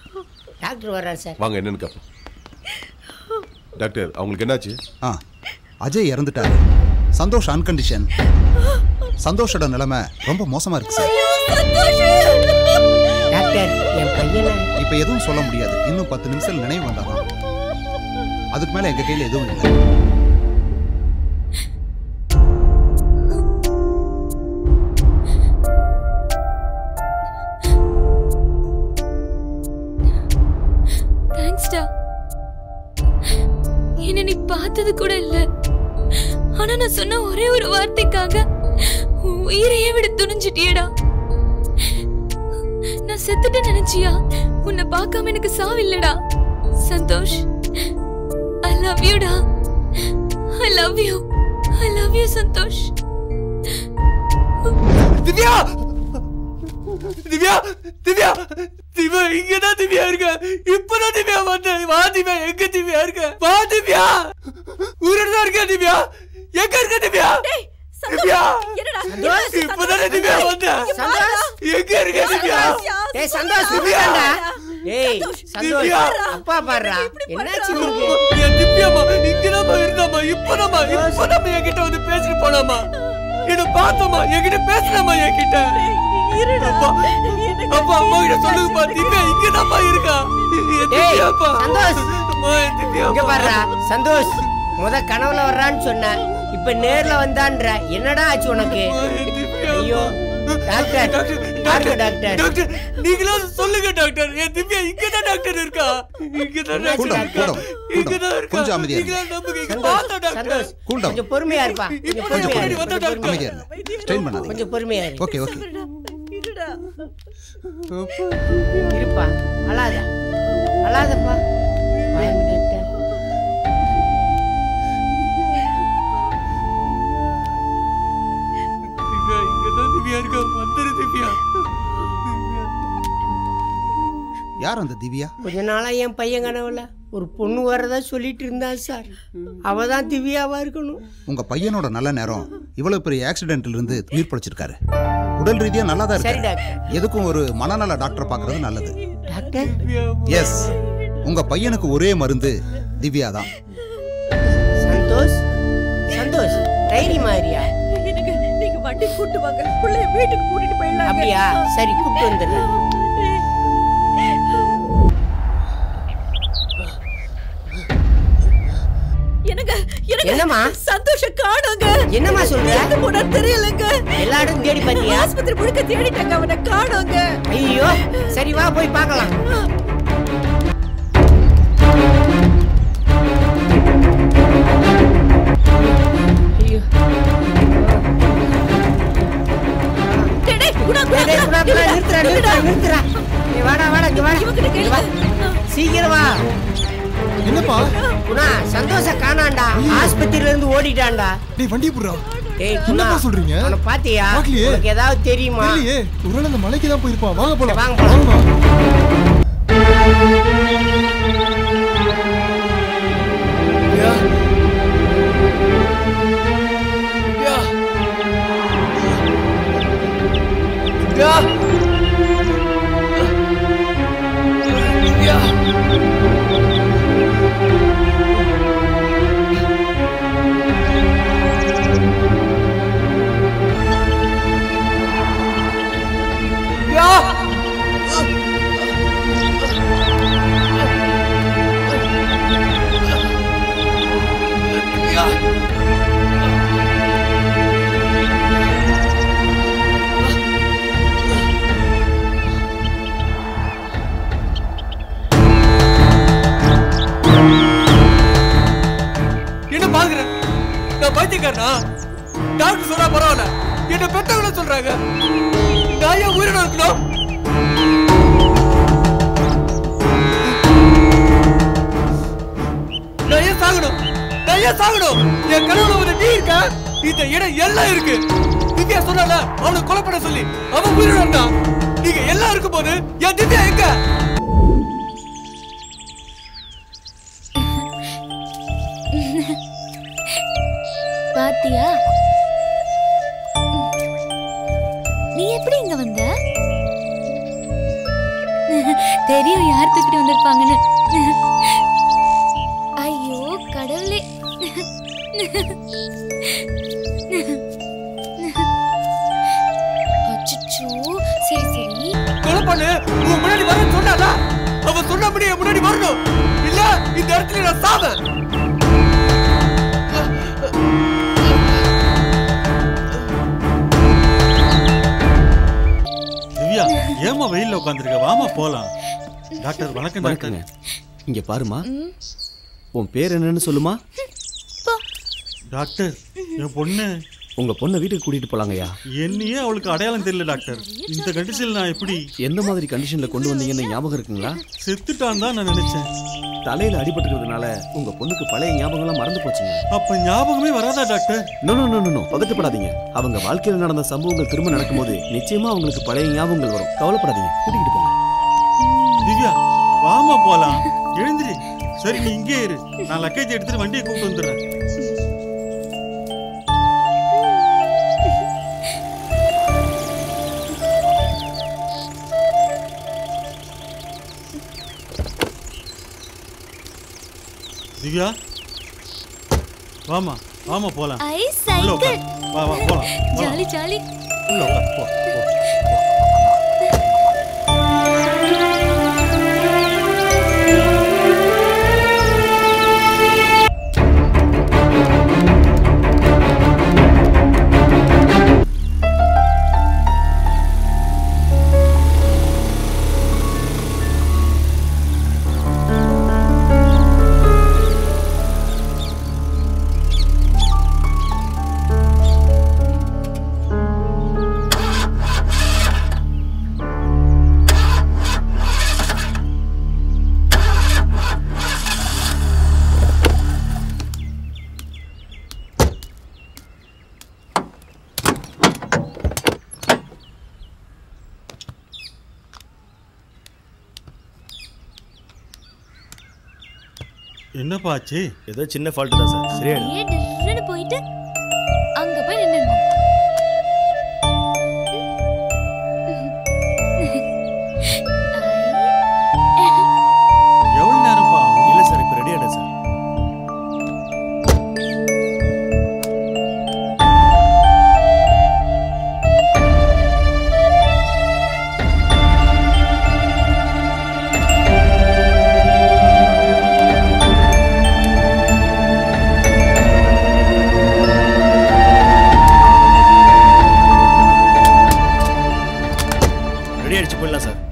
டாக்டர் வர்றாரு சார் வாங்க என்னன்னு கேப்போம் டாக்டர் அவங்களுக்கு என்னாச்சு ஆ அஜய் இறந்துட்டாரு சந்தோஷ் அன்கண்டிஷன் சந்தோஷோட நிலைமை ரொம்ப மோசமா இருக்கு சார் டாக்டர் என் பையனை இப்ப எதுவும் சொல்ல முடியாது இன்னும் பத்து நிமிஷம் நினைவு வந்தாதான் அதுக்கு மேல எங்க கையில எதுவும் இல்லை தேங்க்ஸ்டா என்ன நீ பார்த்தது கூட இல்ல ஆனா நான் சொன்ன ஒரே ஒரு வார்த்தைக்காக உன் உயிரையே விட துணிஞ்சிட்டியேடா நான் செத்துட்டு நினைச்சியா உன்னை பார்க்காம எனக்கு சாவில்லடா சந்தோஷ் ஐ லவ் யூடா I love you I love you Santhosh Divya Divya Divya Divya இங்கதான் திவ்யா இருக்க இப்பதான் திவ்யா வந்தேன் வா திவ்யா எங்க திவ்யா இருக்க வா திவ்யா ஊரோட தான் இருக்க திவ்யா எங்க இருக்க திவ்யா திவ்யா இப்பதானே திவ்யா வந்தேன் எங்க இருக்க திவ்யா ஏய் சந்தோஷ் திவ்யா விட்டுடா ஏய் சந்தோஷ் திவ்யா. அப்பா பாடுறா என்னாச்சு உனக்கு என் திவ்யாமா இங்கதாம்மா இருந்தாமா இப்பதாம்மா இப்பதாம்மா என்கிட்ட வந்து பேசிட்டு போனாமா என்ன பார்த்தமா என்கிட்ட பேசினாமா என்கிட்ட அப்பா அப்பா அம்மா கிட்ட சொல்லுங்கப்பா திவ்யா இங்கதாம்மா இருக்கா என் டேய் திவ்யாப்பா. சந்தோஷ் அம்மா, என் திவ்யாப்பா. இங்க பாருடா சந்தோஷ் முத கனவுல வர்றான்னு சொன்ன இப்ப நேர்ல வந்தான்ற என்னடா ஆச்சு உனக்கு ஐயோ டாக்டர் டாக்டர் டாக்டர் டாக்டர் நீங்களா சொல்லுங்க டாக்டர் என் திவ்யா இங்கதான் டாக்டர் இருக்கா இங்கதான் Cool down, doctor cool down, cool down. இங்கதான் இருக்கா கொஞ்சம் அமைதியா இருங்க. நீங்களா நம்புங்க இங்க சந்தோஷ், பார்த்தா டாக்டர் சந்தோஷ் Cool down. கொஞ்சம் பொறுமையா இருப்பா கொஞ்சம் கொஞ்சம் பொறுமையா முன்னாடி இரு, வந்தா கொஞ்சம் டாக்டர். அமைதியா இருங்க ஸ்ட்ரெயின் பண்ணாதீங்க கொஞ்சம் பொறுமையா இரு ஓகே ஓகே இருப்பா அழாத அழாதப்பா வாங்க டாக்டர் திவ்யா இங்கதான் திவ்யா இருக்கா வந்துரு திவ்யா யார் அந்த திவ்யா கொஞ்ச நாளா என் பையன் கனவுல ஒரு பொண்ணு வரதா சொல்லிட்டு இருந்தா சார் அவ தான் திவ்யாவா இருக்கணும் உங்க பையனோட நல்ல நேரம் இவ்வளவு பெரிய ஆக்சிடென்ட்ல இருந்து உயிர் படைச்சிருக்காரு உடல் ரீதியா நல்லா தான் சரி இருக்காரு டாக்டர் எதுக்கும் ஒரு மனநல டாக்டர் பார்க்கறது நல்லது டாக்டர் எஸ் உங்க பையனுக்கு ஒரே மருந்து திவ்யா தான் சந்தோஷ் சந்தோஷ் டைரி மாதிரியா எனக்கு நீங்க வண்டி கூட்டு வாங்க பிள்ளைய வீட்டுக்கு கூட்டிட்டு போயிடலாம் அப்படியா சரி கூப்பிட்டு வந்துடுறேன் என்னங்க எனக்கு என்னம்மா? சந்தோஷம் காணுங்க என்னம்மா சொல்ற? எங்க போனா தெரியலங்க எல்லா இடமும் தேடி பார்த்தியா? ஆஸ்பத்திரி முழுக்க தேடிட்டாங்க அவனை காணோங்க ஐயோ சரி வா போய் பார்க்கலாம் ஐயோ டேய், டேய், குணா, குணா, டேய், டேய், குணா, குணா, குணா, நிறுத்துறா, நிறுத்துறா, நில்லுடா. நிறுத்துறா. ஏய், வாடா, வாடா, இங்க வா. இங்க வா. சீக்கிரம் வா என்னப்பா குணா சந்தோஷ காணாண்டா ஆஸ்பத்திரியில இருந்து ஓடிட்டான்டா டேய் வண்டி புடுறா டேய் குணா என்னப்பா சொல்றீங்க அவனை பாத்தியா பார்க்கலையே. உனக்கு ஏதாவது தெரியுமா இல்லையே ஒருவேளை அந்த மலைக்கு தான் போயிருப்பான் வாங்க போலாம் வாங்க போலாம். வாங்கம்மா. திவ்யா திவ்யா திவ்யா திவ்யா திவ்யா என்ன பாக்குற நான் பைத்தியக்காரனா டாக்டர் சொன்னா பரவாயில்ல என்ன பெத்தவங்கள சொல்றாங்க நான் ஏன் உயிரோட இருக்கணும் நான் ஏன் சாகணும் நான் ஏன் சாகணும் என் கனவுல ஒரு நீ இருக்க இந்த இடம் எல்லாம் இருக்கு திவ்யா சொன்னால அவனை கொலை பண்ண சொல்லி அவன் உயிரோட இருந்தான் நீங்க எல்லாம் இருக்கும் போது என் திவ்யா எங்க பாத்தியா நீ எப்படி இங்க வந்த தெரியும் யார் தூக்கிட்டு வந்திருப்பாங்கன்னு ஐயோ கடவுளே அச்சச்சோ சரி சரி கொலை பண்ணு உன் முன்னாடி வர சொன்னாதா அவ சொன்னபடி என் முன்னாடி வரணும் இல்ல இந்த இடத்துல நான் சாவேன் திவ்யா ஏமா வெயில்ல உட்காந்துருக்க வாமா போலாம் டாக்டர் வணக்கம் டாக்டர் வணக்கங்க இங்க பாருமா உன் பேர் என்னன்னு சொல்லுமா டாக்டர் என் பொண்ணு உங்க பொண்ணை வீட்டுக்கு கூட்டிட்டு போலாங்கய்யா என்னையே அவளுக்கு அடையாளம் தெரியல டாக்டர் இந்த கண்டிஷன்ல நான் எப்படி எந்த மாதிரி கண்டிஷன்ல கொண்டு வந்தீங்கன்னு ஞாபகம் இருக்குங்களா செத்துட்டான் தான் நான் நினைச்சேன் தலையில அடிபட்டுக்கிறதுனால உங்க பொண்ணுக்கு பழைய ஞாபகம்லாம் மறந்து போச்சுங்க அப்ப ஞாபகமே வராதா doctor no no no no பதட்டப்படாதீங்க அவங்க வாழ்க்கையில் நடந்த சம்பவங்கள் திரும்ப நடக்கும்போது நிச்சயமா அவங்களுக்கு பழைய ஞாபகங்கள் வரும் கவலைப்படாதீங்க கூட்டிகிட்டு போங்க திவ்யா வாமா போலாம் எழுந்திரி சரி நீ இங்கே இரு நான் லக்கேஜ் எடுத்துட்டு வண்டியை கூப்பிட்டு வந்துடுறேன் திவ்யா வாமா வாமா போலாம் ஐ உள்ள உட்கார். சைக்கிள் வா வா போலாம் போலாம். ஜாலி ஜாலி உள்ள உட்கார், போ, போ. என்னப்பா ஆச்சு ஏதோ சின்ன ஃபால்ட் தான் சார் சரியா அப்படியே டிர்ன்னு போயிட்டு அங்க போய் நின்னுங்க எவ்வளவு நேரம்ப்பா ஆகும் இல்ல சார் இப்போ ரெடி ஆயிட்டேன் சார் ரெடி ஆயிடுச்சு போயிடலாம் சார்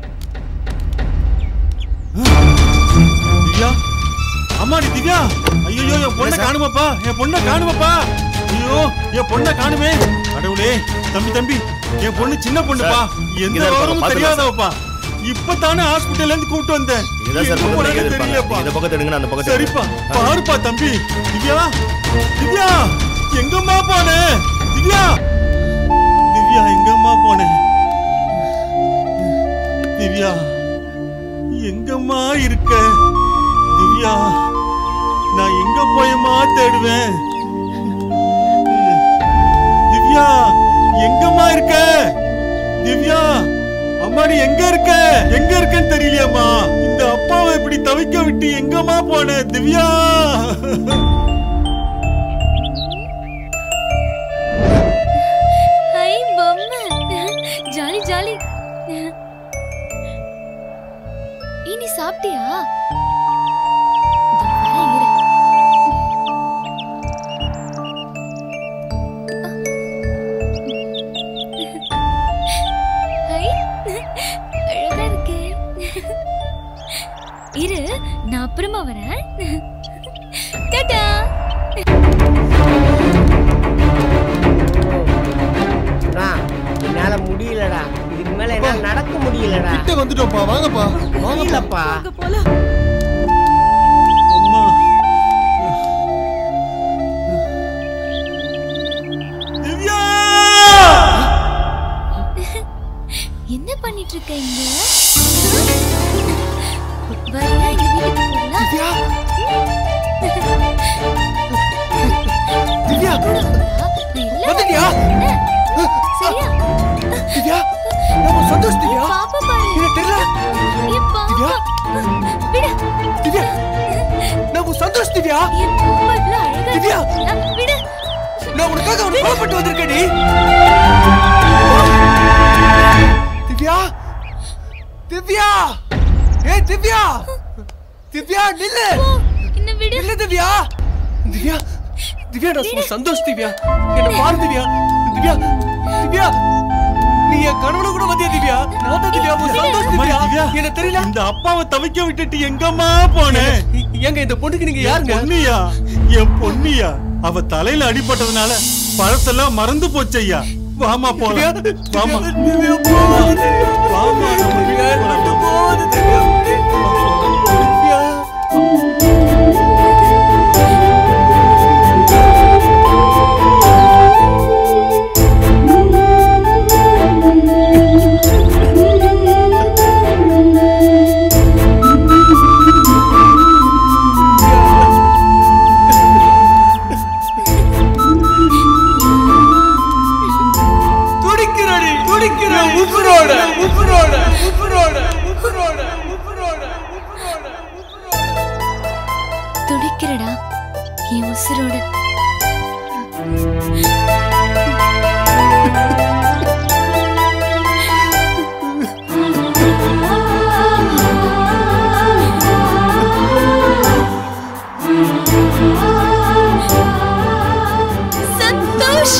திவ்யா அம்மாடி திவ்யா ஐயோ என் பொண்ணை காணுமப்பா என் பொண்ணை காணுமப்பா ஐயோ என் பொண்ணை காணுமே கடவுளே தம்பி தம்பி என் பொண்ணு சின்ன பொண்ணுப்பா எந்த இங்கதான் இருப்பாங்க, விவரமும் பாத்துக்கலாம் தெரியாதவப்பா இப்பதானே ஹாஸ்பிட்டல்ல இருந்து கூப்பிட்டு வந்தேன் இங்கதான் சார் எங்க பக்கத்துல போனான்னு இருப்பாங்க. தெரியலப்பா இந்த பக்கத்தை எடுங்க, நான் அந்த பக்கத்தை சரிப்பா எடுக்கிறேன். பாருப்பா தம்பி திவ்யா திவ்யா எங்கம்மா போன திவ்யா திவ்யா எங்கம்மா போன திவ்யா எங்கம்மா இருக்க திவ்யா நான் எங்க போயமா தேடுவேன் திவ்யா எங்கம்மா இருக்க திவ்யா அம்மாடி எங்க இருக்க எங்க இருக்கன்னு தெரியலையாம்மா இந்த அப்பாவை இப்படி தவிக்க விட்டு எங்கம்மா போன திவ்யா ஹை பொம்மை ஜாலி ஜாலி ஏய், நீ சாப்பிட்டியா இதோ வரேன், இரு. ஹை, அழகா இருக்கே. இரு நான் அப்புறமா வரேன் டாடா அண்ணா, என்னால முடியலடா இதுக்கு மேல என்னால நடக்க முடியலடா கிட்ட வந்துட்டோம்ப்பா வாங்கப்பா முடியலப்பா அம்மா திவ்யா என்ன பண்ணிட்டு இருக்க இங்க வரியா எங்க வீட்டுக்கு போகலாம் திவ்யா வந்துட்டியா சரியா திவ்யா நம்ம சந்தோஷ் திவ்யா பாப்பா பாரு இது தெரியல என் பாப்பா திவ்யா விடு திவ்யா நம்ம சந்தோஷ் திவ்யா என் பாப்பா இவ்வளவு அழகா திவ்யா இருக்கா? விடு நான் உனக்காக ஒரு கோபப்பட்டு வந்திருக்கேடி திவ்யா திவ்யா ஏய் திவ்யா திவ்யா நில்லு நில்லு திவ்யா திவ்யா திவ்யா நான் சும்மா சந்தோஷ் திவ்யா என்ன பாரு திவ்யா திவ்யா திவ்யா நீ என் கனவுல கூட வந்தியா திவ்யா நான் தான் திவ்யா உன் சந்தோஷ் அம்மாடி திவ்யா திவ்யா, என்ன தெரியல இந்த அப்பாவை தவிக்க விட்டுட்டு எங்கம்மா போன எங்க இந்த பொண்ணுக்கு நீங்க என் யாருங்க பொன்னியா என் பொன்னியா அவ தலையில அடிபட்டதுனால பழத்தெல்லாம் மறந்து போச்சு ஐயா வாமா போலாம் வாமா வாமா நம்ம போலாம். துடிக்கிறடி துடிக்கிற உப்புரோட உப்புரோட உப்புரோட உப்புரோட உப்புரோட துடிக்கிறடா என் உசுரோட சந்தோஷ்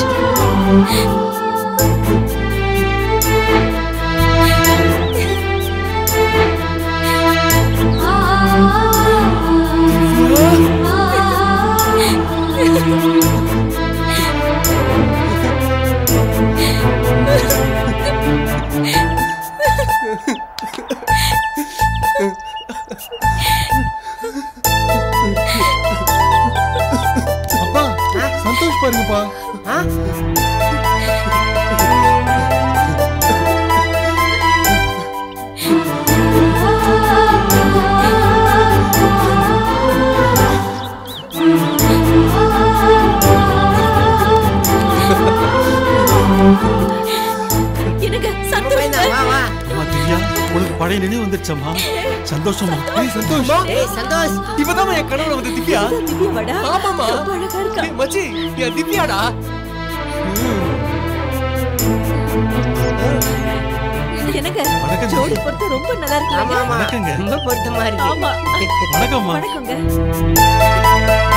அப்பா சந்தோஷ் பாருங்கப்பா எனக்கு சந்தோஷம் அம்மா திவ்யா உனக்கு பழைய நினைவு வந்துருச்சம்மா சந்தோஷமா ஏய் சந்தோஷ் ஏய் சந்தோஷ் இவதான் என் கனவுல வந்து திவ்யா திவ்யாவாடா ஆமாமா ரொம்ப அழகா இருக்கா ஏய், மச்சி என் திவ்யாடா எனக்கு வணக்கம் ஜோடி பொறுத்து ரொம்ப நல்லா இருக்கு ஆமா ஆமா வணக்கங்க. ரொம்ப பொருத்தமா இருக்கு ஆமா வணக்கம்மா வணக்கங்க